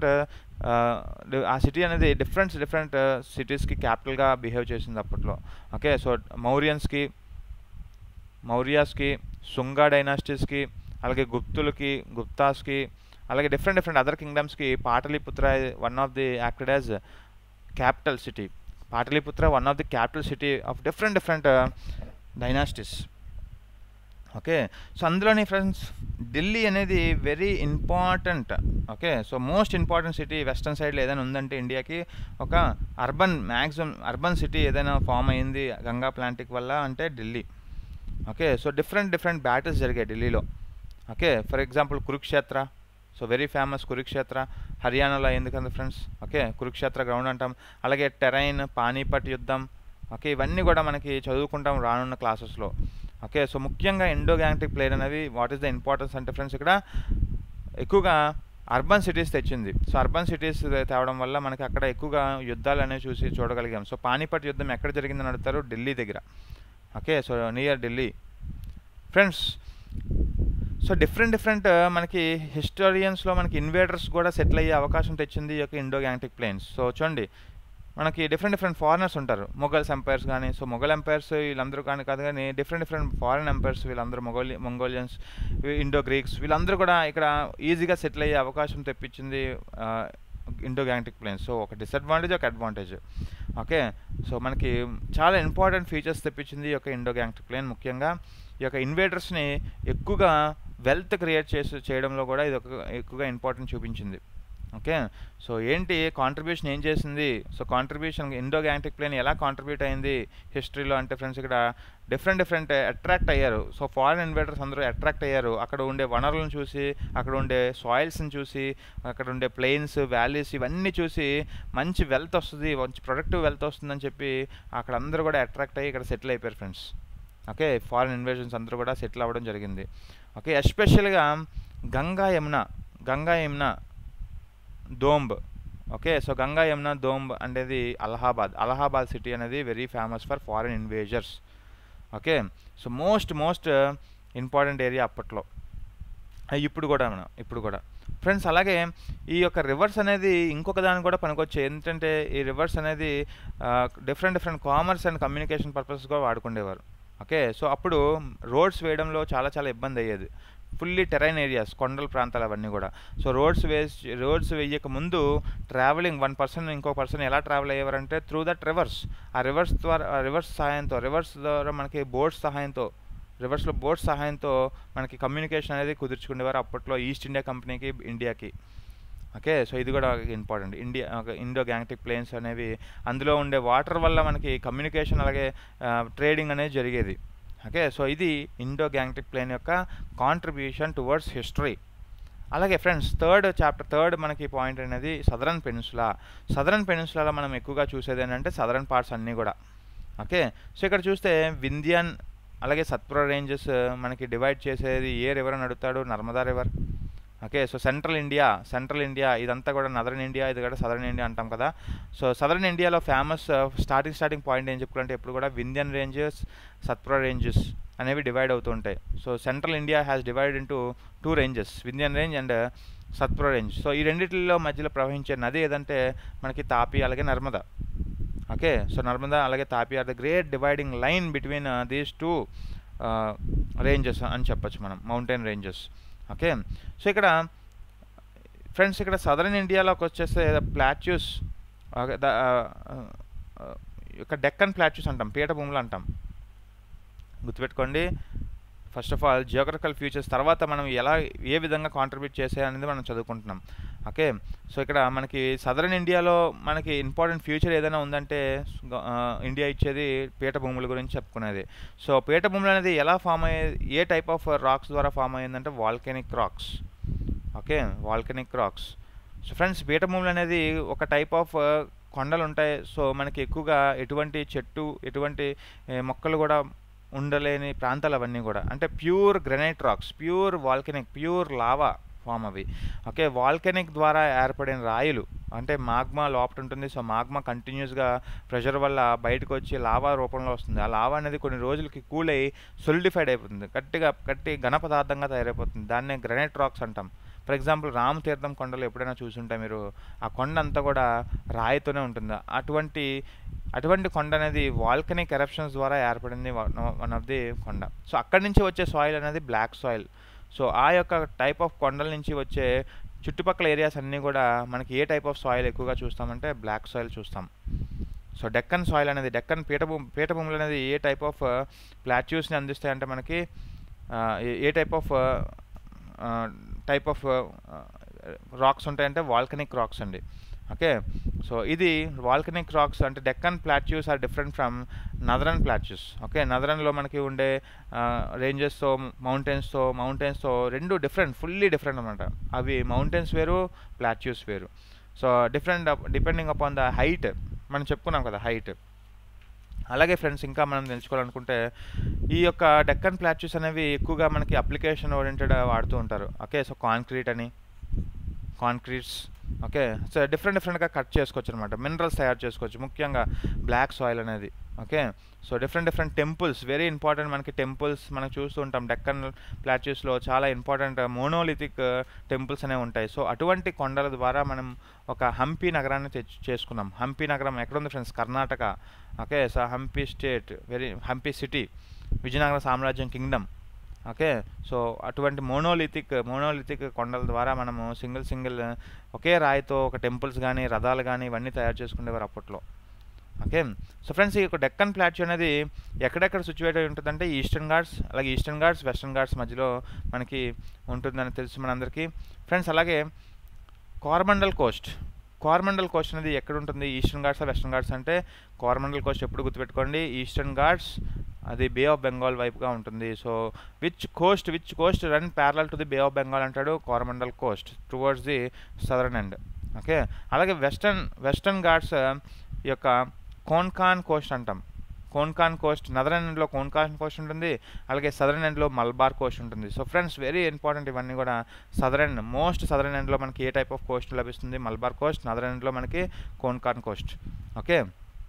ఆ సిటీ అనేది డిఫరెంట్ డిఫరెంట్ సిటీస్కి క్యాపిటల్గా బిహేవ్ చేసింది అప్పట్లో ఓకే సో మౌరియన్స్కి మౌర్యాస్కి సుంగా డైనాసిటీస్కి అలాగే గుప్తులకి గుప్తాస్కి అలాగే డిఫరెంట్ డిఫరెంట్ అదర్ కింగ్డమ్స్కి Pataliputra one of the acted as capital city Pataliputra one of the capital city of different different dynasties okay so అందులోని ఫ్రెండ్స్ ఢిల్లీ అనేది very important okay so most important city western సైడ్లో ఏదైనా ఉందంటే ఇండియాకి ఒక అర్బన్ మ్యాక్సిమం అర్బన్ సిటీ ఏదైనా form అయింది గంగా ప్లాంటిక్ వల్ల అంటే Delhi okay so different different battles జరిగాయి ఢిల్లీలో okay for example Kurukshetra so very famous Kurukshetra హర్యానాలో అయింది కదా ఫ్రెండ్స్ ఓకే కురుక్షేత్ర గ్రౌండ్ అంటాం అలాగే టెరైన్ పానీపట్ యుద్ధం ఓకే ఇవన్నీ కూడా మనకి చదువుకుంటాం రానున్న క్లాసెస్లో ఓకే సో ముఖ్యంగా ఇండో గ్యాంగ్టిక్ ప్లేన్ అనేవి వాట్ ఈస్ ద ఇంపార్టెన్స్ అంటే ఫ్రెండ్స్ ఇక్కడ ఎక్కువగా అర్బన్ సిటీస్ తెచ్చింది సో అర్బన్ సిటీస్ తేవడం వల్ల మనకి అక్కడ ఎక్కువగా యుద్ధాలు అనేవి చూసి చూడగలిగాం సో పానీపట్ యుద్ధం ఎక్కడ జరిగిందని అడుగుతారు ఢిల్లీ దగ్గర okay so near Delhi friends so different different మనకి హిస్టోరియన్స్లో మనకి ఇన్వేడర్స్ కూడా సెటిల్ అయ్యే అవకాశం తెచ్చింది ఈ యొక్క ఇండో గ్యాంగ్టిక్ ప్లేన్స్ సో చూడండి మనకి డిఫరెంట్ డిఫరెంట్ ఫారినర్స్ ఉంటారు మొఘల్స్ ఎంపైర్స్ కానీ సో మొఘల్ ఎంపైర్స్ వీళ్ళందరూ కానీ కాదు కానీ డిఫరెంట్ డిఫరెంట్ ఫారిన్ ఎంపైర్స్ వీళ్ళందరూ మొగోలి మంగోలియన్స్ ఇండో గ్రీక్స్ వీళ్ళందరూ కూడా ఇక్కడ ఈజీగా సెటిల్ అయ్యే అవకాశం తెప్పించింది ఇండో గ్యాంగ్టిక్ ప్లేన్స్ సో ఒక డిసడ్వాంటేజ్ ఒక అడ్వాంటేజ్ ఓకే సో మనకి చాలా ఇంపార్టెంట్ ఫీచర్స్ తెప్పించింది ఈ యొక్క ఇండో గ్యాంగ్టిక్ ప్లేన్ ముఖ్యంగా ఈ యొక్క ఇన్వేటర్స్ని ఎక్కువగా వెల్త్ క్రియేట్ చేసి చేయడంలో కూడా ఇది ఒక ఎక్కువగా ఇంపార్టెంట్ చూపించింది ఓకే సో ఏంటి కాంట్రిబ్యూషన్ ఏం చేసింది so contribution Indo Gangetic plain ఎలా కాంట్రిబ్యూట్ అయింది హిస్టరీలో అంటే ఫ్రెండ్స్ ఇక్కడ డిఫరెంట్ డిఫరెంట్ అట్రాక్ట్ అయ్యారు సో ఫారిన్ ఇన్వేటర్స్ అందరూ అట్రాక్ట్ అయ్యారు అక్కడ ఉండే వనరులను చూసి అక్కడ ఉండే సాయిల్స్ని చూసి అక్కడ ఉండే ప్లెయిన్స్ వ్యాలీస్ ఇవన్నీ చూసి మంచి వెల్త్ వస్తుంది మంచి ప్రొడక్టివ్ వెల్త్ వస్తుందని చెప్పి అక్కడ అందరూ కూడా అట్రాక్ట్ అయ్యి ఇక్కడ సెటిల్ అయిపోయారు ఫ్రెండ్స్ ఓకే ఫారిన్ ఇన్వేషన్స్ అందరూ కూడా సెటిల్ అవ్వడం జరిగింది ఓకే ఎస్పెషల్గా గంగా యమున గంగా యమున దోంబ్ ఓకే సో గంగా యమున దోంబ్ అనేది అలహాబాద్ అలహాబాద్ సిటీ అనేది very famous for foreign invaders okay so most most important area అప్పట్లో ఇప్పుడు కూడా మనం ఇప్పుడు కూడా ఫ్రెండ్స్ అలాగే ఈ యొక్క రివర్స్ అనేది ఇంకొక దానికి కూడా పనికొచ్చు ఏంటంటే ఈ రివర్స్ అనేది different different commerce and communication పర్పస్గా వాడుకునేవారు ఓకే సో అప్పుడు రోడ్స్ వేయడంలో చాలా చాలా ఇబ్బంది అయ్యేది ఫుల్లీ టెరైన్ ఏరియాస్ కొండల ప్రాంతాలు అవన్నీ కూడా సో రోడ్స్ వేసి రోడ్స్ వేయక ముందు ట్రావెలింగ్ వన్ పర్సన్ ఇంకో పర్సన్ ఎలా ట్రావెల్ అయ్యేవారంటే త్రూ దట్ రివర్స్ ఆ రివర్స్ ద్వారా రివర్స్ సహాయంతో రివర్స్ ద్వారా మనకి బోట్స్ సహాయంతో రివర్స్లో బోట్స్ సహాయంతో మనకి కమ్యూనికేషన్ అనేది కుదుర్చుకునేవారు అప్పట్లో ఈస్ట్ ఇండియా కంపెనీకి ఇండియాకి ఓకే సో ఇది కూడా important India Indo Gangetic plains అనేవి అందులో ఉండే వాటర్ వల్ల మనకి కమ్యూనికేషన్ అలాగే ట్రేడింగ్ అనేది జరిగేది ఓకే సో ఇది ఇండో గ్యాంగ్టిక్ ప్లేన్ యొక్క కాంట్రిబ్యూషన్ టువర్డ్స్ హిస్టరీ అలాగే ఫ్రెండ్స్ థర్డ్ చాప్టర్ థర్డ్ మనకి పాయింట్ అనేది సదరన్ పెనిన్సులా సదరన్ పెనిన్సులాలో మనం ఎక్కువగా చూసేది ఏంటంటే సదరన్ పార్ట్స్ అన్నీ కూడా ఓకే సో ఇక్కడ చూస్తే వింధ్యన్ అలాగే సత్పురా రేంజెస్ మనకి డివైడ్ చేసేది ఏ రివర్ అని అడుగుతాడు Narmada river okay so central India central India ఇదంతా కూడా నదరన్ ఇండియా ఇది కూడా సదరన్ ఇండియా అంటాం కదా సో సదరన్ ఇండియాలో ఫేమస్ స్టార్టింగ్ స్టార్టింగ్ పాయింట్ ఏం చెప్పుకోవాలంటే ఎప్పుడు కూడా వింధ్యన్ రేంజెస్ సత్పురా రేంజెస్ అనేవి డివైడ్ అవుతూ ఉంటాయి so central India has divide into two ranges Vindhyan range and Satpura range so ఈ రెండింటిలో మధ్యలో ప్రవహించే నది ఏదంటే మనకి తాపి అలాగే నర్మదా ఓకే సో నర్మదా అలాగే Tapi are the great dividing line between these two ranges అని చెప్పొచ్చు మనం మౌంటైన్ రేంజెస్ ఓకే సో ఇక్కడ ఫ్రెండ్స్ ఇక్కడ సదరన్ ఇండియాలోకి వచ్చేస్తే ప్లాట్యూస్ యొక్క డెక్కన్ ప్లాట్యూస్ అంటాం పీఠభూములు అంటాం గుర్తుపెట్టుకోండి first of all geographical futures తర్వాత మనం ఎలా ఏ విధంగా కాంట్రిబ్యూట్ చేసే అనేది మనం చదువుకుంటున్నాం ఓకే సో ఇక్కడ మనకి సదరన్ ఇండియాలో మనకి ఇంపార్టెంట్ ఫ్యూచర్ ఏదైనా ఉందంటే ఇండియా ఇచ్చేది పీఠభూముల గురించి చెప్పుకునేది సో పీఠభూములు అనేది ఎలా ఫామ్ అయ్యేది ఏ టైప్ ఆఫ్ రాక్స్ ద్వారా ఫామ్ అయ్యిందంటే volcanic rocks okay volcanic rocks so friends పీఠభూములు అనేది ఒక టైప్ ఆఫ్ కొండలు ఉంటాయి సో మనకి ఎక్కువగా ఎటువంటి చెట్టు ఎటువంటి మొక్కలు కూడా ఉండలేని ప్రాంతాలు అవన్నీ కూడా అంటే pure granite rocks pure volcanic pure lava form అవి ఓకే వాల్కెనిక్ ద్వారా ఏర్పడిన రాయిలు అంటే మాగ్మా లోపట ఉంటుంది సో మాగ్మా కంటిన్యూస్గా ప్రెషర్ వల్ల బయటకు వచ్చి లావా రూపంలో వస్తుంది ఆ లావా అనేది కొన్ని రోజులకి కూల్ అయ్యి సొలిడిఫైడ్ అయిపోతుంది గట్టిగా గట్టి ఘన పదార్థంగా తయారైపోతుంది దాన్నే గ్రనైట్ రాక్స్ అంటాం ఫర్ ఎగ్జాంపుల్ రామతీర్థం కొండలు ఎప్పుడైనా చూసుంటే మీరు ఆ కొండ అంతా కూడా రాయితోనే ఉంటుంది అటువంటి అటువంటి కొండ అనేది వాల్కనిక్ ఎరప్షన్స్ ద్వారా ఏర్పడింది వన్ ఆఫ్ ది కొండ సో అక్కడి నుంచి వచ్చే సాయిల్ అనేది బ్లాక్ సాయిల్ సో ఆ యొక్క టైప్ ఆఫ్ కొండల నుంచి వచ్చే చుట్టుపక్కల ఏరియాస్ అన్నీ కూడా మనకి ఏ టైప్ ఆఫ్ సాయిల్ ఎక్కువగా చూస్తామంటే బ్లాక్ సాయిల్ చూస్తాం సో డెక్కన్ సాయిల్ అనేది డెక్కన్ పీఠభూమి పీఠభూములు అనేది ఏ టైప్ ఆఫ్ ప్లాట్యూస్ని అందిస్తాయంటే మనకి ఏ type of type of rocks ఉంటాయంటే వాల్కనిక్ రాక్స్ అండి ఓకే సో ఇది వాల్కనిక్ రాక్స్ అంటే Deccan plateaus are different from northern plateaus okay నదరన్లో మనకి ఉండే రేంజెస్తో మౌంటైన్స్తో మౌంటైన్స్తో రెండు డిఫరెంట్ ఫుల్లీ డిఫరెంట్ అనమాట అవి మౌంటైన్స్ వేరు ప్లాట్యూస్ వేరు so different depending upon the height మనం చెప్పుకున్నాం కదా హైట్ అలాగే ఫ్రెండ్స్ ఇంకా మనం తెలుసుకోవాలనుకుంటే ఈ యొక్క డెక్కన్ ప్లాట్యూస్ అనేవి ఎక్కువగా మనకి అప్లికేషన్ ఓరియంటెడ్ వాడుతూ ఉంటారు ఓకే సో కాంక్రీట్ అని కాంక్రీట్స్ ఓకే సో డిఫరెంట్ డిఫరెంట్గా కట్ చేసుకోవచ్చు అనమాట మినరల్స్ తయారు చేసుకోవచ్చు ముఖ్యంగా బ్లాక్ సాయిల్ అనేది okay so different different temples very important మనకి టెంపుల్స్ మనం చూస్తూ ఉంటాం డెక్కన్ ప్లాట్యూస్లో చాలా ఇంపార్టెంట్ మోనోలిథిక్ టెంపుల్స్ అనేవి ఉంటాయి సో అటువంటి కొండల ద్వారా మనం ఒక హంపి నగరాన్ని తెచ్చి చేసుకున్నాం హంపి నగరం ఎక్కడుంది friends Karnataka okay so Hampi state very Hampi city Vijayanagara సామ్రాజ్యం కింగ్డమ్ ఓకే సో అటువంటి మోనోలిథిక్ మోనోలిథిక్ కొండల ద్వారా మనము సింగిల్ సింగిల్ ఒకే రాయితో ఒక టెంపుల్స్ కానీ రథాలు కానీ ఇవన్నీ తయారు చేసుకునేవారు అప్పట్లో ఓకే సో ఫ్రెండ్స్ ఈ యొక్క డెక్కన్ ప్లాట్యూ అనేది ఎక్కడెక్కడ సిచ్యువేట్ అయి ఉంటుందంటే ఈస్టర్న్ ఘాట్స్ అలాగే ఈస్టర్న్ ఘాట్స్ వెస్టర్న్ ఘాట్స్ మధ్యలో మనకి ఉంటుందని తెలుసు మనందరికీ ఫ్రెండ్స్ అలాగే కోరమండల్ కోస్ట్ కోరమండల్ కోస్ట్ అనేది ఎక్కడ ఉంటుంది ఈస్టర్న్ ఘాట్స్ వెస్టర్న్ ఘాట్స్ అంటే కోరమండల్ కోస్ట్ ఎప్పుడు గుర్తుపెట్టుకోండి ఈస్టర్న్ ఘాట్స్ అది బే ఆఫ్ బెంగాల్ వైపుగా ఉంటుంది so which coast which coast run parallel to the bay of Bengal అంటాడు Coromandel coast towards the southern end okay అలాగే వెస్టర్న్ వెస్టర్న్ ఘాట్స్ ఈ యొక్క కోన్కాన్ కోస్ట్ అంటాం కోన్కాన్ కోస్ట్ నదరన్ ఎండ్లో కోన్కాన్ కోస్ట్ ఉంటుంది అలాగే సదరన్ ఎండ్లో మల్బార్ కోస్ట్ ఉంటుంది సో ఫ్రెండ్స్ వెరీ ఇంపార్టెంట్ ఇవన్నీ కూడా సదరన్ మోస్ట్ సదరన్ ఎండ్లో మనకి ఏ టైప్ ఆఫ్ కోస్ట్ లభిస్తుంది మల్బార్ కోస్ట్ నదరన్ ఎండ్లో మనకి కోన్కాన్ కోస్ట్ ఓకే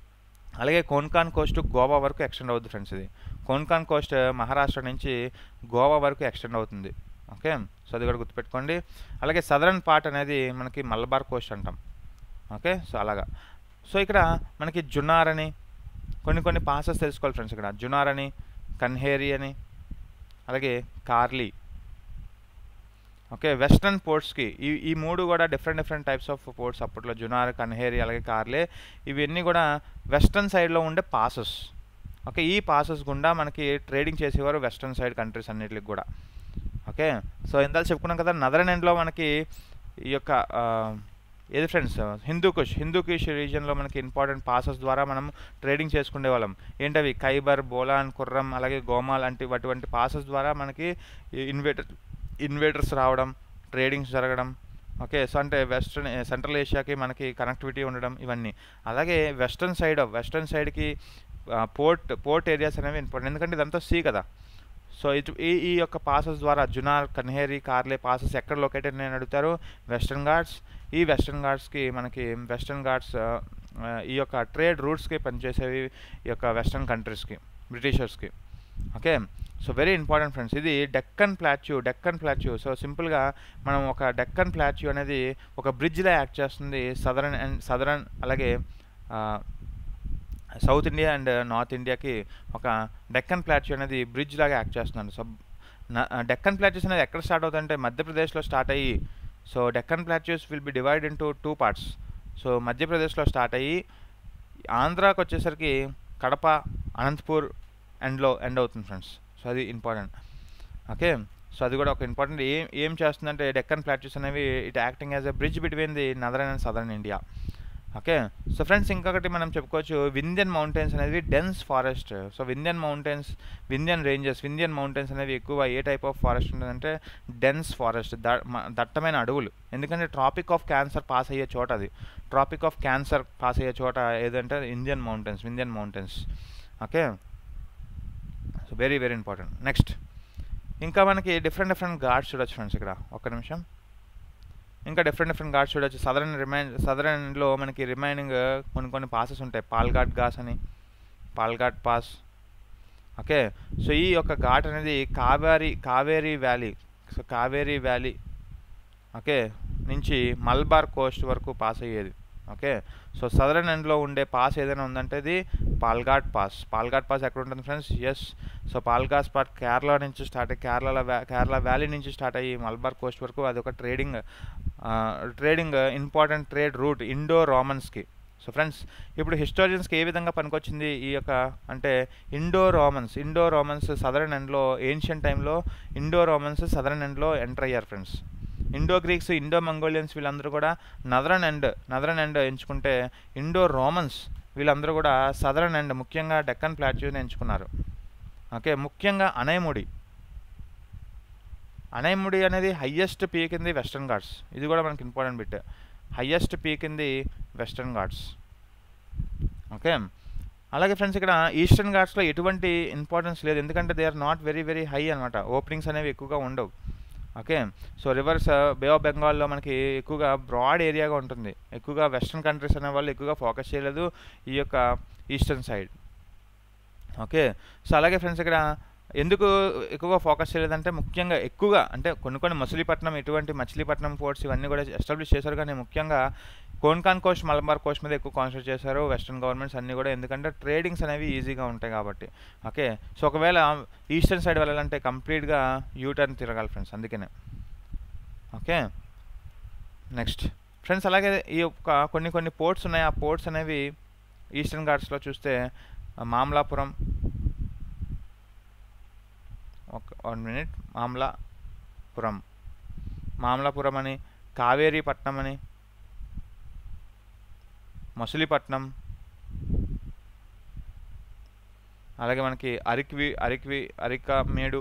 అలాగే కోన్కాన్ కోస్ట్ గోవా వరకు ఎక్స్టెండ్ అవుతుంది ఫ్రెండ్స్ ఇది కోన్కాన్ కోస్ట్ మహారాష్ట్ర నుంచి గోవా వరకు ఎక్స్టెండ్ అవుతుంది ఓకే సో అది కూడా గుర్తుపెట్టుకోండి అలాగే సదరన్ పార్ట్ అనేది మనకి మలబార్ కోస్ట్ అంటాం ఓకే సో అలాగా సో ఇక్కడ మనకి జున్నార్ అని కొన్ని కొన్ని పాసెస్ తెలుసుకోవాలి ఫ్రెండ్స్ ఇక్కడ జునార్ అని కన్హేరి అని అలాగే కార్లీ ఓకే వెస్ట్రన్ పోర్ట్స్కి ఈ ఈ మూడు కూడా different different types of ports అప్పట్లో జునార్ కన్హేరి అలాగే కార్లే ఇవన్నీ కూడా వెస్ట్రన్ సైడ్లో ఉండే పాసెస్ ఓకే ఈ పాసెస్ గుండా మనకి ట్రేడింగ్ చేసేవారు వెస్ట్రన్ సైడ్ కంట్రీస్ అన్నిటికి కూడా ఓకే సో ఇందాక చెప్పుకున్నాం కదా నదరన్ ఎండ్లో మనకి ఈ యొక్క ఏది ఫ్రెండ్స్ హిందూకుష్ హిందూకుష్ రీజియన్లో మనకి ఇంపార్టెంట్ పాసెస్ ద్వారా మనం ట్రేడింగ్ చేసుకునే వాళ్ళం ఏంటవి ఖైబర్ బోలాన్ కుర్రం అలాగే గోమా లాంటి అటువంటి పాసెస్ ద్వారా మనకి ఇన్వేటర్ ఇన్వేటర్స్ రావడం ట్రేడింగ్స్ జరగడం ఓకే సో అంటే వెస్ట్రన్ సెంట్రల్ ఏషియాకి మనకి కనెక్టివిటీ ఉండడం ఇవన్నీ అలాగే వెస్ట్రన్ సైడ్ వెస్ట్రన్ సైడ్కి పోర్ట్ పోర్ట్ ఏరియాస్ అనేవి ఇంపార్టెంట్ ఎందుకంటే ఇదంతా సీ కదా సో ఇటు ఈ ఈ యొక్క పాసెస్ ద్వారా జునార్ కన్హేరి కార్లే పాసెస్ ఎక్కడ లొకేటెడ్ నేను అడుగుతారు వెస్ట్రన్ ఘాట్స్ ఈ వెస్ట్రన్ ఘాట్స్కి మనకి వెస్ట్రన్ ఘాట్స్ ఈ యొక్క ట్రేడ్ రూట్స్కి పనిచేసేవి ఈ యొక్క వెస్ట్రన్ కంట్రీస్కి బ్రిటిషర్స్కి okay so very important friends ఇది Deccan plateau Deccan plateau so సింపుల్గా మనం ఒక డెక్కన్ ప్లాట్యూ అనేది ఒక బ్రిడ్జ్లా యాక్ట్ చేస్తుంది సదరన్ అండ్ సదరన్ అలాగే సౌత్ ఇండియా అండ్ నార్త్ ఇండియాకి ఒక డెక్కన్ ప్లాట్యూ అనేది బ్రిడ్జ్ లాగా యాక్ట్ చేస్తున్నాను సో డెక్కన్ ప్లాట్యూస్ అనేది ఎక్కడ స్టార్ట్ అవుతుందంటే మధ్యప్రదేశ్లో స్టార్ట్ అయ్యి so Deccan plateaus will be divide into two parts so మధ్యప్రదేశ్లో స్టార్ట్ అయ్యి ఆంధ్రాకి వచ్చేసరికి కడప అనంతపూర్ ఎండ్లో ఎండ్ అవుతుంది ఫ్రెండ్స్ సో అది ఇంపార్టెంట్ ఓకే సో అది కూడా ఒక ఇంపార్టెంట్ ఏం ఏం చేస్తుందంటే డెక్కన్ ప్లాట్యూస్ అనేవి it acting as a bridge between the northern and southern India okay so friends ఇంకొకటి మనం చెప్పుకోవచ్చు వింధ్యన్ మౌంటైన్స్ అనేవి dense forest so Vindhyan mountains Vindhyan ranges Vindhyan mountains అనేవి ఎక్కువ ఏ టైప్ ఆఫ్ ఫారెస్ట్ ఉంటుందంటే డెన్స్ ఫారెస్ట్ దట్టమైన అడవులు ఎందుకంటే ట్రాపిక్ ఆఫ్ క్యాన్సర్ పాస్ అయ్యే చోట అది ట్రాపిక్ ఆఫ్ క్యాన్సర్ పాస్ అయ్యే చోట ఏదంటే Indian mountains Vindhyan mountains okay so very very important next ఇంకా మనకి డిఫరెంట్ డిఫరెంట్ ఘాట్స్ చూడొచ్చు ఫ్రెండ్స్ ఇక్కడ ఒక్క నిమిషం ఇంకా డిఫరెంట్ డిఫరెంట్ ఘాట్స్ చూడొచ్చు సదరన్ రిమైన్ సదరన్లో మనకి రిమైనింగ్ కొన్ని కొన్ని పాసెస్ ఉంటాయి పాల్ఘాట్ ఘాస్ అని పాల్ఘాట్ పాస్ ఓకే సో ఈ యొక్క ఘాట్ అనేది Kaveri Kaveri valley so Kaveri valley okay నుంచి మల్బార్ కోస్ట్ వరకు పాస్ అయ్యేది ఓకే సో సదరన్ ఎండ్లో ఉండే పాస్ ఏదైనా ఉందంటే ఇది పాల్ఘాట్ పాస్ పాల్ఘాట్ పాస్ ఎక్కడ ఉంటుంది friends yes so Palghat pass Kerala నుంచి స్టార్ట్ అయ్యి కేరళ కేరళ వ్యాలీ నుంచి స్టార్ట్ అయ్యి మల్బార్ కోస్ట్ వరకు అది ఒక trading trading important trade route Indo రోమన్స్కి సో ఫ్రెండ్స్ ఇప్పుడు హిస్టోరియన్స్కి ఏ విధంగా పనికొచ్చింది ఈ యొక్క అంటే Indo Romans Indo Romans southern ఎండ్లో ఏన్షియన్ టైంలో ఇండో రోమన్స్ సదరన్ ఎండ్లో ఎంటర్ అయ్యారు friends Indo Greeks Indo Mongolians వీళ్ళందరూ కూడా నదరన్ ఎండ్ నదరన్ ఎండ్ ఎంచుకుంటే ఇండో రోమన్స్ వీళ్ళందరూ కూడా సదరన్ ఎండ్ ముఖ్యంగా డెక్కన్ ప్లాట్యూని ఎంచుకున్నారు ఓకే ముఖ్యంగా అనయముడి అనయముడి అనేది highest peak in the Western Ghats ఇది కూడా మనకి important bit highest peak in the Western Ghats okay అలాగే ఫ్రెండ్స్ ఇక్కడ ఈస్టర్న్ ఘాట్స్లో ఎటువంటి ఇంపార్టెన్స్ లేదు ఎందుకంటే they are not very very high అనమాట ఓపెనింగ్స్ అనేవి ఎక్కువగా ఉండవు okay so rivers Bay of బెంగాల్లో మనకి ఎక్కువగా బ్రాడ్ ఏరియాగా ఉంటుంది ఎక్కువగా వెస్ట్రన్ కంట్రీస్ అనే వాళ్ళు ఎక్కువగా ఫోకస్ చేయలేదు ఈ యొక్క ఈస్టర్న్ సైడ్ ఓకే సో అలాగే ఫ్రెండ్స్ ఇక్కడ ఎందుకు ఎక్కువగా ఫోకస్ చేయలేదంటే ముఖ్యంగా ఎక్కువగా అంటే కొన్ని కొన్ని మచిలీపట్నం ఇటువంటి మచిలీపట్నం పోర్ట్స్ ఇవన్నీ కూడా ఎస్టాబ్లిష్ చేశారు కానీ ముఖ్యంగా కోన్కాన్ కోస్ట్ మలబార్ కోస్ట్ మీద ఎక్కువ కాన్సన్ట్రేట్ చేశారు వెస్ట్రన్ గవర్నమెంట్స్ అన్నీ కూడా ఎందుకంటే ట్రేడింగ్స్ అనేవి ఈజీగా ఉంటాయి కాబట్టి ఓకే సో ఒకవేళ ఈస్టర్న్ సైడ్ వెళ్ళాలంటే కంప్లీట్గా యూటర్న్ తిరగాలి ఫ్రెండ్స్ అందుకనే ఓకే నెక్స్ట్ ఫ్రెండ్స్ అలాగే ఈ యొక్క కొన్ని కొన్ని పోర్ట్స్ ఉన్నాయి ఆ పోర్ట్స్ అనేవి ఈస్టర్న్ ఘాట్స్లో చూస్తే మామలాపురం ఒక వన్ మినిట్ మామలాపురం మామలాపురం అని కావేరీపట్నం అని మచిలీపట్నం అలాగే మనకి అరిక్వి అరిక్వి అరికమేడు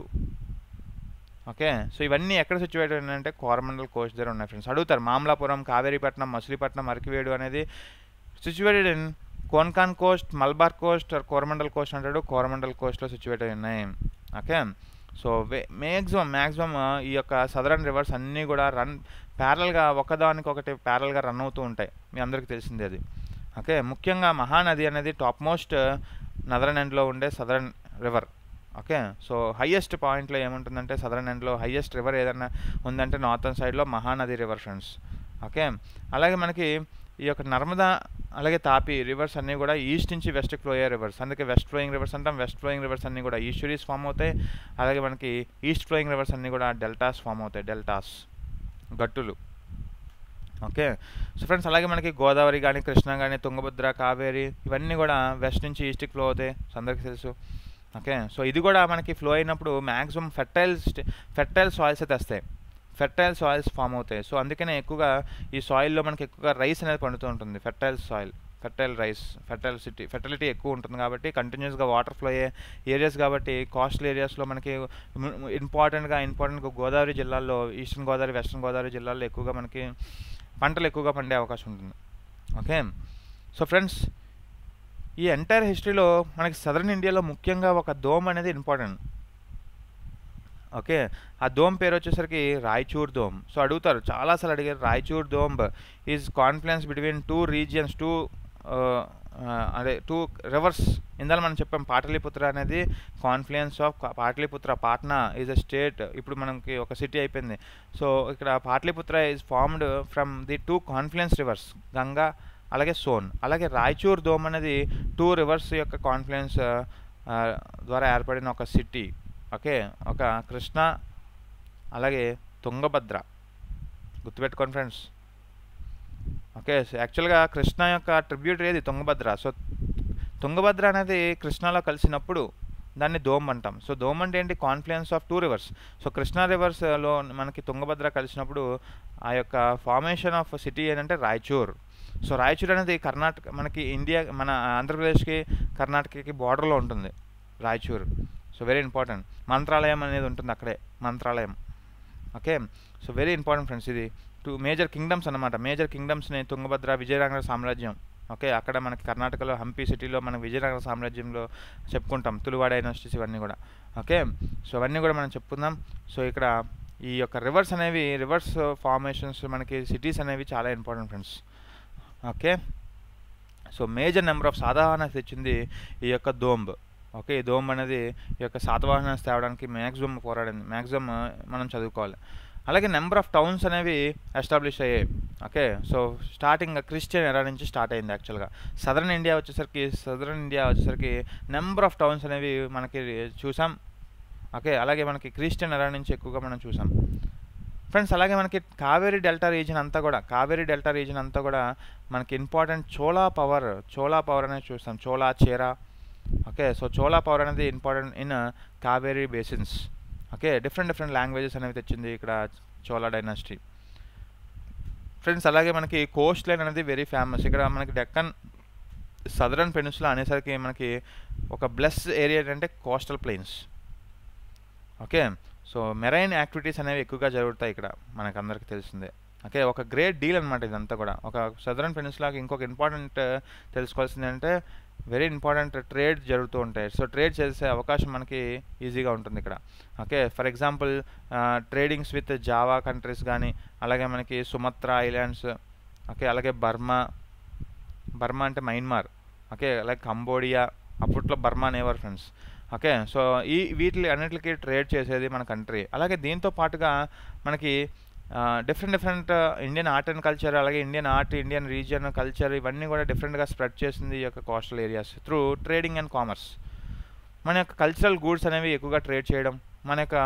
ఓకే సో ఇవన్నీ ఎక్కడ సిచ్యువేట్ అంటే కోరమండల్ కోస్ట్ దగ్గర ఉన్నాయి ఫ్రెండ్స్ అడుగుతారు మామలాపురం కావేరీపట్నం మచిలీపట్నం అరికివేడు అనేది situated in Konkan coast Malabar coast or Coromandel coast అంటాడు కోరమండల్ కోస్ట్లో సిచ్యువేట్ అయి ఉన్నాయి ఓకే సో మ్యాక్సిమం మ్యాక్సిమం ఈ యొక్క సదరన్ రివర్స్ అన్నీ కూడా రన్ ప్యారల్గా ఒకదానికి ఒకటి ప్యారల్గా రన్ అవుతూ ఉంటాయి మీ అందరికీ తెలిసింది అది ఓకే ముఖ్యంగా మహానది అనేది టాప్ మోస్ట్ నదరన్ ఎండ్లో ఉండే southern river okay so highest పాయింట్లో ఏముంటుందంటే సదరన్ ఎండ్లో హయ్యెస్ట్ రివర్ ఏదైనా ఉందంటే నార్థన్ సైడ్లో మహానది రివర్ ఫ్రెండ్స్ ఓకే అలాగే మనకి ఈ యొక్క నర్మదా అలాగే తాపి రివర్స్ అన్నీ కూడా ఈస్ట్ నుంచి వెస్ట్ ఫ్లో అయ్యే రివర్స్ అందుకే వెస్ట్ ఫ్లోయింగ్ రివర్స్ అంటాం వెస్ట్ ఫ్లోయింగ్ రివర్స్ అన్నీ కూడా ఈస్టరీస్ ఫామ్ అవుతాయి అలాగే మనకి ఈస్ట్ ఫ్లోయింగ్ రివర్స్ అన్నీ కూడా డెల్టాస్ ఫామ్ అవుతాయి డెల్టాస్ గట్టులు ఓకే సో ఫ్రెండ్స్ అలాగే మనకి గోదావరి కానీ కృష్ణ కానీ తుంగభద్ర కావేరి ఇవన్నీ కూడా వెస్ట్ నుంచి ఈస్ట్కి ఫ్లో అవుతాయి సో అందరికీ తెలుసు ఓకే సో ఇది కూడా మనకి ఫ్లో అయినప్పుడు మ్యాక్సిమం ఫెర్టైల్ ఫెర్టైల్ సాయిల్స్ అయితే వస్తాయి ఫెర్టైల్ సాయిల్స్ ఫామ్ అవుతాయి సో అందుకనే ఎక్కువగా ఈ సాయిల్లో మనకి ఎక్కువగా రైస్ అనేది పండుతూ ఉంటుంది fertile soil fertile rice fertile city fertility ఎక్కువ ఉంటుంది కాబట్టి కంటిన్యూస్గా వాటర్ ఫ్లో అయ్యే ఏరియాస్ కాబట్టి కోస్టల్ ఏరియాస్లో మనకి ఇంపార్టెంట్గా ఇంపార్టెంట్గా గోదావరి జిల్లాల్లో ఈస్టర్న్ గోదావరి వెస్ట్రన్ గోదావరి జిల్లాల్లో ఎక్కువగా మనకి పంటలు ఎక్కువగా పండే అవకాశం ఉంటుంది ఓకే సో ఫ్రెండ్స్ ఈ ఎంటైర్ హిస్టరీలో మనకి సదరన్ ఇండియాలో ముఖ్యంగా ఒక దోమ్ అనేది ఇంపార్టెంట్ ఓకే ఆ దోమ్ పేరు వచ్చేసరికి రాయచూర్ దోమ్ సో అడుగుతారు చాలాసార్లు అడిగారు Raichur Doab is confidence between two regions two అదే టూ రివర్స్ ఇందాక మనం చెప్పాం పాటలీపుత్ర అనేది confluence of Pataliputra Patna is a state ఇప్పుడు మనకి ఒక సిటీ అయిపోయింది సో ఇక్కడ Pataliputra is formed from the two confluence rivers Ganga అలాగే సోన్ అలాగే రాయచూర్ దోమ్ అనేది టూ రివర్స్ యొక్క కాన్ఫ్లుయెన్స్ ద్వారా ఏర్పడిన ఒక సిటీ ఓకే ఒక కృష్ణ అలాగే తుంగభద్ర గుర్తుపెట్టుకోండి ఫ్రెండ్స్ ఓకే యాక్చువల్గా కృష్ణ యొక్క ట్రిబ్యూటరీ ఏది తుంగభద్ర సో తుంగభద్ర అనేది కృష్ణలో కలిసినప్పుడు దాన్ని దోమ్ అంటాం సో దోమ్ అంటే ఏంటి confluence of two rivers so Krishna రివర్స్లో మనకి తుంగభద్ర కలిసినప్పుడు ఆ యొక్క ఫార్మేషన్ ఆఫ్ సిటీ ఏంటంటే రాయచూర్ సో రాయచూర్ అనేది కర్ణాటక మనకి ఇండియా మన ఆంధ్రప్రదేశ్కి కర్ణాటకకి బార్డర్లో ఉంటుంది Raichur so very important Mantralayam అనేది ఉంటుంది అక్కడే Mantralayam okay so very important friends ఇది టూ మేజర్ కింగ్డమ్స్ అనమాట మేజర్ కింగ్డమ్స్ని తుంగభద్ర విజయనగర సామ్రాజ్యం ఓకే అక్కడ మనకి కర్ణాటకలో హంపి సిటీలో మనం విజయనగర సామ్రాజ్యంలో చెప్పుకుంటాం తులువాడ డైనాసిటీస్ ఇవన్నీ కూడా ఓకే సో అవన్నీ కూడా మనం చెప్పుకుందాం సో ఇక్కడ ఈ యొక్క రివర్స్ అనేవి రివర్స్ ఫార్మేషన్స్ మనకి సిటీస్ అనేవి చాలా important friends okay so major number of సాధారణ తెచ్చింది ఈ యొక్క దోంబ్ ఓకే ఈ దోంబ్ అనేది ఈ యొక్క శాతవాహన తేవడానికి మ్యాక్సిమం పోరాడింది మ్యాక్సిమం మనం చదువుకోవాలి అలాగే నెంబర్ ఆఫ్ టౌన్స్ అనేవి ఎస్టాబ్లిష్ అయ్యాయి okay so starting Christian era నుంచి స్టార్ట్ అయింది యాక్చువల్గా సదరన్ ఇండియా వచ్చేసరికి సదరన్ ఇండియా వచ్చేసరికి నెంబర్ ఆఫ్ టౌన్స్ అనేవి మనకి చూసాం ఓకే అలాగే మనకి క్రిస్టియన్ ఎరా నుంచి ఎక్కువగా మనం చూసాం ఫ్రెండ్స్ అలాగే మనకి కావేరీ డెల్టా రీజన్ అంతా కూడా కావేరీ డెల్టా రీజన్ అంతా కూడా మనకి important Chola power Chola power అనేది చూస్తాం Chola Chera okay so Chola power అనేది important in Kaveri basins okay different different languages అనేవి తెచ్చింది ఇక్కడ చోళా డైనాసిటీ ఫ్రెండ్స్ అలాగే మనకి కోస్ట్ లైన్ అనేది వెరీ ఫేమస్ ఇక్కడ మనకి డెక్కన్ సదరన్ పెనిన్సులా అనేసరికి మనకి ఒక బ్లెస్ ఏరియా అంటే coastal plains okay so marine activities అనేవి ఎక్కువగా జరుగుతాయి ఇక్కడ మనకు అందరికీ తెలిసిందే ఓకే ఒక గ్రేట్ డీల్ అనమాట ఇదంతా కూడా ఒక సదరన్ పెనిన్సులాకి ఇంకొక ఇంపార్టెంట్ తెలుసుకోవాల్సింది అంటే వెరీ ఇంపార్టెంట్ ట్రేడ్ జరుగుతూ ఉంటాయి సో ట్రేడ్ చేసే అవకాశం మనకి ఈజీగా ఉంటుంది ఇక్కడ okay for example tradings with Java countries కానీ అలాగే మనకి సుమత్రా ఐలాండ్స్ ఓకే అలాగే బర్మా బర్మా అంటే మయన్మార్ ఓకే అలాగే కంబోడియా అప్పట్లో బర్మా అనేవారు ఫ్రెండ్స్ ఓకే సో ఈ వీటి అన్నిటికీ ట్రేడ్ చేసేది మన కంట్రీ అలాగే దీంతో పాటుగా మనకి different different Indian art and culture అలాగే Indian art Indian region culture ఇవన్నీ కూడా డిఫరెంట్గా స్ప్రెడ్ చేసింది ఈ యొక్క coastal areas through trading and commerce మన యొక్క కల్చరల్ గూడ్స్ అనేవి ఎక్కువగా ట్రేడ్ చేయడం మన యొక్క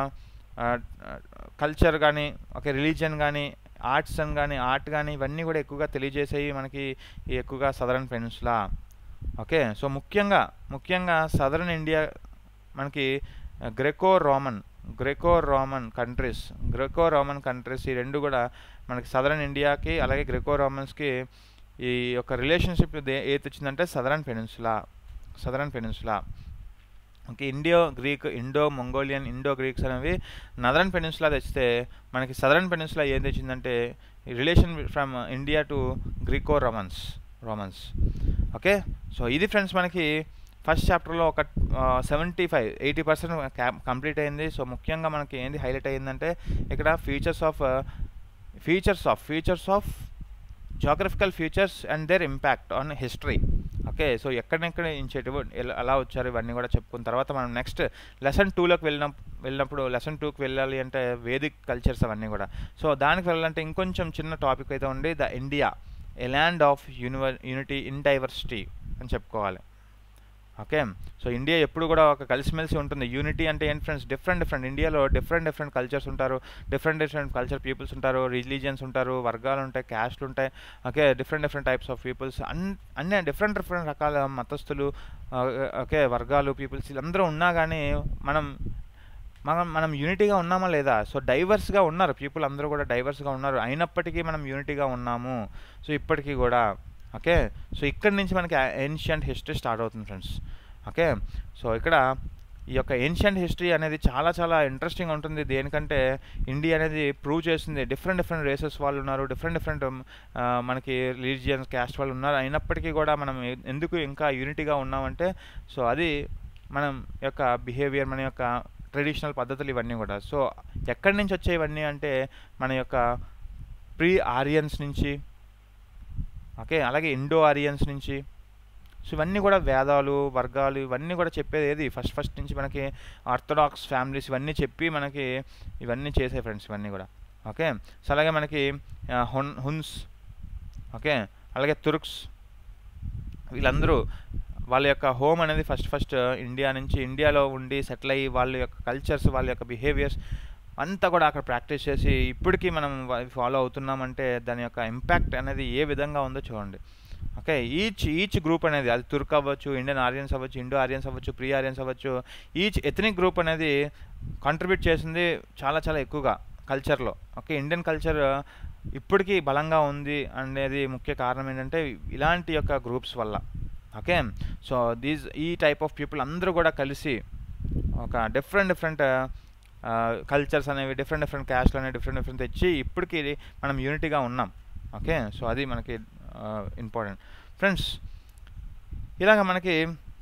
కల్చర్ కానీ ఒక రిలీజియన్ కానీ ఆర్ట్స్ అని కానీ ఆర్ట్ కానీ ఇవన్నీ కూడా ఎక్కువగా తెలియజేసేవి మనకి ఈ ఎక్కువగా సదరన్ పెనిన్సులా ఓకే సో ముఖ్యంగా ముఖ్యంగా సదరన్ ఇండియా మనకి Greco Roman Greco Roman countries Greco Roman countries ఈ రెండు కూడా మనకి సదరన్ ఇండియాకి అలాగే గ్రెకో రోమన్స్కి ఈ యొక్క రిలేషన్షిప్ ఏది వచ్చిందంటే southern peninsula southern peninsula okay Indo Greek Indo Mongolian Indo Greeks అనేవి నదరన్ పెనిన్సులా తెచ్చితే మనకి సదరన్ పెనిన్సులా ఏం తెచ్చిందంటే relation from India to Greco Romans Romans okay so ఇది ఫ్రెండ్స్ మనకి ఫస్ట్ చాప్టర్లో ఒక seventy five eighty percent complete అయింది సో ముఖ్యంగా మనకి ఏంది హైలైట్ అయ్యిందంటే ఇక్కడ features of features of features of geographical features and their impact on history okay so ఎక్కడెక్కడ ఇన్షియేటివ్ ఎలా వచ్చారు ఇవన్నీ కూడా చెప్పుకున్న తర్వాత మనం నెక్స్ట్ లెసన్ టూలోకి వెళ్ళిన వెళ్ళినప్పుడు లెసన్ టూకి వెళ్ళాలి అంటే వేదిక్ కల్చర్స్ అవన్నీ కూడా సో దానికి వెళ్ళాలంటే ఇంకొంచెం చిన్న టాపిక్ అయితే ఉండి the India a land of యూనివర్ యూనిటీ ఇన్ డైవర్సిటీ అని చెప్పుకోవాలి ఓకే సో ఇండియా ఎప్పుడు కూడా ఒక కలిసిమెలిసి ఉంటుంది యూనిటీ అంటే ఏంటి ఫ్రెండ్స్ డిఫరెంట్ డిఫరెంట్ ఇండియాలో డిఫరెంట్ డిఫరెంట్ కల్చర్స్ ఉంటారు డిఫరెంట్ డిఫరెంట్ కల్చర్ పీపుల్స్ ఉంటారు రిలీజియన్స్ ఉంటారు వర్గాలు ఉంటాయి క్యాస్ట్లు ఉంటాయి okay different different types of peoples అన్ అన్ని డిఫరెంట్ డిఫరెంట్ రకాల మతస్థులు ఓకే వర్గాలు పీపుల్స్ వీళ్ళందరూ ఉన్నా కానీ మనం మనం మనం యూనిటీగా ఉన్నామా లేదా సో డైవర్స్గా ఉన్నారు పీపుల్ అందరూ కూడా డైవర్స్గా ఉన్నారు అయినప్పటికీ మనం యూనిటీగా ఉన్నాము సో ఇప్పటికీ కూడా ఓకే సో ఇక్కడి నుంచి మనకి ఏన్షియంట్ హిస్టరీ స్టార్ట్ అవుతుంది ఫ్రెండ్స్ ఓకే సో ఇక్కడ ఈ యొక్క ఏన్షియంట్ హిస్టరీ అనేది చాలా చాలా ఇంట్రెస్టింగ్ ఉంటుంది దేనికంటే ఇండియా అనేది ప్రూవ్ చేసింది డిఫరెంట్ డిఫరెంట్ రేసెస్ వాళ్ళు ఉన్నారు డిఫరెంట్ డిఫరెంట్ మనకి రిలీజియన్స్ క్యాస్ట్ వాళ్ళు ఉన్నారు అయినప్పటికీ కూడా మనం ఎందుకు ఇంకా యూనిటీగా ఉన్నామంటే సో అది మనం యొక్క బిహేవియర్ మన యొక్క ట్రెడిషనల్ పద్ధతులు ఇవన్నీ కూడా సో ఎక్కడి నుంచి వచ్చాయి ఇవన్నీ అంటే మన యొక్క ప్రీ ఆరియన్స్ నుంచి ఓకే అలాగే ఇండో ఆరియన్స్ నుంచి సో ఇవన్నీ కూడా వేదాలు వర్గాలు ఇవన్నీ కూడా చెప్పేది ఏది ఫస్ట్ ఫస్ట్ నుంచి మనకి ఆర్థడాక్స్ ఫ్యామిలీస్ ఇవన్నీ చెప్పి మనకి ఇవన్నీ చేసే ఫ్రెండ్స్ ఇవన్నీ కూడా ఓకే సో అలాగే మనకి హున్ హున్స్ ఓకే అలాగే తుర్క్స్ వీళ్ళందరూ వాళ్ళ యొక్క హోమ్ అనేది ఫస్ట్ ఫస్ట్ ఇండియా నుంచి ఇండియాలో ఉండి సెటిల్ అయ్యి వాళ్ళ యొక్క కల్చర్స్ వాళ్ళ యొక్క బిహేవియర్స్ అంతా కూడా అక్కడ ప్రాక్టీస్ చేసి ఇప్పటికీ మనం ఫాలో అవుతున్నామంటే దాని యొక్క ఇంపాక్ట్ అనేది ఏ విధంగా ఉందో చూడండి ఓకే ఈచ్ ఈచ్ గ్రూప్ అనేది అది తుర్క్ అవ్వచ్చు ఇండియన్ ఆరియన్స్ అవ్వచ్చు ఇండో ఆరియన్స్ అవ్వచ్చు ప్రీ ఆరియన్స్ అవ్వచ్చు ఈచ్ ఎథనిక్ గ్రూప్ అనేది కాంట్రిబ్యూట్ చేసింది చాలా చాలా ఎక్కువగా కల్చర్లో ఓకే ఇండియన్ కల్చర్ ఇప్పటికీ బలంగా ఉంది అనేది ముఖ్య కారణం ఏంటంటే ఇలాంటి యొక్క గ్రూప్స్ వల్ల ఓకే సో దీస్ ఈ టైప్ ఆఫ్ పీపుల్ అందరూ కూడా కలిసి ఒక డిఫరెంట్ డిఫరెంట్ కల్చర్స్ అనేవి డిఫరెంట్ డిఫరెంట్ క్యాస్ట్లు అనేవి డిఫరెంట్ డిఫరెంట్ తెచ్చి ఇప్పటికీ మనం యూనిటీగా ఉన్నాం ఓకే సో అది మనకి ఇంపార్టెంట్ ఫ్రెండ్స్ ఇలాగ మనకి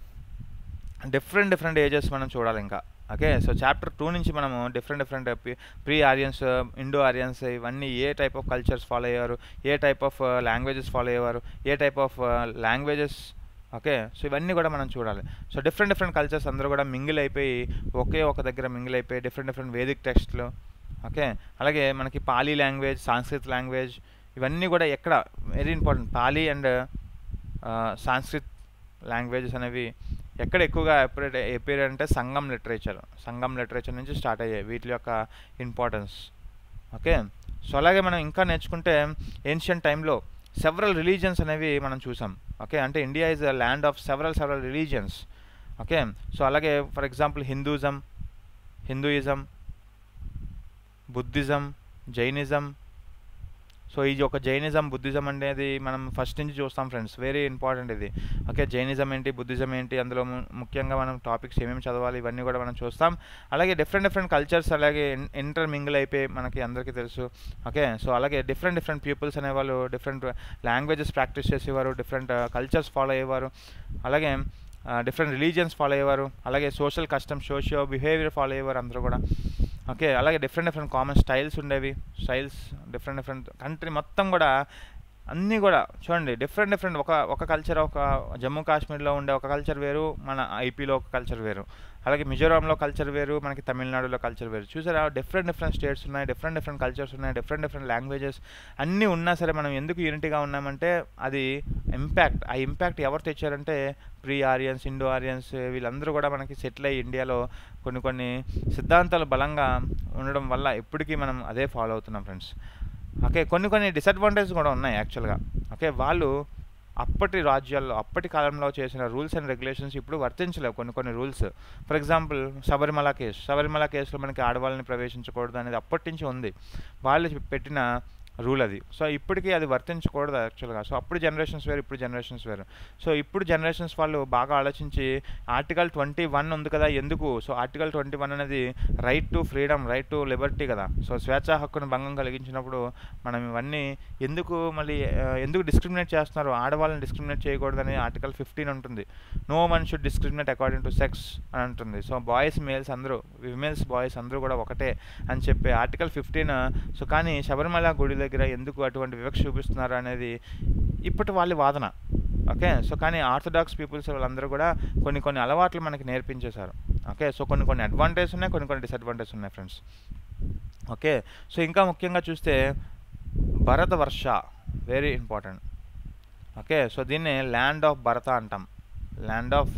డిఫరెంట్ డిఫరెంట్ ఏజెస్ మనం చూడాలి ఇంకా ఓకే సో చాప్టర్ టూ నుంచి మనము different different pre Aryans Indo Aryans ఇవన్నీ ఏ టైప్ ఆఫ్ కల్చర్స్ ఫాలో అయ్యారు ఏ టైప్ ఆఫ్ లాంగ్వేజెస్ ఫాలో అయ్యేవారు ఏ type of languages okay so ఇవన్నీ కూడా మనం చూడాలి సో డిఫరెంట్ డిఫరెంట్ కల్చర్స్ అందరూ కూడా మింగిల్ అయిపోయి ఒకే ఒక దగ్గర మింగిల్ అయిపోయి డిఫరెంట్ డిఫరెంట్ వేదిక్ టెక్స్ట్లు ఓకే అలాగే మనకి పాలీ లాంగ్వేజ్ సాంస్క్రిత్ లాంగ్వేజ్ ఇవన్నీ కూడా ఎక్కడ very important Pali and Sanskrit languages అనేవి ఎక్కడ ఎక్కువగా ఎప్పుడైట్ ఎప్పేర్ అంటే సంగం లిటరేచర్ సంగం లిటరేచర్ నుంచి స్టార్ట్ అయ్యాయి వీటి యొక్క ఇంపార్టెన్స్ ఓకే సో అలాగే మనం ఇంకా నేర్చుకుంటే ఏన్షియన్ టైంలో సెవరల్ రిలీజియన్స్ అనేవి మనం చూసాం ఓకే అంటే India is a land of several several religions okay so అలాగే for example Hinduism Hinduism Buddhism Jainism so ఇది ఒక జైనిజం బుద్ధిజం అనేది మనం ఫస్ట్ నుంచి చూస్తాం ఫ్రెండ్స్ వెరీ ఇంపార్టెంట్ ఇది ఓకే జైనిజం ఏంటి బుద్ధిజం ఏంటి అందులో ము- ముఖ్యంగా మనం టాపిక్స్ ఏమేమి చదవాలి ఇవన్నీ కూడా మనం చూస్తాం అలాగే డిఫరెంట్ డిఫరెంట్ కల్చర్స్ అలాగే ఇంటర్ మింగిల్ అయిపోయి మనకి అందరికీ తెలుసు ఓకే సో అలాగే డిఫరెంట్ డిఫరెంట్ పీపుల్స్ అనేవాళ్ళు డిఫరెంట్ లాంగ్వేజెస్ ప్రాక్టీస్ చేసేవారు డిఫరెంట్ కల్చర్స్ ఫాలో అయ్యేవారు అలాగే డిఫరెంట్ రిలీజియన్స్ ఫాలో అయ్యేవారు అలాగే social custom socio behaviour follow అయ్యేవారు అందరూ కూడా ఓకే అలాగే డిఫరెంట్ డిఫరెంట్ కామన్ స్టైల్స్ ఉండేవి స్టైల్స్ డిఫరెంట్ డిఫరెంట్ కంట్రీ మొత్తం కూడా అన్నీ కూడా చూడండి డిఫరెంట్ డిఫరెంట్ ఒక ఒక కల్చర్ ఒక జమ్మూ కాశ్మీర్లో ఉండే ఒక కల్చర్ వేరు మన ఐపీలో ఒక కల్చర్ వేరు అలాగే మిజోరాంలో కల్చర్ వేరు మనకి తమిళనాడులో కల్చర్ వేరు చూసారా డిఫరెంట్ డిఫరెంట్ స్టేట్స్ ఉన్నాయి డిఫరెంట్ డిఫరెంట్ కల్చర్స్ ఉన్నాయి డిఫరెంట్ డిఫరెంట్ లాంగ్వేజెస్ అన్నీ ఉన్నా సరే మనం ఎందుకు యూనిటీగా ఉన్నామంటే అది ఇంపాక్ట్ ఆ ఇంపాక్ట్ ఎవరు తెచ్చారంటే ప్రీ ఆరియన్స్ ఇండో ఆరియన్స్ వీళ్ళందరూ కూడా మనకి సెటిల్ అయ్యి ఇండియాలో కొన్ని కొన్ని సిద్ధాంతాలు బలంగా ఉండడం వల్ల ఇప్పటికీ మనం అదే ఫాలో అవుతున్నాం ఫ్రెండ్స్ ఓకే కొన్ని కొన్ని డిసడ్వాంటేజ్ కూడా ఉన్నాయి యాక్చువల్గా ఓకే వాళ్ళు అప్పటి రాజ్యాల్లో అప్పటి కాలంలో చేసిన రూల్స్ అండ్ రెగ్యులేషన్స్ ఇప్పుడు వర్తించలేవు కొన్ని కొన్ని rules for example Sabarimala case Sabarimala కేసులో మనకి ఆడవాళ్ళని ప్రవేశించకూడదు అనేది అప్పటి నుంచి ఉంది వాళ్ళు పెట్టిన రూల్ అది సో ఇప్పటికీ అది వర్తించకూడదు యాక్చువల్గా సో అప్పుడు జనరేషన్స్ వేరు ఇప్పుడు జనరేషన్స్ వేరు సో ఇప్పుడు జనరేషన్స్ వాళ్ళు బాగా ఆలోచించి ఆర్టికల్ ట్వంటీ వన్ ఉంది కదా ఎందుకు సో ఆర్టికల్ ట్వంటీ వన్ అనేది right to freedom right to liberty కదా సో స్వేచ్ఛా హక్కును భంగం కలిగించినప్పుడు మనం ఇవన్నీ ఎందుకు మళ్ళీ ఆ, ఎందుకు డిస్క్రిమినేట్ చేస్తున్నారు ఆడవాళ్ళని డిస్క్రిమినేట్ చేయకూడదని ఆర్టికల్ ఫిఫ్టీన్ ఉంటుంది no one should discriminate according to sex అని ఉంటుంది సో బాయ్స్ మేల్స్ అందరూ విమెల్స్ బాయ్స్ అందరూ కూడా ఒకటే అని చెప్పి ఆర్టికల్ ఫిఫ్టీన్ సో కానీ శబరిమల గుడి దగ్గర ఎందుకు అటువంటి వివక్ష చూపిస్తున్నారు అనేది ఇప్పటి వాళ్ళ వాదన ఓకే సో కానీ ఆర్థడాక్స్ పీపుల్స్ వాళ్ళందరూ కూడా కొన్ని కొన్ని అలవాట్లు మనకి నేర్పించేశారు ఓకే సో కొన్ని కొన్ని అడ్వాంటేజ్ ఉన్నాయి కొన్ని కొన్ని డిసడ్వాంటేజ్ ఉన్నాయి ఫ్రెండ్స్ ఓకే సో ఇంకా ముఖ్యంగా చూస్తే Bharatavarsha very important okay so దీన్ని ల్యాండ్ ఆఫ్ భరత అంటాం land of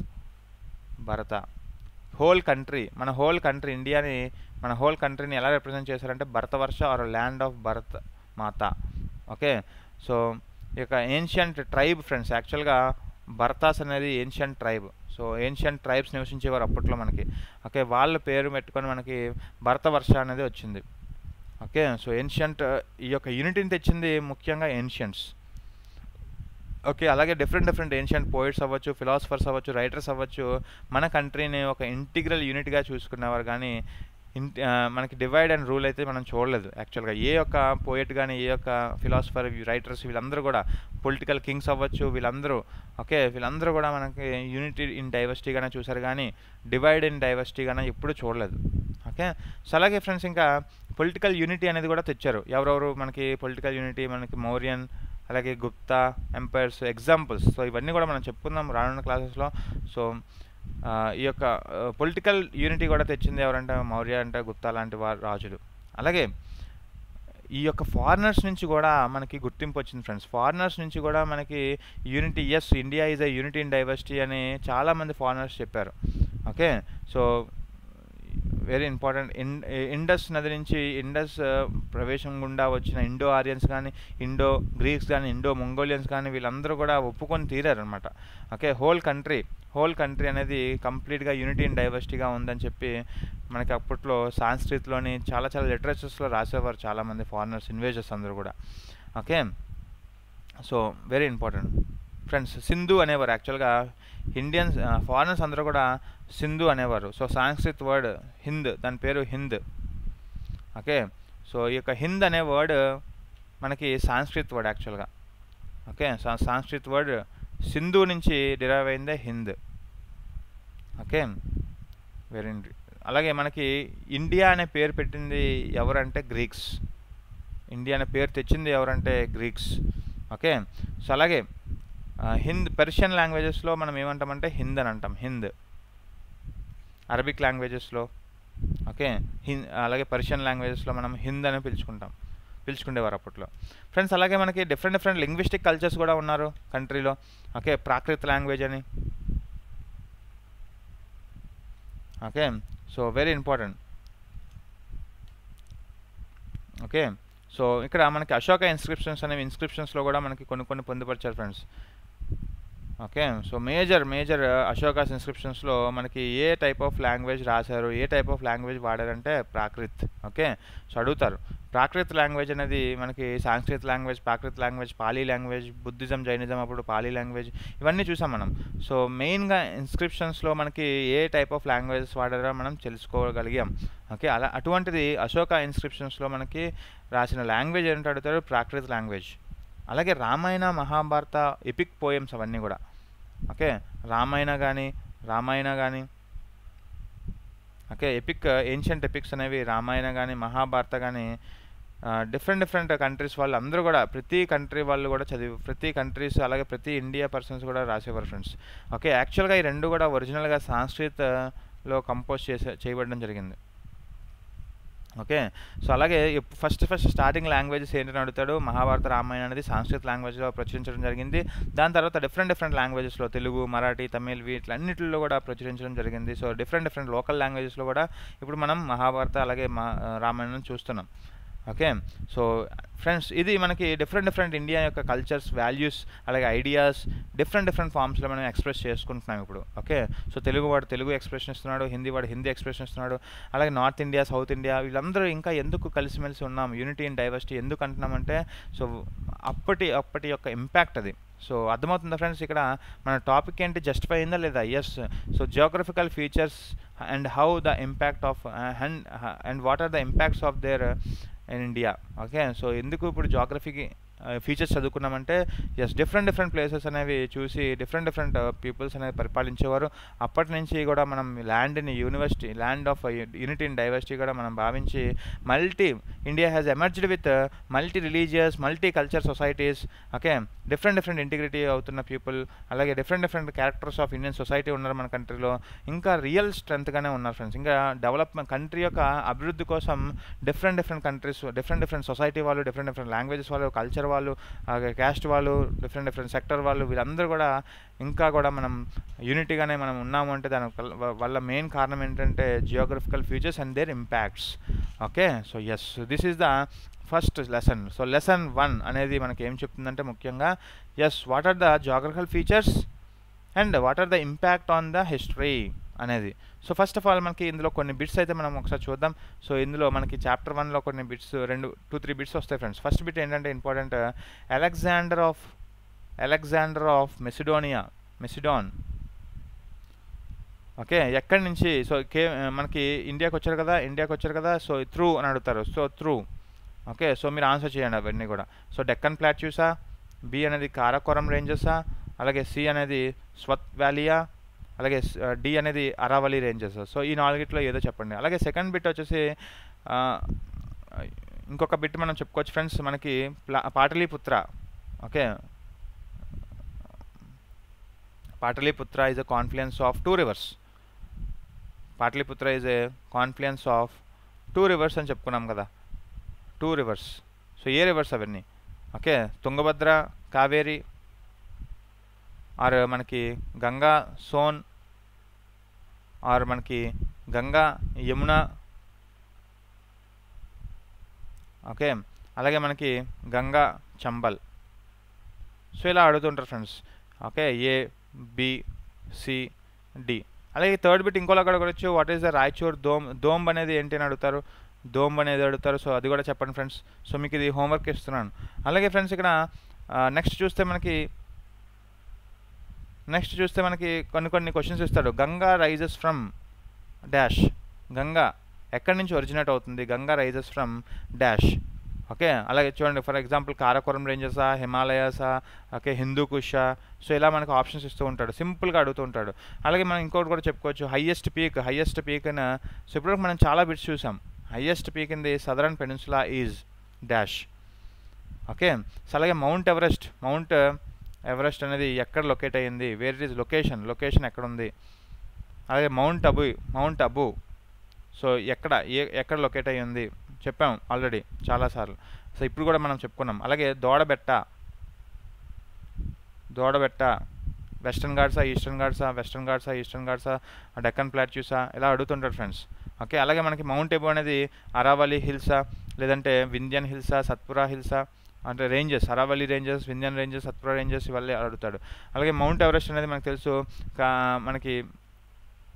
Bharata whole country మన హోల్ కంట్రీ ఇండియాని మన హోల్ కంట్రీని ఎలా రిప్రజెంట్ చేశారంటే Bharatavarsha or land of Bharat Mata okay so ఈ యొక్క ఏన్షియంట్ ట్రైబ్ ఫ్రెండ్స్ యాక్చువల్గా భర్తాస్ అనేది ancient tribe so ancient tribes నివసించేవారు అప్పట్లో మనకి ఓకే వాళ్ళ పేరు పెట్టుకొని మనకి భరతవర్ష అనేది వచ్చింది ఓకే సో ఏన్షియంట్ ఈ యొక్క యూనిటీని తెచ్చింది ముఖ్యంగా ఏన్షియంట్స్ ఓకే అలాగే డిఫరెంట్ డిఫరెంట్ ఏన్షియంట్ పోయిట్స్ అవ్వచ్చు ఫిలాసఫర్స్ అవ్వచ్చు రైటర్స్ అవ్వచ్చు మన కంట్రీని ఒక ఇంటిగ్రల్ యూనిట్గా చూసుకునేవారు కానీ ఇన్ ఆ, మనకి డివైడ్ అండ్ రూల్ అయితే మనం చూడలేదు యాక్చువల్గా ఏ యొక్క పోయట్ కానీ ఏ యొక్క ఫిలాసఫర్ రైటర్స్ వీళ్ళందరూ కూడా పొలిటికల్ కింగ్స్ అవ్వచ్చు వీళ్ళందరూ ఓకే వీళ్ళందరూ కూడా మనకి యూనిటీ ఇన్ డైవర్సిటీగానే చూసారు కానీ డివైడ్ ఇన్ డైవర్సిటీగానే ఎప్పుడు చూడలేదు ఓకే సో అలాగే ఫ్రెండ్స్ ఇంకా పొలిటికల్ యూనిటీ అనేది కూడా తెచ్చారు ఎవరెవరు మనకి పొలిటికల్ యూనిటీ మనకి మౌర్యన్ అలాగే గుప్తా ఎంపైర్స్ ఎగ్జాంపుల్స్ సో ఇవన్నీ కూడా మనం చెప్పుకుందాం రానున్న క్లాసెస్లో సో ఆ, ఈ యొక్క పొలిటికల్ యూనిటీ కూడా తెచ్చింది ఎవరంటే మౌర్య అంటే గుప్తా లాంటి వారు రాజులు అలాగే ఈ యొక్క ఫారినర్స్ నుంచి కూడా మనకి గుర్తింపు వచ్చింది ఫ్రెండ్స్ ఫారినర్స్ నుంచి కూడా మనకి unity as India is a unity in diversity అని చాలామంది ఫారినర్స్ చెప్పారు okay so very important in Indus నది నుంచి ఇండస్ ఆ, ప్రవేశం గుండా వచ్చిన ఇండో ఆరియన్స్ కానీ ఇండో గ్రీక్స్ కానీ ఇండో మంగోలియన్స్ కానీ వీళ్ళందరూ కూడా ఒప్పుకొని తీరారు అనమాట okay whole country whole country అనేది కంప్లీట్గా యూనిటీ ఇన్ డైవర్సిటీగా ఉందని చెప్పి మనకి అప్పట్లో సాంస్క్రిత్లోని చాలా చాలా లిటరేచర్స్లో రాసేవారు చాలామంది ఫారినర్స్ ఇన్వేజర్స్ అందరూ కూడా okay so very important friends Sindhu అనేవారు యాక్చువల్గా ఇండియన్స్ ఫారినర్స్ అందరూ కూడా సింధు అనేవారు సో సాంస్క్రిత్ వర్డ్ హింద్ దాని పేరు హింద్ ఓకే సో ఈ యొక్క హింద్ అనే వర్డ్ మనకి సాంస్క్రిత్ వర్డ్ యాక్చువల్గా ఓకే సా- సాంస్క్రిత్ వర్డ్ సింధు నుంచి డిరైవ్ అయిందే హింద్ ఓకే వెరీ అలాగే మనకి ఇండియా అనే పేరు పెట్టింది ఎవరంటే గ్రీక్స్ ఇండియా అనే పేరు తెచ్చింది ఎవరంటే గ్రీక్స్ ఓకే సో అలాగే ఆ, హింద్ పెర్షియన్ లాంగ్వేజెస్లో మనం ఏమంటామంటే హింద్ అని అంటాం హింద్ అరబిక్ లాంగ్వేజెస్లో ఓకే హింద్ అలాగే పర్షియన్ లాంగ్వేజెస్లో మనం హింద్ అని పిలుచుకుంటాం పిలుచుకునేవారు అప్పట్లో ఫ్రెండ్స్ అలాగే మనకి డిఫరెంట్ డిఫరెంట్ లింగ్విస్టిక్ కల్చర్స్ కూడా ఉన్నారు కంట్రీలో ఓకే ప్రాకృత లాంగ్వేజ్ అని okay so very important okay so ఇక్కడ మనకి అశోక ఇన్స్క్రిప్షన్స్ అనేవి ఇన్స్క్రిప్షన్స్లో కూడా మనకి కొన్ని కొన్ని పొందుపరిచారు friends okay so major major Ashoka's ఇన్స్క్రిప్షన్స్లో మనకి ఏ టైప్ ఆఫ్ లాంగ్వేజ్ రాశారు ఏ టైప్ ఆఫ్ లాంగ్వేజ్ వాడారంటే ప్రాకృత్ ఓకే సో అడుగుతారు ప్రాకృత లాంగ్వేజ్ అనేది మనకి Sanskrit language Prakrit language Pali language Buddhism Jainism అప్పుడు పాలీ లాంగ్వేజ్ ఇవన్నీ చూసాం మనం సో మెయిన్గా ఇన్స్క్రిప్షన్స్లో మనకి ఏ టైప్ ఆఫ్ లాంగ్వేజెస్ వాడారో మనం తెలుసుకోగలిగాం ఓకే అలా అటువంటిది అశోక ఇన్స్క్రిప్షన్స్లో మనకి రాసిన లాంగ్వేజ్ ఏంటో అడుగుతారు ప్రాకృత లాంగ్వేజ్ అలాగే రామాయణ మహాభారత ఎపిక్ పోయమ్స్ అవన్నీ కూడా ఓకే రామాయణ కానీ రామాయణ కానీ ఓకే ఎపిక్ ఏన్షియంట్ ఎపిక్స్ అనేవి రామాయణ కానీ మహాభారత కానీ డిఫరెంట్ డిఫరెంట్ కంట్రీస్ వాళ్ళు అందరూ కూడా ప్రతి కంట్రీ వాళ్ళు కూడా చదివి ప్రతి కంట్రీస్ అలాగే ప్రతి ఇండియా పర్సన్స్ కూడా రాసేవారు ఫ్రెండ్స్ ఓకే యాక్చువల్గా ఈ రెండు కూడా ఒరిజినల్గా సాంస్క్రిత్లో కంపోజ్ చేసే చేయబడడం జరిగింది ఓకే సో అలాగే ఫస్ట్ ఫస్ట్ స్టార్టింగ్ లాంగ్వేజెస్ ఏంటని అడుగుతాడు మహాభారత రామాయణ అనేది సాంస్కృత లాంగ్వేజ్లో ప్రచురించడం జరిగింది దాని తర్వాత డిఫరెంట్ డిఫరెంట్ లాంగ్వేజెస్లో తెలుగు మరాఠీ తమిళ్ వీటిలన్నిటిలో కూడా ప్రచురించడం జరిగింది సో డిఫరెంట్ డిఫరెంట్ లోకల్ లాంగ్వేజెస్లో కూడా ఇప్పుడు మనం మహాభారత అలాగే మా రామాయణం చూస్తున్నాం ఓకే సో ఫ్రెండ్స్ ఇది మనకి డిఫరెంట్ డిఫరెంట్ ఇండియా యొక్క కల్చర్స్ వాల్యూస్ అలాగే ఐడియాస్ డిఫరెంట్ డిఫరెంట్ ఫామ్స్లో మనం ఎక్స్ప్రెస్ చేసుకుంటున్నాం ఇప్పుడు ఓకే సో తెలుగు వాడు తెలుగు ఎక్స్ప్రెషన్ ఇస్తున్నాడు హిందీ వాడు హిందీ ఎక్స్ప్రెషన్ ఇస్తున్నాడు అలాగే నార్త్ ఇండియా సౌత్ ఇండియా వీళ్ళందరూ ఇంకా ఎందుకు కలిసిమెలిసి ఉన్నాం యూనిటీ ఇన్ డైవర్సిటీ ఎందుకు అంటున్నామంటే సో అప్పటి అప్పటి యొక్క ఇంపాక్ట్ అది సో అర్థమవుతుందా ఫ్రెండ్స్ ఇక్కడ మన టాపిక్ ఏంటి జస్టిఫై అయిందా లేదా yes so geographical features and how the impact of and and what are the impacts of there in India okay so ఎందుకు ఇప్పుడు జాగ్రఫీకి ఫీచర్స్ చదువుకున్నామంటే ఎస్ డిఫరెంట్ డిఫరెంట్ ప్లేసెస్ అనేవి చూసి డిఫరెంట్ డిఫరెంట్ పీపుల్స్ అనేవి పరిపాలించేవారు అప్పటి నుంచి కూడా మనం ల్యాండ్ని university land of unity in diversity కూడా మనం భావించి multi India has emerged with multi religious multi culture societies okay different different integrity అవుతున్న పీపుల్ అలాగే different different characters of Indian society ఉన్నారు మన కంట్రీలో ఇంకా రియల్ స్ట్రెంత్గానే ఉన్నారు ఫ్రెండ్స్ ఇంకా డెవలప్మెంట్ కంట్రీ యొక్క అభివృద్ధి కోసం different different countries different different society వాళ్ళు డిఫరెంట్ డిఫరెంట్ లాంగ్వేజెస్ వాళ్ళు కల్చర్ వాళ్ళు క్యాస్ట్ వాళ్ళు డిఫరెంట్ డిఫరెంట్ సెక్టర్ వాళ్ళు వీళ్ళందరూ కూడా ఇంకా కూడా మనం యూనిటీగానే మనం ఉన్నాము అంటే దాని వల్ల మెయిన్ కారణం ఏంటంటే geographical features and their impacts okay so yes this is the first lesson so lesson one అనేది మనకి ఏం చెప్తుందంటే ముఖ్యంగా yes what are the geographical features and what are the impact on the history అనేది so first of all మనకి ఇందులో కొన్ని bits అయితే మనం ఒకసారి చూద్దాం సో ఇందులో మనకి చాప్టర్ వన్లో కొన్ని బిట్స్ రెండు టూ త్రీ బిట్స్ వస్తాయి ఫ్రెండ్స్ ఫస్ట్ బిట్ ఏంటంటే important Alexander of Alexander of Macedonia Macedon okay ఎక్కడి నుంచి సో కే మనకి ఇండియాకి వచ్చారు కదా ఇండియాకి వచ్చారు కదా సో త్రూ అని అడుగుతారు సో త్రూ ఓకే సో మీరు ఆన్సర్ చేయండి అవన్నీ కూడా సో డెక్కన్ ప్లాట్యూసా బి అనేది కారాకోరం రేంజెసా అలాగే సి అనేది స్వత్ వ్యాలియా అలాగే డి అనేది అరావలి రేంజెస్ సో ఈ నాలుగిట్లో ఏదో చెప్పండి అలాగే సెకండ్ బిట్ వచ్చేసి ఇంకొక బిట్ మనం చెప్పుకోవచ్చు ఫ్రెండ్స్ మనకి Pataliputra okay Pataliputra is a confluence of two rivers Pataliputra is a confluence of two rivers అని చెప్పుకున్నాం కదా two rivers so a rivers అవన్నీ ఓకే తుంగభద్ర కావేరి ఆర్ మనకి గంగా సోన్ ఆర్ మనకి గంగా యమున ఓకే అలాగే మనకి గంగా చంబల్ సో ఇలా అడుగుతుంటారు friends okay A B C D అలాగే థర్డ్ బిట్ ఇంకోలా కూడా అడగచ్చు వాట్ ఈస్ ద రాయచూర్ దోమ్ దోంబ్ అనేది ఏంటి అని అడుగుతారు దోంబ్ అనేది అడుగుతారు సో అది కూడా చెప్పండి ఫ్రెండ్స్ సో మీకు ఇది హోంవర్క్ ఇస్తున్నాను అలాగే ఫ్రెండ్స్ ఇక్కడ నెక్స్ట్ చూస్తే మనకి నెక్స్ట్ చూస్తే మనకి కొన్ని కొన్ని క్వశ్చన్స్ ఇస్తాడు Ganga rises from dash Ganga ఎక్కడి నుంచి ఒరిజినేట్ అవుతుంది Ganga rises from dash okay అలాగే చూడండి ఫర్ ఎగ్జాంపుల్ కారాకోరం రేంజెసా హిమాలయాసా ఓకే హిందూ కుషా సో ఇలా మనకు ఆప్షన్స్ ఇస్తూ ఉంటాడు సింపుల్గా అడుగుతూ ఉంటాడు అలాగే మనం ఇంకోటి కూడా చెప్పుకోవచ్చు హయ్యెస్ట్ పీక్ హయ్యెస్ట్ పీక్ అని సో ఇప్పటివరకు మనం చాలా బిట్స్ చూసాం highest peak in the southern peninsula is dash okay so అలాగే మౌంట్ ఎవరెస్ట్ మౌంట్ ఎవరెస్ట్ అనేది ఎక్కడ లొకేట్ అయ్యింది where it is location location ఎక్కడ ఉంది అలాగే mount Abu mount Abu so ఎక్కడ ఏ ఎక్కడ లొకేట్ అయ్యి ఉంది చెప్పాం ఆల్రెడీ చాలాసార్లు సో ఇప్పుడు కూడా మనం చెప్పుకున్నాం అలాగే దోడబెట్ట దోడబెట్ట వెస్టర్న్ ఘాట్సా ఈస్టర్న్ ఘాట్సా వెస్టర్న్ ఘాట్సా ఈస్టర్న్ ఘాట్సా డెక్కన్ ప్లాట్యూసా ఇలా అడుగుతుంటారు ఫ్రెండ్స్ ఓకే అలాగే మనకి మౌంట్ ఎబో అనేది అరావలి హిల్సా లేదంటే వింధ్యన్ హిల్సా సత్పురా హిల్సా అంటే ranges Aravalli ranges Vindhyan ranges Satpura ranges ఇవన్నీ అడుగుతాడు అలాగే మౌంట్ ఎవరెస్ట్ అనేది మనకు తెలుసు మనకి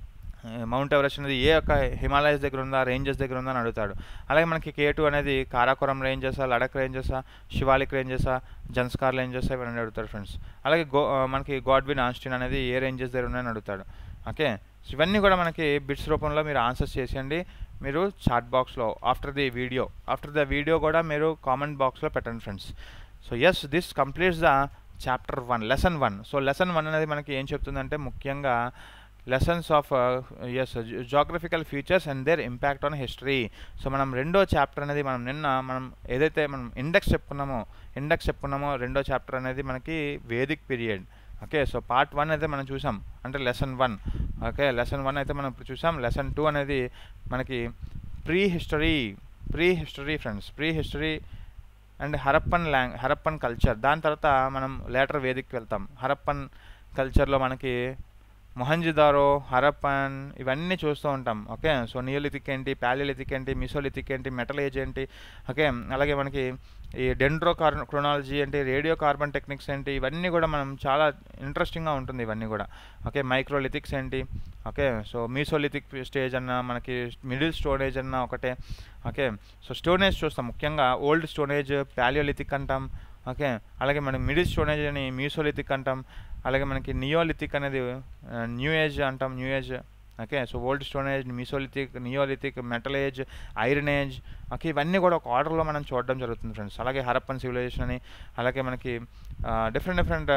మౌంట్ ఎవరెస్ట్ అనేది ఏ యొక్క హిమాలయస్ దగ్గర ఉందా రేంజెస్ దగ్గర ఉందా అని అడుగుతాడు అలాగే మనకి కే టూ అనేది కారాకోరం రేంజెసా లడక్ రేంజెసా శివాలిక్ రేంజెసా జన్స్కార్ రేంజెసా ఇవన్నీ అడుగుతాడు ఫ్రెండ్స్ అలాగే గో ఆ, మనకి గాడ్విన్ ఆన్స్టిన్ అనేది ఏ రేంజెస్ దగ్గర ఉన్నాయని అడుగుతాడు ఓకే సో ఇవన్నీ కూడా మనకి బిట్స్ రూపంలో మీరు ఆన్సర్స్ చేసేయండి మీరు చాట్ బాక్స్లో after the video after the video కూడా మీరు కామెంట్ బాక్స్లో పెట్టండి friends so yes this completes the chapter one lesson one so lesson one అనేది మనకి ఏం చెప్తుందంటే ముఖ్యంగా lessons of yes geographical features and their impact on history so మనం రెండో చాప్టర్ అనేది మనం నిన్న మనం ఏదైతే మనం ఇండెక్స్ చెప్పుకున్నామో ఇండెక్స్ చెప్పుకున్నామో రెండో చాప్టర్ అనేది మనకి vedic period okay so part one అయితే మనం చూసాం అంటే lesson one okay lesson one అయితే మనం ఇప్పుడు చూసాం లెసన్ టూ అనేది మనకి prehistory prehistory friends prehistory and Harappan long Harappan culture దాని తర్వాత మనం లేటర్ వేదిక్కి వెళ్తాం హరప్పన్ కల్చర్లో మనకి మొహంజిదారో హరప్పన్ ఇవన్నీ చూస్తూ ఉంటాం ఓకే సో నియోలిథిక్ ఏంటి ప్యాలిలిథిక్ ఏంటి మిసోలిథిక్ ఏంటి మెటల్ ఏజ్ ఏంటి ఓకే అలాగే మనకి ఈ డెండ్రో కార్ క్రొనాలజీ ఏంటి రేడియో కార్బన్ టెక్నిక్స్ ఏంటి ఇవన్నీ కూడా మనం చాలా ఇంట్రెస్టింగ్గా ఉంటుంది ఇవన్నీ కూడా ఓకే మైక్రోలిథిక్స్ ఏంటి ఓకే సో మీసోలిథిక్ స్టేజ్ అన్న మనకి మిడిల్ స్టోనేజ్ అన్న ఒకటే ఓకే సో స్టోనేజ్ చూస్తాం ముఖ్యంగా ఓల్డ్ స్టోనేజ్ ప్యాలియోలిథిక్ అంటాం ఓకే అలాగే మనం మిడిల్ స్టోనేజ్ అని మీసోలిథిక్ అంటాం అలాగే మనకి నియోలిథిక్ అనేది న్యూ ఏజ్ అంటాం new age okay so old stone age mesolithic neolithic metal age iron age okay ఇవన్నీ కూడా ఒక ఆర్డర్లో మనం చూడడం జరుగుతుంది ఫ్రెండ్స్ అలాగే హరప్పన్ సివిలైజేషన్ అని అలాగే మనకి different different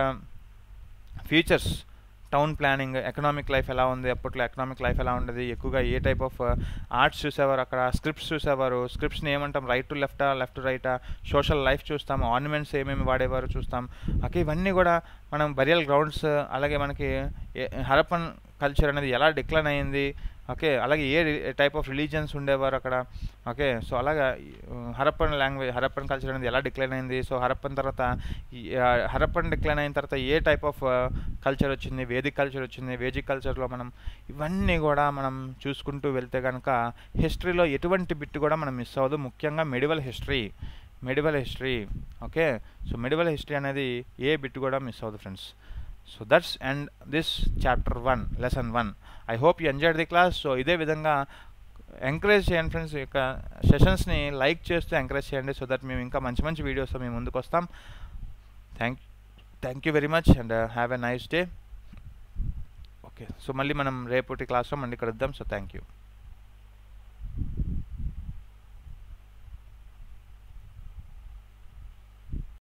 features town planning economic life ఎలా ఉంది అప్పట్లో ఎకనామిక్ లైఫ్ ఎలా ఉండేది ఎక్కువగా ఏ టైప్ ఆఫ్ ఆర్ట్స్ చూసేవారు అక్కడ స్క్రిప్ట్స్ చూసేవారు స్క్రిప్ట్స్ని ఏమంటాం రైట్ టు లెఫ్టా లెఫ్ట్ టు రైటా సోషల్ లైఫ్ చూస్తాం ఆర్నమెంట్స్ ఏమేమి వాడేవారు చూస్తాం ఓకే ఇవన్నీ కూడా మనం బరియల్ గ్రౌండ్స్ అలాగే మనకి ఏ- హరప్పన్ కల్చర్ అనేది ఎలా డిక్లైన్ అయ్యింది ఓకే అలాగే ఏ టైప్ ఆఫ్ రిలీజియన్స్ ఉండేవారు అక్కడ ఓకే సో అలాగా ఈ, హరప్పన్ లాంగ్వేజ్ హరప్పన్ కల్చర్ అనేది ఎలా డిక్లైన్ అయింది సో హరప్పన్ తర్వాత ఈ, ఆ, హరప్పన్ డిక్లైన్ అయిన తర్వాత ఏ టైప్ ఆఫ్ కల్చర్ వచ్చింది వేదిక్ కల్చర్ వచ్చింది వేదిక్ కల్చర్లో మనం ఇవన్నీ కూడా మనం చూసుకుంటూ వెళ్తే కనుక హిస్టరీలో ఎటువంటి బిట్ కూడా మనం మిస్ అవ్వదు ముఖ్యంగా medieval history medieval history okay so medieval history అనేది ఏ బిట్ కూడా మిస్ అవ్వదు friends so that's and this chapter one lesson one I hope you enjoyed the class so ఇదే విధంగా ఎంకరేజ్ చేయండి ఫ్రెండ్స్ ఈ యొక్క సెషన్స్ని లైక్ చేస్తూ ఎంకరేజ్ చేయండి సో దట్ మేము ఇంకా మంచి మంచి వీడియోస్ మేము ముందుకు వస్తాం thank thank you very much and have a nice day okay so మళ్ళీ మనం రేపటి క్లాస్లో మళ్ళీ కలుద్దాం సో థ్యాంక్ యూ